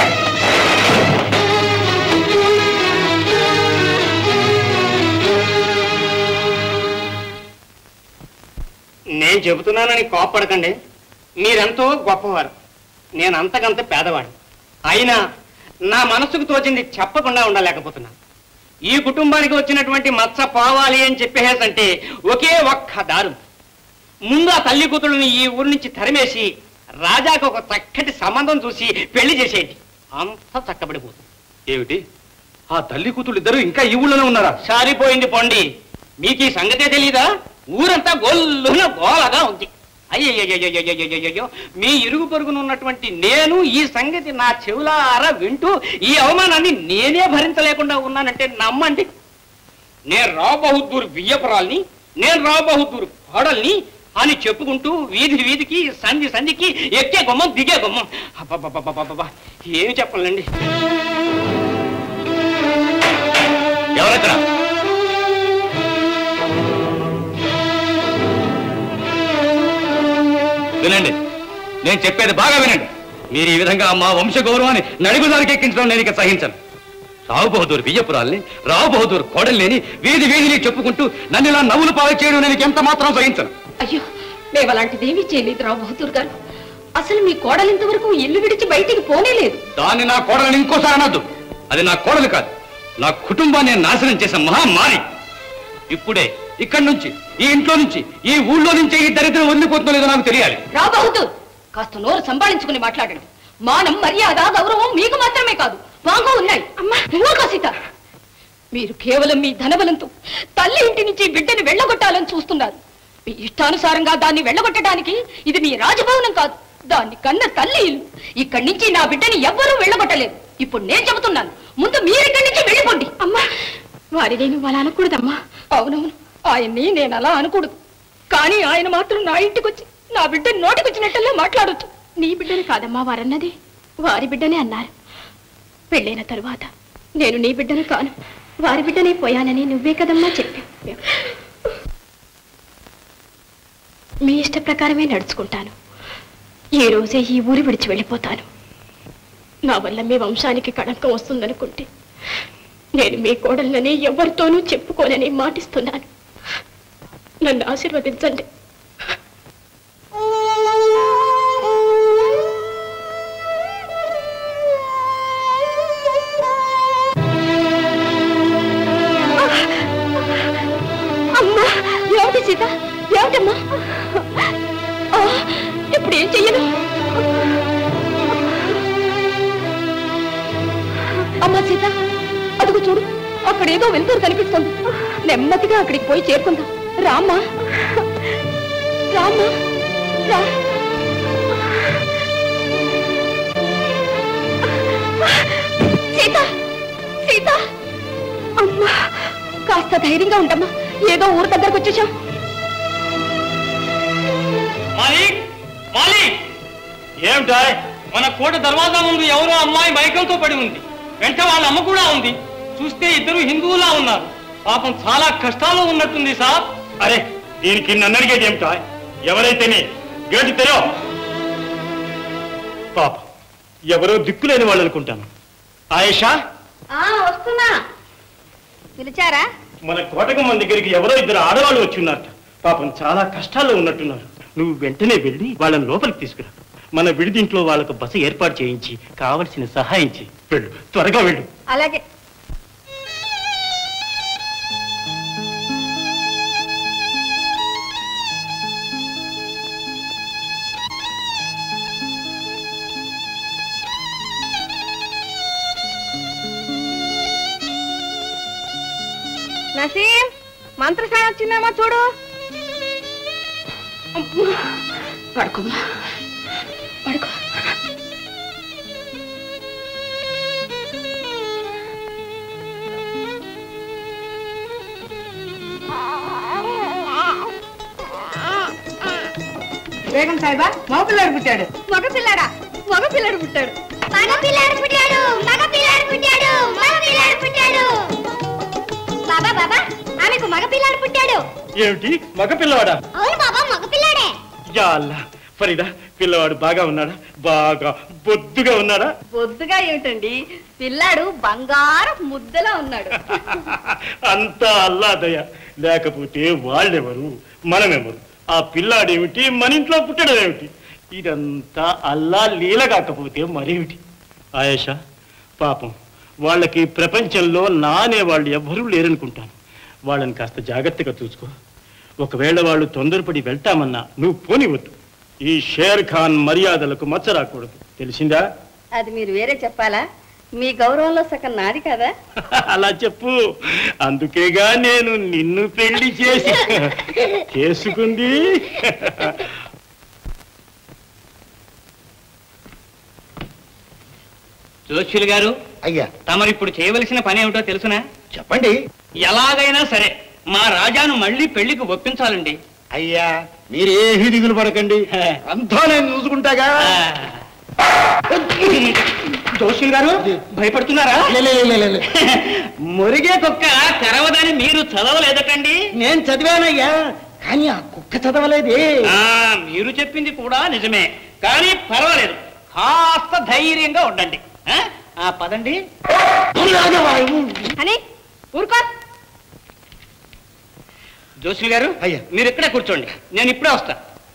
K: నేను చెబుతున్నానని కోప్పడకండి మీరెంతో గొప్పవారు నేను అంతకంత పేదవాడిని అయినా నా మనసుకు తోచింది చెప్పకుండా ఉండలేకపోతున్నా ఈ కుటుంబానికి వచ్చినటువంటి మచ్చ పోవాలి అని చెప్పేసంటే ఒకే ఒక్క దారు ముందు ఆ తల్లి కూతురుని ఈ ఊరి నుంచి తరిమేసి రాజాకు ఒక చక్కటి సంబంధం చూసి పెళ్లి చేసేయండి అంత చక్కబడిపోతుంది
M: ఏమిటి ఆ తల్లి కూతురు ఇద్దరు ఇంకా ఈ ఊళ్ళోనే ఉన్నారా
K: సారిపోయింది పొండి మీకు ఈ సంగతే తెలీదా ఊరంతా గొల్లున గోలగా ఉంది అయ్యయ్యో మీ ఇరుగు పొరుగున ఉన్నటువంటి నేను ఈ సంగతి నా చెవులారా వింటూ ఈ అవమానాన్ని నేనే భరించలేకుండా ఉన్నానంటే నమ్మండి నేను రావు బహదూర్ బియ్యపురాల్ని నేను రావు బహదూర్ కోడల్ని అని చెప్పుకుంటూ వీధి వీధికి సంధి సంధికి ఎక్కే గుమ్మం దిగే గుమ్మం అబ్బబ్బబ్బబ్బబ్బబ్బా ఏమి చెప్పాలండి
M: ఎవరక్కడ వినండి నేను చెప్పేది బాగా వినండి మీరు ఈ విధంగా మా వంశ గౌరవాన్ని నడుగుదారికి ఎక్కించడం నేను ఇక సహించను రావు బహదూర్ బియ్యపురాల్ని రావు బహదూర్ కోడల్ని వీధి వీధిని చెప్పుకుంటూ నన్ను ఇలా నవ్వులు పాలు చేయడం నేను ఎంత మాత్రం సహించను
A: అయ్యో మేము అలాంటిదేమీ చేయలేదు రావు బహదూర్ గారు అసలు మీ కోడలు ఇంతవరకు ఇల్లు విడిచి బయటికి పోనేలేదు
M: దాన్ని నా కోడలని ఇంకోసారి అనొద్దు అది నా కోడలు కాదు నా కుటుంబాన్ని నేను నాశనం చేసిన మహామారి ఇప్పుడే ఇక్కడి నుంచి ఈ ఇంట్లో నుంచి ఈ ఊళ్ళో నుంచి ఈ దరిద్రం వదిలిపోతుందో లేదో నాకు తెలియాలి
A: రావు బహదూర్ కాస్త నోరు సంపాదించుకుని మాట్లాడండి మానం మర్యాద గౌరవం మీకు మాత్రమే కాదు బాగా ఉన్నాయి అమ్మా ఊరుకో సీత మీరు కేవలం మీ ధనబలంతో తల్లి ఇంటి నుంచి బిడ్డని వెళ్ళగొట్టాలని చూస్తున్నారు మీ ఇష్టానుసారంగా దాన్ని వెళ్ళగొట్టడానికి ఇది మీ రాజభవనం కాదు దాన్ని కన్న తల్లి ఇల్లు ఇక్కడి నుంచి నా బిడ్డని ఎవ్వరూ వెళ్ళగొట్టలేదు ఇప్పుడు నేను చెబుతున్నాను ముందు మీరు ఇక్కడి నుంచి వెళ్ళిపోండి అమ్మా వారి నేను అలా అనకూడదమ్మా అవునవును ఆయన్ని నేను అలా అనకూడదు కానీ ఆయన మాత్రం నా ఇంటికి వచ్చి నా బిడ్డని నోటికొచ్చినట్టల్లా మాట్లాడొచ్చు నీ బిడ్డని కాదమ్మా వారన్నది వారి బిడ్డనే అన్నారు పెళ్ళైన తరువాత నేను నీ బిడ్డను కాను వారి బిడ్డనే పోయానని నువ్వే కదమ్మా చెప్పావు మీ ఇష్ట ప్రకారమే నడుచుకుంటాను ఈ రోజే ఈ ఊరి విడిచి వెళ్ళిపోతాను నా వల్ల మీ వంశానికి కళంకం వస్తుందనుకుంటే నేను మీ కోడళ్ళని ఎవరితోనూ చెప్పుకోనని మాటిస్తున్నాను నన్ను ఆశీర్వదించండి అమ్మా ఏమిటి సీత ఏమిటమ్మా ఆ, ఇప్పుడు ఏం చెయ్యను అమ్మా సీత అదుగు చూడు అక్కడ ఏదో వెళ్తూరు కనిపిస్తుంది నెమ్మదిగా అక్కడికి పోయి చేరుకుందాం రామ్మా రామ్మా రా సీత
L: ధైర్యంగా ఉండమ్మా ఏదో ఊరు దగ్గరకు వచ్చేసాం
K: మాలిక్ మాలిక్ ఏమిటా మన కోట దర్వాజా ముందు ఎవరో అమ్మాయి మైకంతో పడి ఉంది వెంట వాళ్ళ అమ్మ కూడా ఉంది చూస్తే ఇద్దరు హిందువులా ఉన్నారు పాపం చాలా కష్టాలు ఉన్నట్టుంది సార్ అరే దీనికి నన్ను అడిగేది ఏమిటా ఎవరైతేనే గేటు తెరో పాప ఎవరో దిక్కులేని వాళ్ళు అనుకుంటాను ఆయేషా
A: వస్తున్నా పిలిచారా
K: మన కోటకమ్మ దగ్గరికి ఎవరో ఇద్దరు ఆడవాళ్ళు వచ్చి ఉన్నారట పాపం చాలా కష్టాల్లో ఉన్నట్టున్నారు నువ్వు వెంటనే వెళ్ళి వాళ్ళని లోపలికి తీసుకురా మన విడిదింట్లో వాళ్ళకు బస ఏర్పాటు చేయించి కావలసిన సహాయం చేయి వెళ్ళు త్వరగా వెళ్ళు
A: అలాగే
L: నసీం మంత్రసాయం వచ్చిందేమో చూడు పడుకోమ్మా పడుకో బేగం సాహిబా మగ పిల్లాడు పుట్టాడు
A: మగ పిల్లాడా మగ పిల్లాడు పుట్టాడు మగ పిల్లాడు పుట్టాడు మగ పిల్లాడు పుట్టాడు మగ పిల్లాడు పుట్టాడు బాబా బాబా ఆమెకు మగ పిల్లాడు పుట్టాడు
K: ఏమిటి మగ పిల్లవాడా
A: అవును బాబా మగ పిల్లాడే
K: యా అల్లా ఫరీదా పిల్లవాడు బాగా ఉన్నాడా బాగా బొద్దుగా ఉన్నాడా
L: బొద్దుగా ఏమిటండి పిల్లాడు బంగారు ముద్దలా ఉన్నాడు
K: అంతా అల్లా దయ లేకపోతే వాళ్ళెవరు మనమెవరు ఆ పిల్లాడేమిటి మన ఇంట్లో పుట్టడం ఏమిటి ఇదంతా అల్లా లీల కాకపోతే మరేమిటి ఆయేషా పాపం వాళ్ళకి ప్రపంచంలో నానే వాళ్ళు ఎవ్వరూ లేరనుకుంటాను వాళ్ళని కాస్త జాగ్రత్తగా చూసుకో ఒకవేళ వాళ్ళు తొందరపడి వెళ్తామన్నా నువ్వు పోనివద్దు ఈ షేర్ ఖాన్ మర్యాదలకు మచ్చ రాకూడదు తెలిసిందా
L: అది మీరు వేరే చెప్పాలా మీ గౌరవంలో సగం నాది కదా
K: అలా చెప్పు అందుకేగా నేను నిన్ను పెళ్లి చేసి చేసుకుంది జోషులు గారు
N: అయ్యా
K: తమరు ఇప్పుడు చేయవలసిన పని ఏమిటో తెలుసునా
N: చెప్పండి
K: ఎలాగైనా సరే మా రాజాను మళ్ళీ పెళ్లికి ఒప్పించాలండి
N: అయ్యా మీరు ఏ దిగులు పడకండి అంతా నేను చూసుకుంటాగా
K: జోషులు గారు భయపడుతున్నారా
N: లే, లే, లే, లే, లే.
K: మురిగే కుక్క తెరవదని మీరు చదవలేదటండి
N: నేను చదివానయ్యా కానీ ఆ కుక్క చదవలేదే
K: ఆ, మీరు చెప్పింది కూడా నిజమే కానీ పర్వాలేదు కాస్త ధైర్యంగా ఉండండి ఆ? ఆ పదండి
L: అని ఊరుకో
K: జోషులు గారు అయ్యా మీరు ఇక్కడే కూర్చోండి నేను ఇప్పుడే వస్తా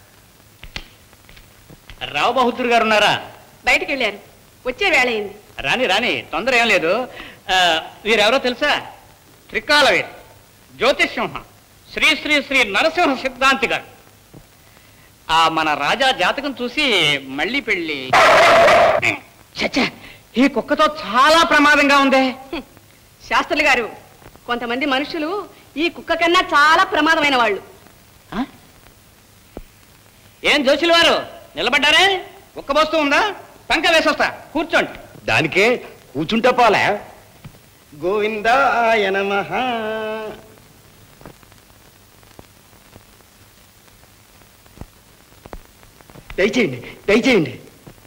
K: రావు బహదూర్ గారు ఉన్నారా
L: బయటికి వెళ్ళారు వచ్చే వేళ అయింది
K: రాని రాని తొందర ఏం లేదు ఆ, వీరెవరో తెలుసా త్రికాలవీర్ జ్యోతిష్సింహ శ్రీ శ్రీ శ్రీ నరసింహ సిద్ధాంతి గారు ఆ మన రాజా జాతకం చూసి మళ్ళీ పెళ్ళి చచ్చా ఈ కుక్కతో చాలా ప్రమాదంగా ఉందే
L: శాస్త్రులు గారు కొంతమంది మనుషులు ఈ కుక్క కన్నా చాలా ప్రమాదమైన వాళ్ళు
K: ఏం జోషుల వారు నిలబడ్డారే కుక్క బస్తూ ఉందా పంక వేసొస్తా కూర్చోండి
N: దానికే కూర్చుంటే పోలే గోవిందాయ నమః దయచేయండి దయచేయండి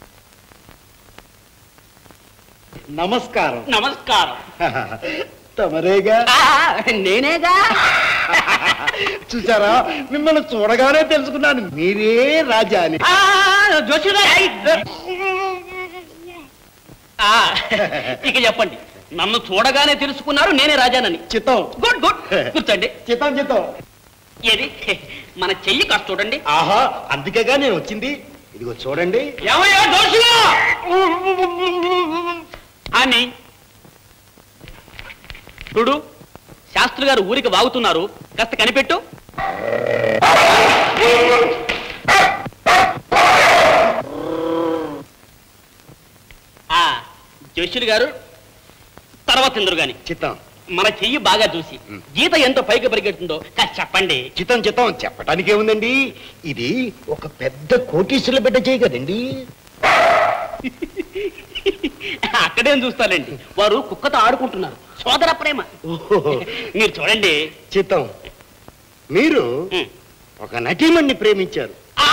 N: నమస్కారం
K: నమస్కారం
N: తమరేగా
K: నేనేగా
N: చూసారా మిమ్మల్ని చూడగానే తెలుసుకున్నాను మీరే రాజా అని
K: జోషులు ఆ, ఇక చెప్పండి నన్ను చూడగానే తెలుసుకున్నారు నేనే రాజానని
N: చిత్తం
K: గుడ్ గుడ్ కూర్చోండి
N: చిత్తం చిత్తం
K: ఏది మన చెయ్యి కాస్త చూడండి
N: ఆహా అందుకేగా నేను వచ్చింది ఇదిగో చూడండి
K: ఏమయ్యా దోషులు అని చూడు శాస్త్రి గారు ఊరికి వాగుతున్నారు కాస్త కనిపెట్టు ఆ జోషులు గారు తర్వాత ఇందరు గాని
N: చిత్తం
K: మన చెయ్యి బాగా చూసి గీత ఎంత పైకి పరిగెడుతుందో కాస్త చెప్పండి
N: చిత్తం చిత్తం చెప్పటానికి ఏముందండి ఇది ఒక పెద్ద కోటీశ్వరుల బిడ్డ చేయి కదండి
K: అక్కడేం చూస్తానండి వారు కుక్కతో ఆడుకుంటున్నారు
B: సోదర ప్రేమ మీరు చూడండి
J: చిత్తం మీరు ఒక నటీమణ్ణి ప్రేమించారు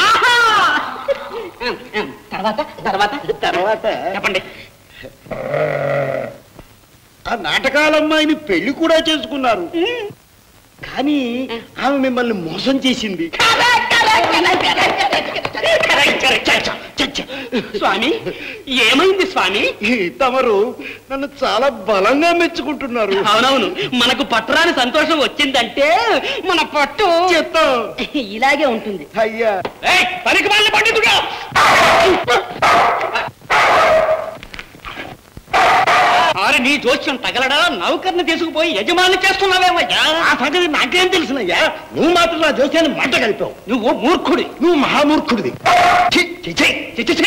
B: తర్వాత తర్వాత
J: తర్వాత
B: చెప్పండి
J: ఆ నాటకాలమ్మాయిని పెళ్లి కూడా చేసుకున్నారు కానీ ఆమె మిమ్మల్ని మోసం చేసింది
B: స్వామి ఏమైంది స్వామి
J: తమరు నన్ను చాలా బలంగా మెచ్చుకుంటున్నారు
B: అవునవును మనకు పట్టురాని సంతోషం వచ్చిందంటే మన పట్టు
J: చెప్తాం
B: ఇలాగే ఉంటుంది
J: అయ్యా
B: పనికి వాళ్ళ పండితుగా అరే నీ జోస్యం తగలడా నౌకర్ని తీసుకుపోయి యజమాని చేస్తున్నావేమయ్యా
J: ఆ సంగతి నాకేం తెలుసునయ్యా నువ్వు మాత్రం నా జోస్యాన్ని మంట కలిపావు
B: నువ్వు మూర్ఖుడి
J: నువ్వు మహామూర్ఖుడిది ఛీ, ఛీ, ఛీ, ఛీ, ఛీ, ఛీ.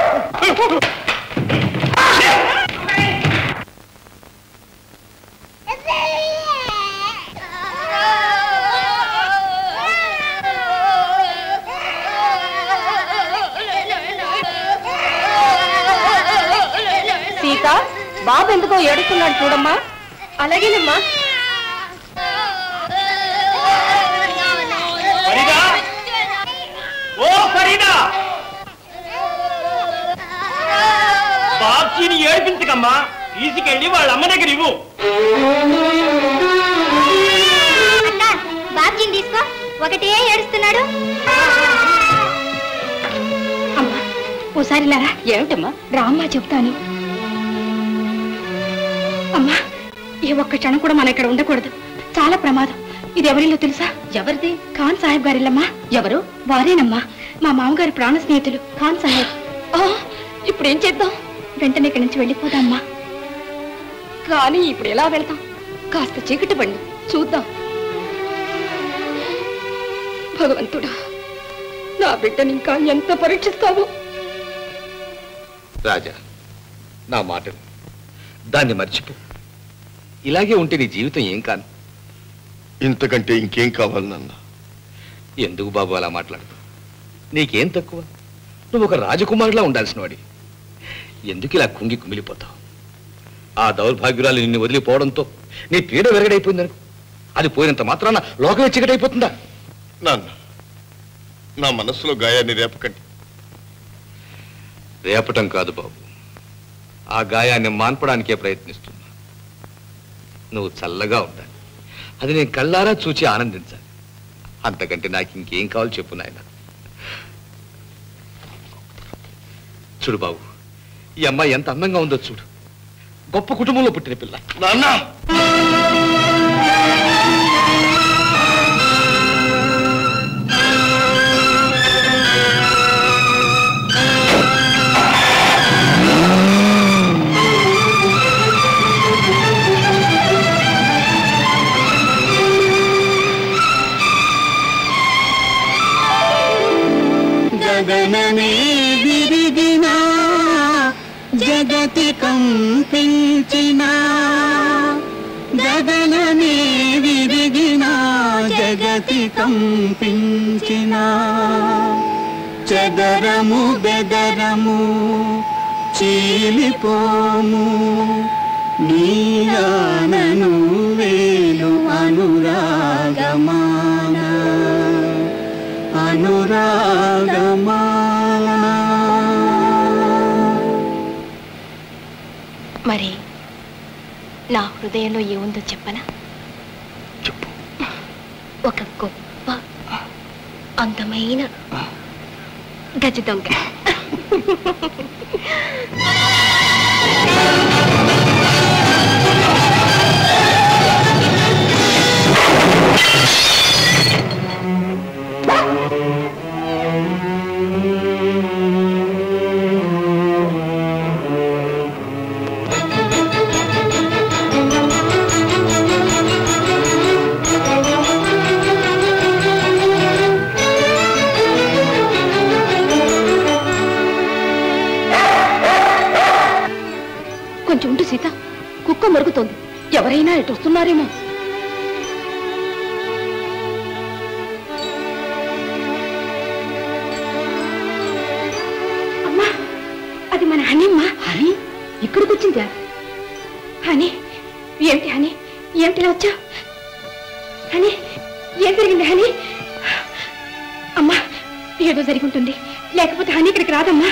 L: సీత బాబు ఎందుకో ఏడుస్తున్నాడు చూడమ్మా అలాగేనమ్మా
B: ఫరీదా ఓ ఫరీదా బాబ్జీని ఏడిపించకమ్మా తీసుకెళ్ళి వాళ్ళ అమ్మ దగ్గర ఇవ్వు
C: బాబ్జీని తీసుకో ఒకటే ఏడుస్తున్నాడు
A: అమ్మా ఓసారి లారా ఏమిటమ్మా రామ్మా చెప్తాను అమ్మా ఏ ఒక్క క్షణం కూడా మనం ఇక్కడ ఉండకూడదు చాలా ప్రమాదం ఇది ఎవరిలో తెలుసా ఎవరిది ఖాన్ సాహెబ్ గారిల్లమ్మా ఎవరు వారేనమ్మా మా మామగారి ప్రాణ స్నేహితులు ఖాన్ సాహెబ్ ఆ, ఇప్పుడు ఏం చేద్దాం వెంటనే ఇక్కడి నుంచి వెళ్ళిపోదామ్మా కానీ ఇప్పుడు ఎలా వెళ్తాం కాస్త చీకటి బండి చూద్దాం భగవంతుడా నా బిడ్డని ఇంకా ఎంత పరీక్షిస్తావో
M: రాజా నా మాటను దాన్ని మర్చిపో ఇలాగే ఉంటే నీ జీవితం ఏం కాను
F: ఇంతకంటే ఇంకేం కావాలి నాన్న
M: ఎందుకు బాబు అలా మాట్లాడు నీకేం తక్కువ నువ్వు ఒక రాజకుమారులా ఉండాల్సిన వాడి ఎందుకు ఇలా కుంగి కుమిలిపోతావు ఆ దౌర్భాగ్యురాలు నిన్ను వదిలిపోవడంతో నీ పీడ వెరగడైపోయిందనుకో అది పోయినంత మాత్రాన లోకమే చీకటైపోతుందా
F: నాన్న నా మనస్సులో గాయాన్ని రేపకండి
M: రేపటం కాదు బాబు ఆ గాయాన్ని మాన్పడానికే ప్రయత్నిస్తున్నా నువ్వు చల్లగా ఉండాలి అది నేను కళ్ళారా చూచి ఆనందించాలి అంతకంటే నాకు ఇంకేం కావాలో చెప్పు నాయన చూడు బాబు ఈ అమ్మాయి ఎంత అందంగా ఉందో చూడు గొప్ప కుటుంబంలో పుట్టిన పిల్ల
F: నాన్న
G: గగనమే విరిగిన జగతి కంపించిన గగనమే విరిగిన జగతి కంపించిన చెదరము బెదరము చీలిపోము నీయానను వేలు అనురాగమాన అనురాగమాన
A: మరి నా హృదయంలో ఏముందో చెప్పనా ఒక గొప్ప అందమైన గజ దొంగ కొంచెం ఉండు సీత కుక్క మరుగుతోంది ఎవరైనా ఇటు వస్తున్నారేమో అమ్మా అది మన హనీమ్మా హనీ ఇక్కడికి వచ్చిందా హనీ ఏమిటి హనీ ఏమిటి ఇలా వచ్చా హనీ ఏం జరిగింది హనీ అమ్మా ఏదో జరిగి ఉంటుంది లేకపోతే హనీ ఇక్కడికి రాదమ్మా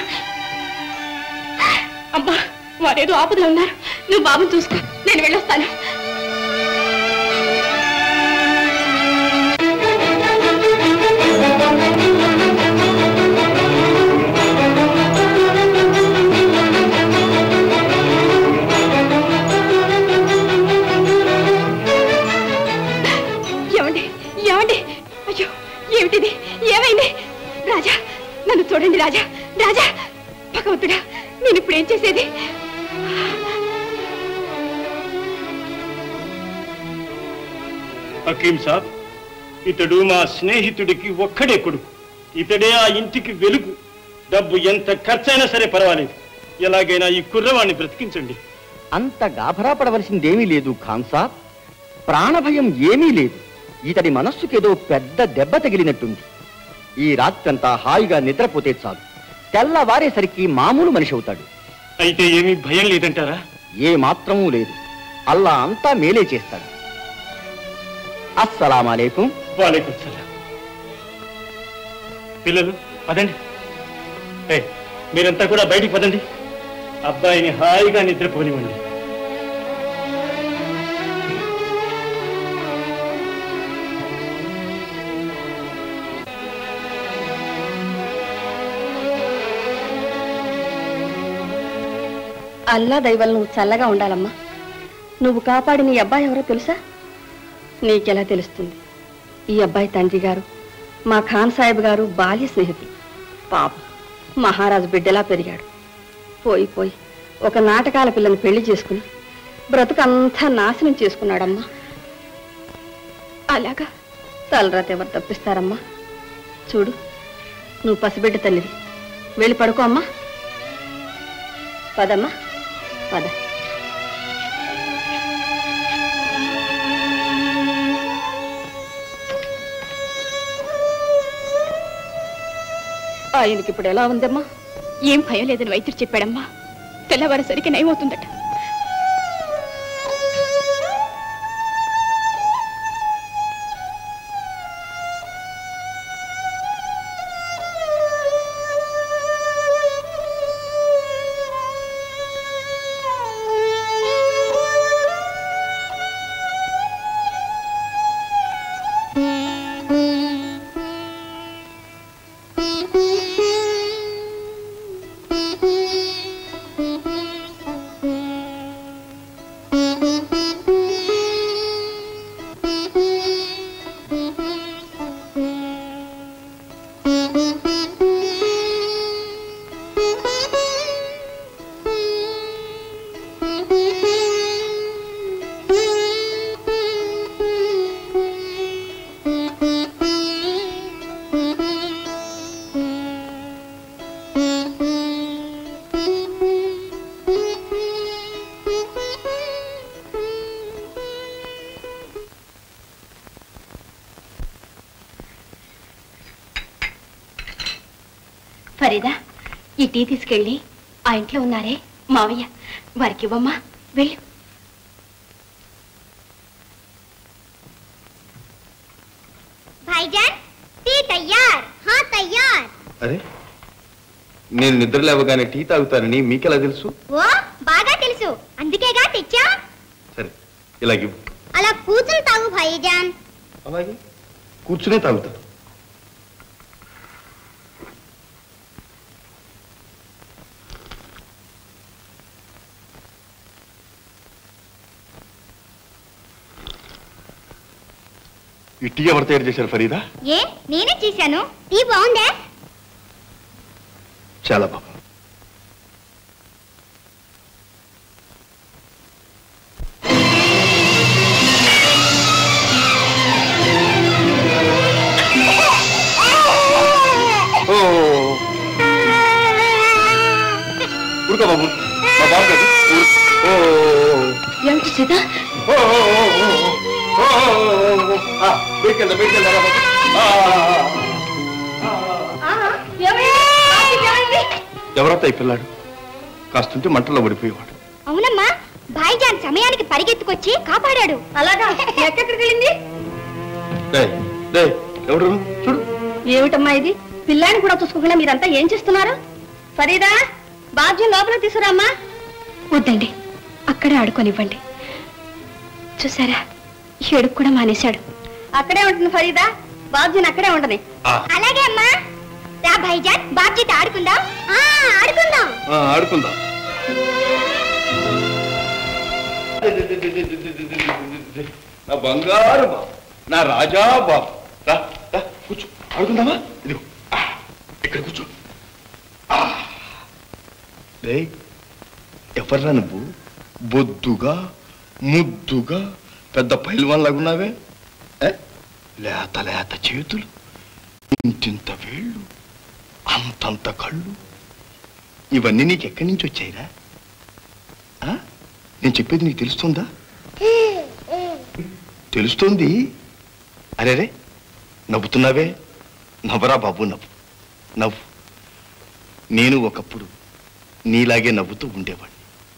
A: అమ్మా వారేదో ఆపదలో ఉన్నారు నువ్వు బాబుని చూసుకో నేను వెళ్ళొస్తాను ఏమండి ఏమండి అయ్యో ఏమిటిది ఏమైంది రాజా నన్ను చూడండి రాజా రాజా భగవంతుడా నేను ఇప్పుడు ఏం చేసేది
J: హకీం సాబ్ ఇతడు మా స్నేహితుడికి ఒక్కడే కొడుకు ఇతడే ఆ ఇంటికి వెలుగు డబ్బు ఎంత ఖర్చైనా సరే పర్వాలేదు ఎలాగైనా ఈ కుర్రవాణ్ణి బ్రతికించండి
N: అంత గాభరా పడవలసిందేమీ లేదు ఖాన్ సాబ్ ప్రాణభయం ఏమీ లేదు ఇతడి మనస్సుకేదో పెద్ద దెబ్బ తగిలినట్టుంది ఈ రాత్రంతా హాయిగా నిద్రపోతే చాలు తెల్లవారేసరికి మామూలు మనిషి అవుతాడు
J: అయితే ఏమీ భయం లేదంటారా
N: ఏ మాత్రమూ లేదు అల్లా అంతా మేలే చేస్తాడు అస్సలామలేకుం
J: వాలేకుం సలాం పిల్లలు పదండి ఏ మీరంతా కూడా బయటికి పదండి అబ్బాయిని హాయిగా నిద్రపోనివ్వండి
L: అల్లా దైవల్ నువ్వు చల్లగా ఉండాలమ్మా నువ్వు కాపాడిన ఈ అబ్బాయి ఎవరో తెలుసా నీకెలా తెలుస్తుంది ఈ అబ్బాయి తండ్రి గారు మా ఖాన్ సాహెబ్ గారు బాల్య స్నేహితులు పాపం మహారాజు బిడ్డలా పెరిగాడు పోయి పోయి ఒక నాటకాల పిల్లని పెళ్లి చేసుకుని బ్రతుకంతా నాశనం చేసుకున్నాడమ్మా అలాగా తలరాత ఎవరు తప్పిస్తారమ్మా చూడు నువ్వు పసిబిడ్డ తల్లివి వెళ్ళి పడుకో అమ్మా పదమ్మా పద ఆయనకి ఇప్పుడు ఎలా ఉందమ్మా
A: ఏం భయం లేదని వైద్యుడు చెప్పాడమ్మా తెల్లవారేసరికి నయమవుతుందట
O: ఫరీదా ఈ టీ తీసుకెళ్ళి ఆ ఇంట్లో ఉన్నారే మావయ్య వారికి ఇవ్వమ్మా వెళ్ళు
P: भाईजान टी तैयार हाँ तैयार
F: అరే నేను నిద్ర లేవగానే టీ తాగుతానని మీకెలా తెలుసు
P: ఓ బాగా తెలుసు అందుకేగా తెచ్చా
F: సరే ఇలాగివ్వు
P: అలా కూతురు తాగు భాయిజాన్
F: అలాగే కూర్చునే తాగుతాను ఈ టీ ఎవరు తయారు చేశారు ఫరీదా
P: ఏ నేనే చేశాను టీ బాగుందా
F: చాలా బాబు ఓ ఉరుక బాబు మా బాబు కాదు ఉరు- ఓ
O: ఏమిటి సీత
F: ఓ, ఓ, ఓ, ఓ, ఓ, ఓ, ఓ, ఓ, ఆ, బయటికెళ్దా బయటికెళ్దా బాబు ఆ, ఆ, ఆ. ఎవరత్తా ఈ పిల్లాడు కాస్తుంటే మంటల్లో పడిపోయేవాడు
P: అవునమ్మా భాయిజాన్ సమయానికి పరిగెత్తుకొచ్చి కాపాడాడు
H: అలాగా ఎక్కడికి వెళ్ళింది
F: ఎవరు చూడు
H: ఏమిటమ్మా ఇది పిల్లాన్ని కూడా చూసుకోకుండా మీరంతా ఏం చేస్తున్నారు ఫరీదా బాధ్యం లోపల తీసుకురామ్మా
O: వద్దండి అక్కడే ఆడుకొనివ్వండి చూసారా ఏడుపు కూడా మానేశాడు
H: అక్కడే ఉంటుంది ఫరీదా బాధ్యం అక్కడే ఉండని
P: అలాగే అమ్మా రా భాయిజాన్ బాబ్జీతో ఆడుకుందాం ఆ ఆడుకుందాం
F: ఆ, ఆడుకుందాం నా బంగారు బాబు నా రాజా బాబు రా రా కూర్చో ఆడుకుందామా ఇదిగో ఆ, ఇక్కడ కూర్చో ఆ. రేయ్ ఎవర్రా నువ్వు బొద్దుగా ముద్దుగా పెద్ద పైల్వాన్ లాగున్నావే ఏ? లేత లేత చేతులు ఇంతింత వేళ్ళు అంతంత కళ్ళు ఇవన్నీ నీకు ఎక్కడి నుంచి వచ్చాయిరా ఆ? నేను చెప్పేది నీకు తెలుస్తుందా తెలుస్తుంది అరే రే నవ్వుతున్నావే నవ్వరా బాబు నవ్వు నవ్వు నేను ఒకప్పుడు నీలాగే నవ్వుతూ ఉండేవాడిని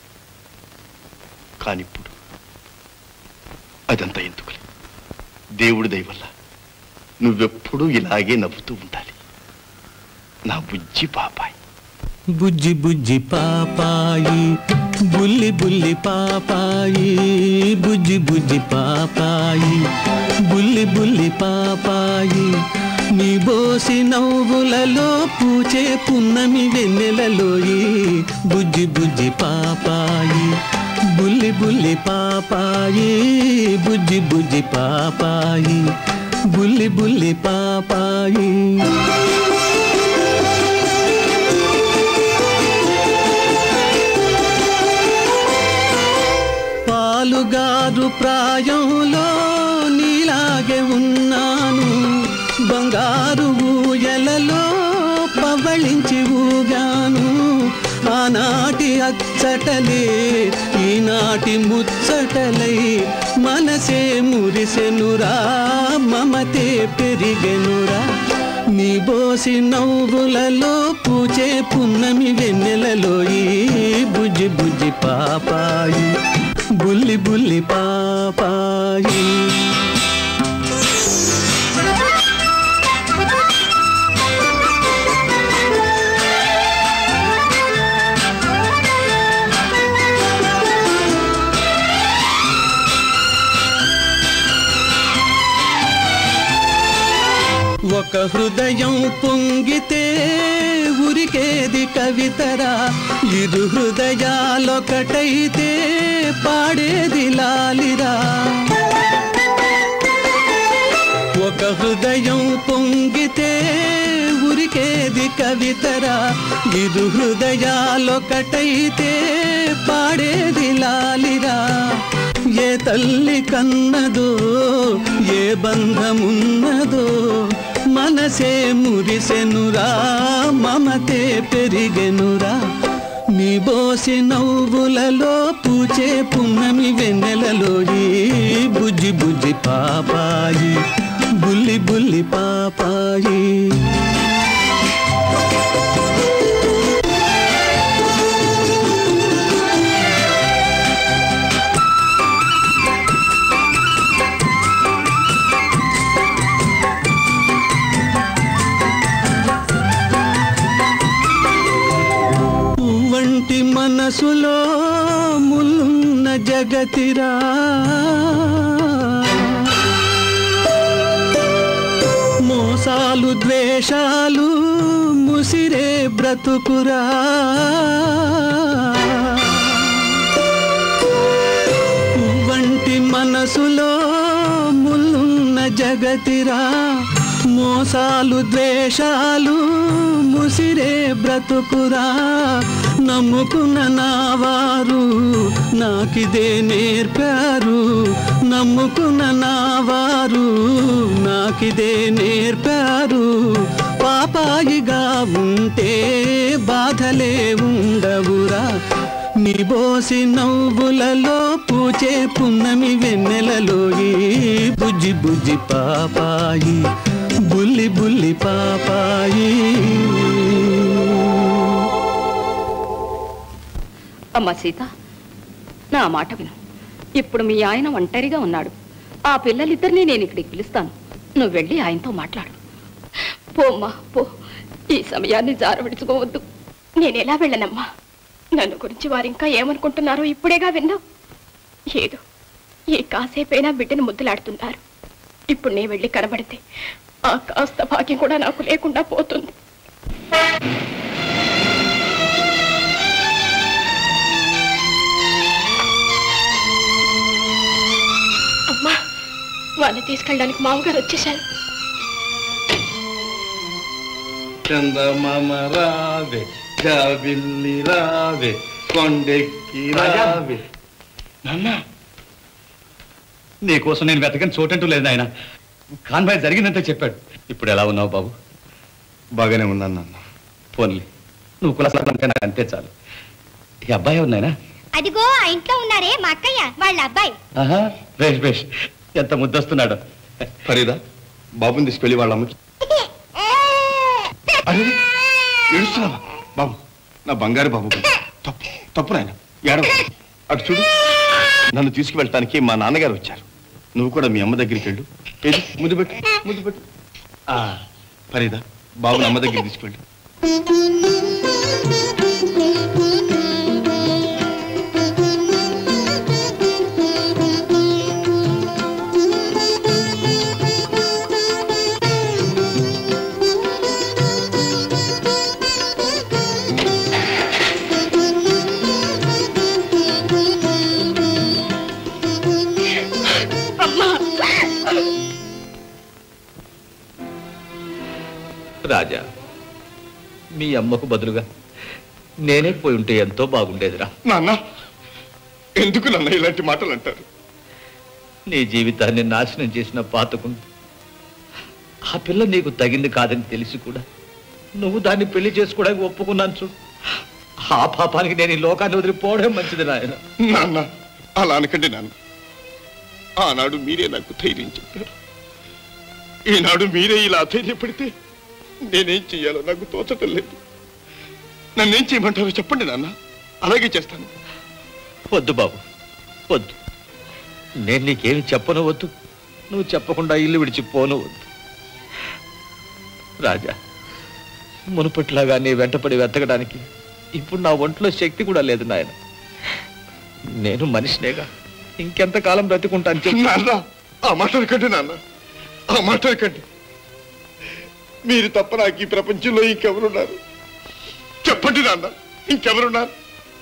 F: కానిప్పుడు అదంతా ఎందుకులే దేవుడి దయ వల్ల నువ్వెప్పుడూ ఇలాగే నవ్వుతూ ఉండాలి నా బుజ్జి పాపాయి
G: బుజ్జి బుజ్జి పాపాయి బుల్లి బుల్లి పాపాయి బుజ్జి బుజ్జి పాపాయి బుల్లి బుల్లి పాపాయి నీ బోసి నవ్వులలో పూచే పున్నమి వెన్నెలలోయి బుజ్జి బుజ్జి పాపాయి బుల్లి బుల్లి పాపాయి బుజ్జి బుజ్జి పాపాయి బుల్లి బుల్లి పాపాయి పాలుగారు ప్రాయంలో నీలాగే ఉన్నాను బంగారు ఊయలలో పవళించి ఊగాను ఆనాటి అచ్చటలే ఈనాటి ముచ్చటలై మనసే మురిసెనురా మమతే పెరిగెనురా నీ బోసి నవ్వులలో పూచే పున్నమి వెన్నెలలో ఈ బుజ్జి బుజ్జి పాపాయి బుల్లి బుల్లి పాపాయి ఒక హృదయం పొంగితే ఉరికేది కవితరా ఇరు హృదయాలొకటైతే పాడేది లాలిరా ఒక హృదయం పొంగితే ఉరికేది కవితరా ఇరు హృదయాలొకటైతే పాడేది లాలిరా ఏ తల్లి కన్నదో ఏ బంధమున్నదో మనసే మురిసెనురా మమతే పెరిగెనురా నీ బోసి నవ్వులలో పూచే పున్నమి వెన్నెలలో ఈ బుజ్జి బుజ్జి పాపాయి బుల్లి బుల్లి పాపాయి వంటి మనసులో ముల్లున్న జగతిరా మోసాలు ద్వేషాలు ముసిరే బ్రతుకురా వంటి మనసులో ముల్లున్న జగతిరా మోసాలు ద్వేషాలు ముసిరే బ్రతుకురా నమ్ముకున్న నావారు నాకిదే నేర్పారు నమ్ముకున్న నావారు నాకిదే నేర్పారు పాపాయిగా ఉంటే బాధలే ఉండవురా నిబోసి నవ్వులలో పూచే పున్నమి వెన్నెలలో ఈ బుజ్జి బుజ్జి పాపాయి బుల్లి బుల్లి పాపాయి
H: అమ్మా సీత
L: నా మాట విను ఇప్పుడు మీ ఆయన ఒంటరిగా ఉన్నాడు ఆ పిల్లలిద్దరినీ నేను ఇక్కడికి పిలుస్తాను నువ్వు వెళ్ళి ఆయనతో మాట్లాడు పోమ్మా పో ఈ సమయాన్ని జార విడుచుకోవద్దు
A: నేను ఎలా వెళ్ళనమ్మా నన్ను గురించి వారు ఇంకా ఏమనుకుంటున్నారో ఇప్పుడేగా విన్నావు ఏదో ఈ కాసేపైనా బిడ్డను ముద్దులాడుతున్నారు ఇప్పుడు నేను వెళ్ళి కనబడితే ఆ కాస్త భాగ్యం కూడా నాకు లేకుండా పోతుంది అమ్మా వాళ్ళని తీసుకెళ్ళడానికి మామగారు వచ్చేసారు
F: చందమామ రావే జాబిల్లి రావే కొండెక్కి రావే
M: నాన్న నీకోసం నేను వెతకని చోటంటూ లేదు ఆయన కాన్వాయ్ జరిగిందంటే చెప్పాడు ఇప్పుడు ఎలా ఉన్నావు బాబు
F: బాగానే ఉన్నాను నాన్న
M: పోన్లే నువ్వు కులసాలంటే నాకు అంతే చాలు ఈ అబ్బాయి ఉన్నాయనా
P: అదిగో ఆ ఇంట్లో ఉన్నారే మా అక్కయ్య వాళ్ళ అబ్బాయి
M: ఆహా బేష్ బేష్ ఎంత ముద్దొస్తున్నాడు
F: ఫరీదా బాబుని తీసుకెళ్ళి వాళ్ళ అమ్మకి అరే ఏడుస్తున్నావా బాబు నా బంగారు బాబు తప్పు తప్పు నాయన ఏడవ అటు చూడు నన్ను తీసుకువెళ్ళటానికి మా నాన్నగారు వచ్చారు నువ్వు కూడా మీ అమ్మ దగ్గరికి వెళ్ళు ఏది ముద్దు పెట్టు ముద్దు పెట్టు ఆ, ఫరీదా బాబుని అమ్మ దగ్గరికి తీసుకువెళ్ళు
A: అమ్మా
M: రాజా మీ అమ్మకు బదులుగా నేనే పోయి ఉంటే ఎంతో బాగుండేదిరా
F: నాన్న ఎందుకు నాన్న ఇలాంటి మాటలు అంటారు
M: నీ జీవితాన్ని నాశనం చేసిన పాతకుండు ఆ పిల్ల నీకు తగింది కాదని తెలిసి కూడా నువ్వు దాన్ని పెళ్లి చేసుకోవడానికి ఒప్పుకున్నాను చూడు ఆ పాపానికి నేను ఈ లోకాన్ని వదిలిపోవడం మంచిది నాయన
F: నాన్న అలా అనకండి నాన్న ఆనాడు మీరే నాకు ధైర్యం చెప్పారు ఈనాడు మీరే ఇలా ధైర్యపడితే నేనేం చెయ్యాలో నాకు తోచటం లేదు నన్నేం చేయమంటారో చెప్పండి నాన్న అలాగే చేస్తాను
M: వద్దు బాబు వద్దు నేను నీకేమి చెప్పను వద్దు నువ్వు చెప్పకుండా ఇల్లు విడిచిపోను వద్దు రాజా మునుపట్లాగా నీ వెంటపడి వెతకడానికి ఇప్పుడు నా ఒంట్లో శక్తి కూడా లేదు నాయన నేను మనిషినేగా ఇంకెంతకాలం బ్రతుకుంటాను చెప్పు
F: నాన్న ఆ మాట అనకండి నాన్న ఆ మాట అనకండి మీరు తప్ప నాకు ఈ ప్రపంచంలో ఇంకెవరున్నారు చెప్పండి నాన్న ఇంకెవరున్నారు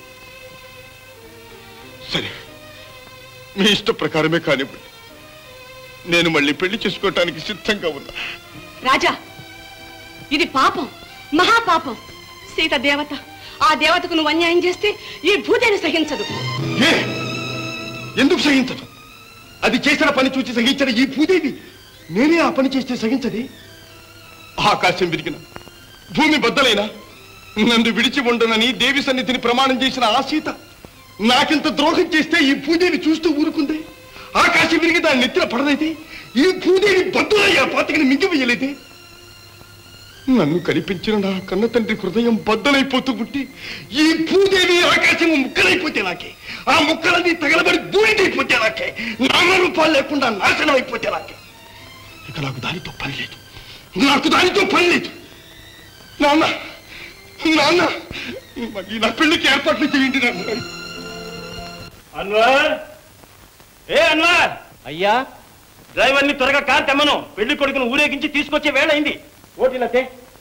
F: సరే మీ ఇష్ట ప్రకారమే కానివ్వండి నేను మళ్ళీ పెళ్లి చేసుకోవటానికి సిద్ధంగా ఉన్నా
L: రాజా ఇది పాపం మహాపాపం సీత దేవత ఆ దేవతకు నువ్వు అన్యాయం చేస్తే ఈ భూదేవి సహించదు
F: ఏ ఎందుకు సహించదు అది చేసిన పని చూసి సహించిన ఈ భూదేవి నేనే ఆ పని చేస్తే సహించది ఆకాశం విరిగిన భూమి బద్దలైన నన్ను విడిచి ఉండనని దేవి సన్నిధిని ప్రమాణం చేసిన ఆ సీత నాకింత ద్రోహం చేస్తే ఈ భూదేవి చూస్తూ ఊరుకుంది ఆకాశం విరిగి దాని నెత్తిన పడదైతే ఈ భూదేవి బద్దులయ్యా పాతికని మింగివేయలేదే నన్ను కనిపించిన నా కన్న తండ్రి హృదయం బద్దలైపోతూ ఉంటే ఈ భూదేవి ఆకాశం ముక్కలైపోతే నాకే ఆ ముక్కలన్నీ తగలబడి బూడిదైపోతే నాకే నామరూపాలు లేకుండా నాశనం అయిపోతే నాకే ఇక నాకు దానితో పని లేదు నాకు దానితో పని లేదు నాన్న నాన్న మళ్ళీ నా పెళ్లికి ఏర్పాట్లు చేయండి నాన్న
J: అన్వర్ ఏ అన్వర్ అయ్యా డ్రైవర్ని త్వరగా కార్ తెమ్మను పెళ్లి కొడుకును ఊరేగించి తీసుకొచ్చే వేళ అయింది ఓటిలతే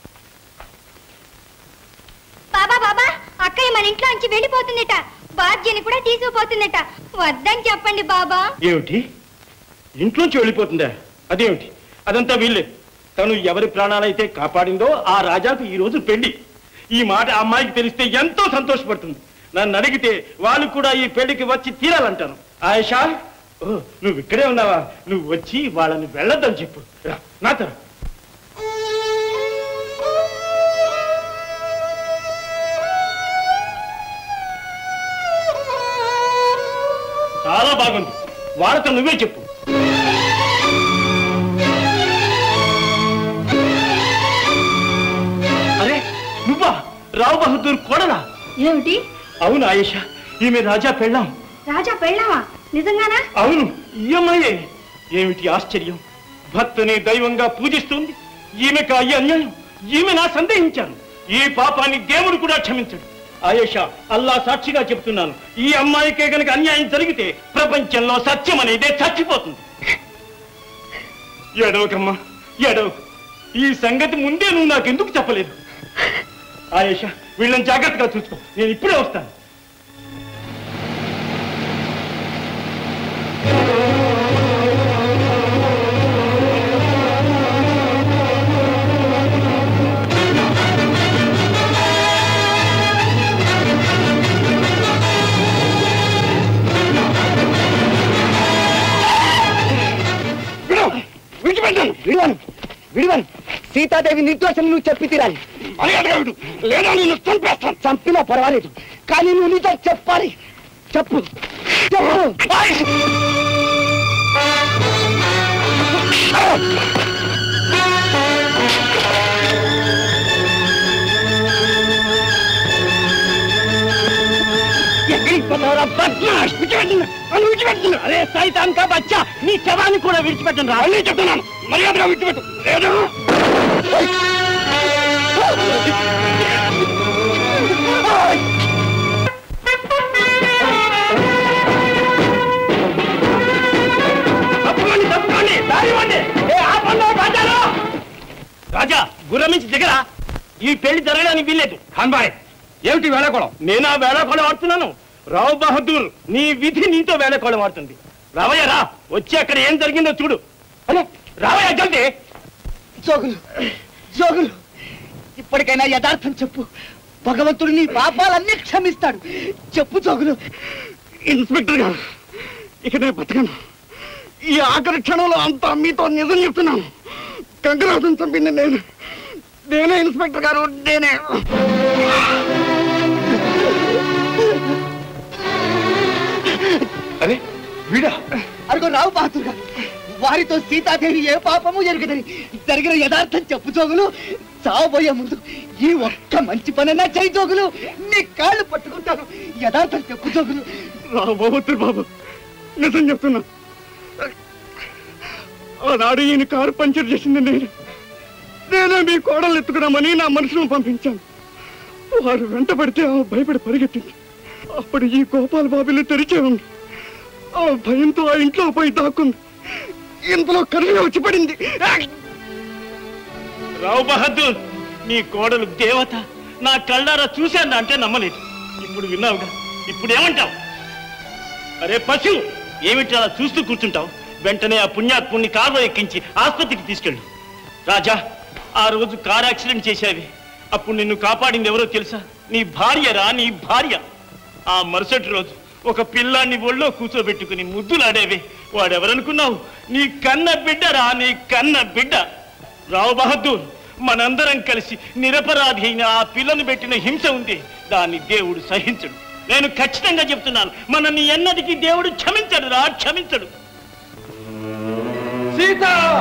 P: బాబా బాబా అక్కయ్య మన ఇంట్లో నుంచి వెళ్ళిపోతుందట బాధ్యని కూడా తీసుకుపోతుందట వద్దని చెప్పండి బాబా
J: ఏమిటి ఇంట్లోంచి వెళ్ళిపోతుందా అదేమిటి అదంతా వీళ్ళే తను ఎవరి ప్రాణాలైతే కాపాడిందో ఆ రాజాకు ఈ రోజు పెళ్లి ఈ మాట ఆ అమ్మాయికి తెలిస్తే ఎంతో సంతోషపడుతుంది నన్ను అడిగితే వాళ్ళు కూడా ఈ పెళ్లికి వచ్చి తీరాలంటాను ఆయేషా ఓ, నువ్వు ఇక్కడే ఉన్నావా నువ్వు వచ్చి వాళ్ళని వెళ్ళొద్దని చెప్పు రా, నాతో రా. చాలా బాగుంది వాళ్ళతో నువ్వే చెప్పు అరే నువ్వా రావు బహదూర్ కోడలా
A: ఏమిటి
J: అవును ఆయేషా ఈమె రాజా పెళ్ళాం
H: రాజా పెళ్ళావా నిజంగానా
J: అవును ఈ అమ్మాయే ఏమిటి ఆశ్చర్యం భర్తని దైవంగా పూజిస్తుంది ఈమెకు అయ్యే అన్యాయం ఈమె నా సందేహించాను ఈ పాపాన్ని దేవుడు కూడా క్షమించడు ఆయేషా అల్లా సాక్షిగా చెప్తున్నాను ఈ అమ్మాయికే గనక అన్యాయం జరిగితే ప్రపంచంలో సత్యం అనేదే చచ్చిపోతుంది ఎడవకమ్మా ఎడవ ఈ సంగతి ముందే నువ్వు నాకెందుకు చెప్పలేదు ఆయేషా వీళ్ళని జాగ్రత్తగా చూసుకో నేను ఇప్పుడే వస్తాను
N: విడిచిపెట్టాను విడివాను విడివాను సీతాదేవి నిర్దోషం నువ్వు చెప్పి తీరాలి లేదా నేను చంపేస్తాను చంపినా పర్వాలేదు కానీ నువ్వు నీతో చెప్పాలి చెప్పు చెప్పు ఎక్కడికి పోతావురా బద్మాష్ విడిచిపెట్టిన నన్ను విడిచిపెట్టిన అరే సైతాన్ కా బచ్చా నీ శవాన్ని కూడా విడిచిపెట్టను రా అన్నీ చెప్తున్నాను మర్యాదగా విడిచిపెట్టు లేదు
J: తప్పుకోండి తప్పుకోండి దారి ఇవ్వండి ఏ ఆపండి రాజాలు రాజా గుర్రం నుంచి దిగరా ఈ పెళ్లి జరగడానికి వీల్లేదు ఖాన్బాయ్ ఏమిటి వేళకోళం నేను ఆ వేళకోళం ఆడుతున్నాను రావు బహదూర్ నీ విధి నీతో వేళకోళం ఆడుతుంది రావయ్య రా వచ్చి అక్కడ ఏం జరిగిందో చూడు అరే రావయ్య జల్దీ
N: జోగులు జోగులు ఇప్పటికైనా యథార్థం చెప్పు భగవంతుడు నీ పాపాలన్నీ క్షమిస్తాడు చెప్పు జోగులు
J: ఇన్స్పెక్టర్ గారు ఇక నేను బతకను ఈ ఆఖరి క్షణంలో అంతా మీతో నిజం చెప్తున్నాను కంకరాజుని చంపింది నేను నేనే ఇన్స్పెక్టర్ గారు నేనే
N: అరే వీడా అరుగో రావు బహదూర్ గారు వారితో సీతాదేవి ఏ పాపము ఎరుగదని జరిగిన యథార్థం చెప్పు జోగులు చావబోయే ముందు ఈ ఒక్క మంచి పనైనా చేయి జోగులు నీ కాళ్ళు పట్టుకుంటాను యథార్థం చెప్పు జోగులు
J: రాబోతురు బాబు నిజం చెప్తున్నా ఆనాడు ఈయన కారు పంచర్ చేసింది నేను నేనే మీ కోడలు ఎత్తుకురామని నా మనుషులను పంపించాను వారు వెంట పడితే ఆమె భయపడి పరిగెత్తింది అప్పుడు ఈ గోపాల్ బాబులు తెరిచే ఉంది ఆ భయంతో ఆ ఇంట్లో పోయి దాక్కుంది ఇంతలో కరుణ వచ్చి పడింది రావు బహదూర్ నీ కోడలు దేవత నా కళ్ళారా చూశాను అంటే నమ్మలేదు ఇప్పుడు విన్నావుగా ఇప్పుడు ఏమంటావు అరే పశు ఏమిటి అలా చూస్తూ కూర్చుంటావు వెంటనే ఆ పుణ్యాత్ముని కారులో ఎక్కించి ఆసుపత్రికి తీసుకెళ్ళు రాజా ఆ రోజు కార్ యాక్సిడెంట్ చేశావి అప్పుడు నిన్ను కాపాడింది ఎవరో తెలుసా నీ భార్యరా నీ భార్య ఆ మరుసటి రోజు ఒక పిల్లాన్ని ఒళ్ళో కూర్చోబెట్టుకుని ముద్దులాడేవి వాడెవరనుకున్నావు నీ కన్న బిడ్డరా నీ కన్న బిడ్డ రావు బహదూర్ మనందరం కలిసి నిరపరాధి అయిన ఆ పిల్లను పెట్టిన హింస ఉంది దాన్ని దేవుడు సహించడు నేను ఖచ్చితంగా చెప్తున్నాను మనల్ని ఎన్నటికీ దేవుడు క్షమించడు రా క్షమించడు
I: సీత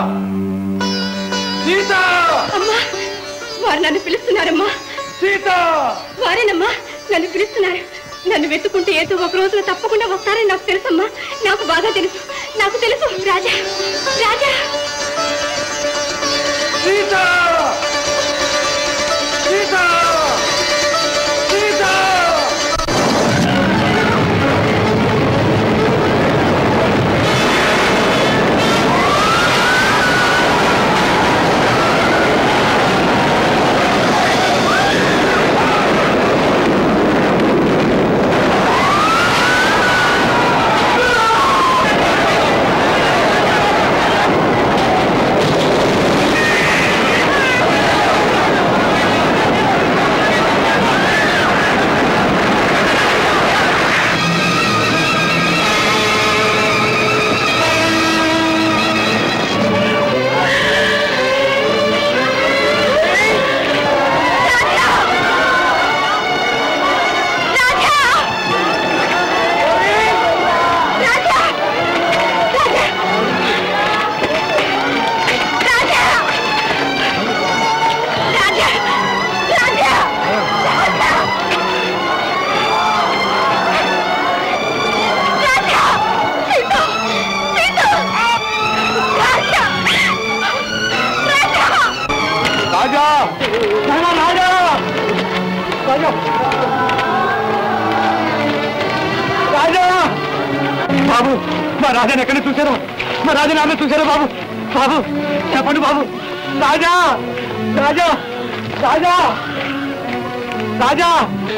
I: సీత
L: అమ్మా వారు నన్ను పిలుస్తున్నారమ్మా
I: సీత
L: వారేనమ్మా నన్ను పిలుస్తున్నారు నన్ను వెతుకుంటే ఏదో ఒక రోజున తప్పకుండా వస్తారని నాకు తెలుసమ్మా నాకు బాగా తెలుసు నాకు తెలుసు రాజా రాజా
I: సీత సీత సీత
N: ఆ
K: మా రాజాని ఎక్కడ చూసారా మా రాజా నాన్న చూసారా బాబు బాబు చెప్పండి బాబు రాజా రాజా రాజా రాజా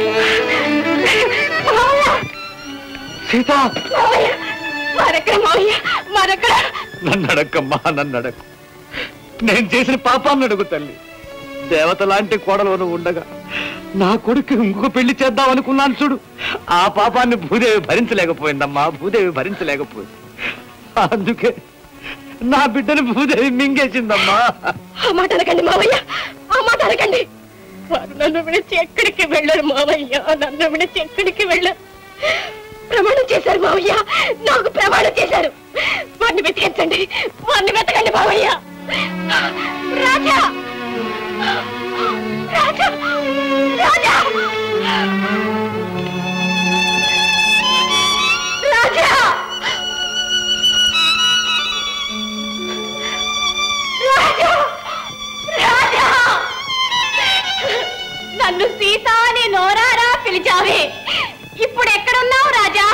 K: సీత
L: మరెక్కడ మావయ్య మరెక్కడ
K: నన్ను అడక్కమ్మా నన్ను అడక్కు నేను చేసిన పాపాన్ని అడుగు తల్లి దేవత లాంటి కోడలు ఉండగా నా కొడుకు ఇంకొక పెళ్లి చేద్దాం అనుకున్నాను చూడు ఆ పాపాన్ని భూదేవి భరించలేకపోయిందమ్మా భూదేవి భరించలేకపోయింది అందుకే నా బిడ్డని భూదేవి మింగేసిందమ్మా
L: ఆ మాట అనకండి మావయ్య ఆ మాట అనకండి వారు నన్ను విడిచి ఎక్కడికి వెళ్ళరు మావయ్య నన్ను విడిచి ఎక్కడికి వెళ్ళరు ప్రమాణం చేశారు మావయ్య నాకు ప్రమాణం చేశారు వారిని వెతికించండి వారిని వెతకండి మావయ్య రాజా రాజా రాజా రాజా రాజా రాజా నన్ను సీత అని నోరారా పిలిచావే ఇప్పుడు ఎక్కడున్నావు రాజా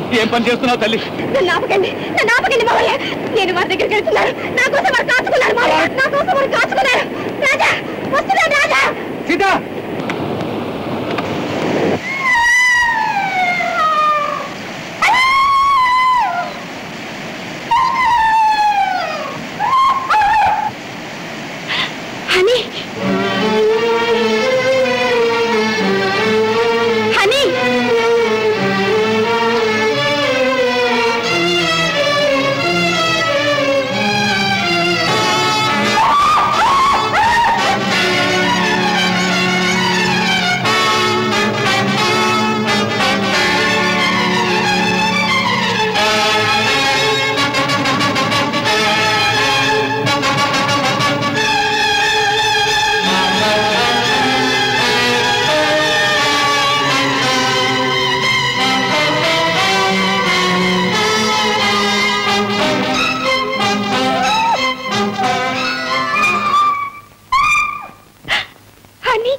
M: ఏం పని చేస్తున్నావు తల్లి
A: నన్ను ఆపకండి నన్ను ఆపకండి మావయ్య నేను వారి దగ్గరికి వెళ్తున్నాను నా కోసం వారు కాచుకున్నారు మావయ్య నా కోసం వారు కాచుకున్నారు రాజా వస్తున్నాను Raja
M: Sita
A: honey honey honey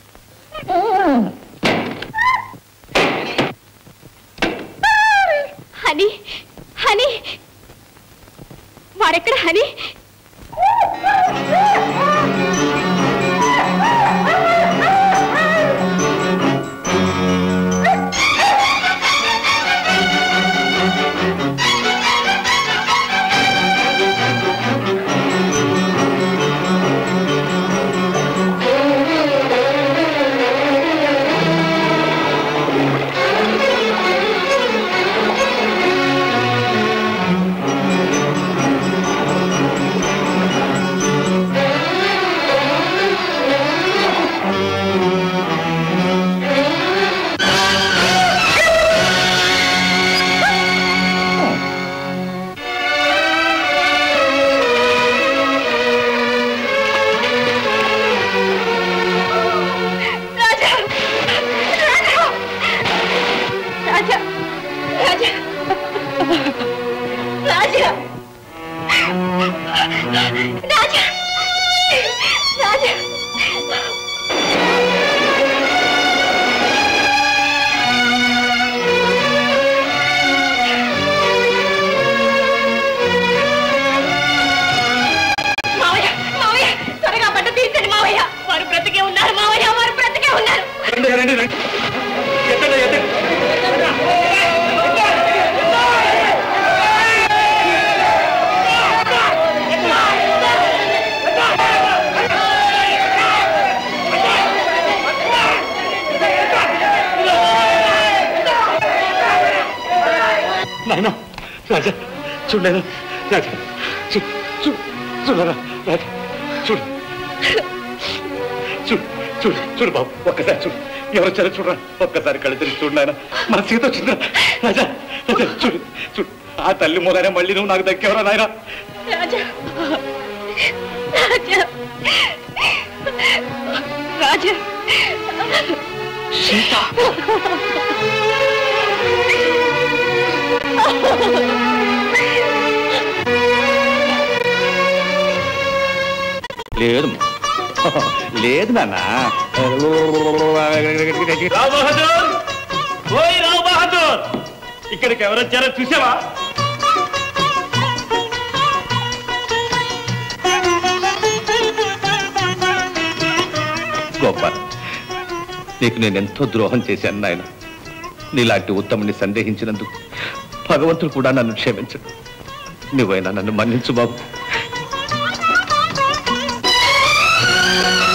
A: honey honey వాడెక్కడ హనీ రాజా రాజా రాజా రాజా రాజా రాజా రాజా మావయ్య మావయ్య త్వరగా బట్ట తీర్చండి మావయ్య వారు బ్రతికే ఉన్నారు మావయ్య వారు బ్రతికే ఉన్నారు
M: రండి రండి రండి ఎత్తండి ఎత్తండి నాయన రాజా చూడలేదా రాజా చూ చూ చూడరా రాజా చూడు చూడు చూడు చూడు బాబు ఒక్కసారి చూడు ఎవరు వచ్చారో చూడరా ఒక్కసారి కళ్ళు తెరిచి చూడు నాయన మన సీత వచ్చిందిరా రాజా రాజా చూడు చూడు ఆ తల్లి మూలనే మళ్ళీ నువ్వు నాకు దక్కేవరా నాయన
A: రాజా రాజా రాజా
M: సీత లేదు లేదు నాన్న
J: రావు బహదూర్ ఓయ్ రావు బహదూర్ ఇక్కడికి ఎవరు వచ్చారో చూసావా
M: గోపాల్ నీకు నేను ఎంతో ద్రోహం చేశాను నాయన నీలాంటి ఉత్తముని సందేహించినందుకు భగవంతుడు కూడా నన్ను క్షమించడు నువ్వైనా నన్ను మన్నించు బాబు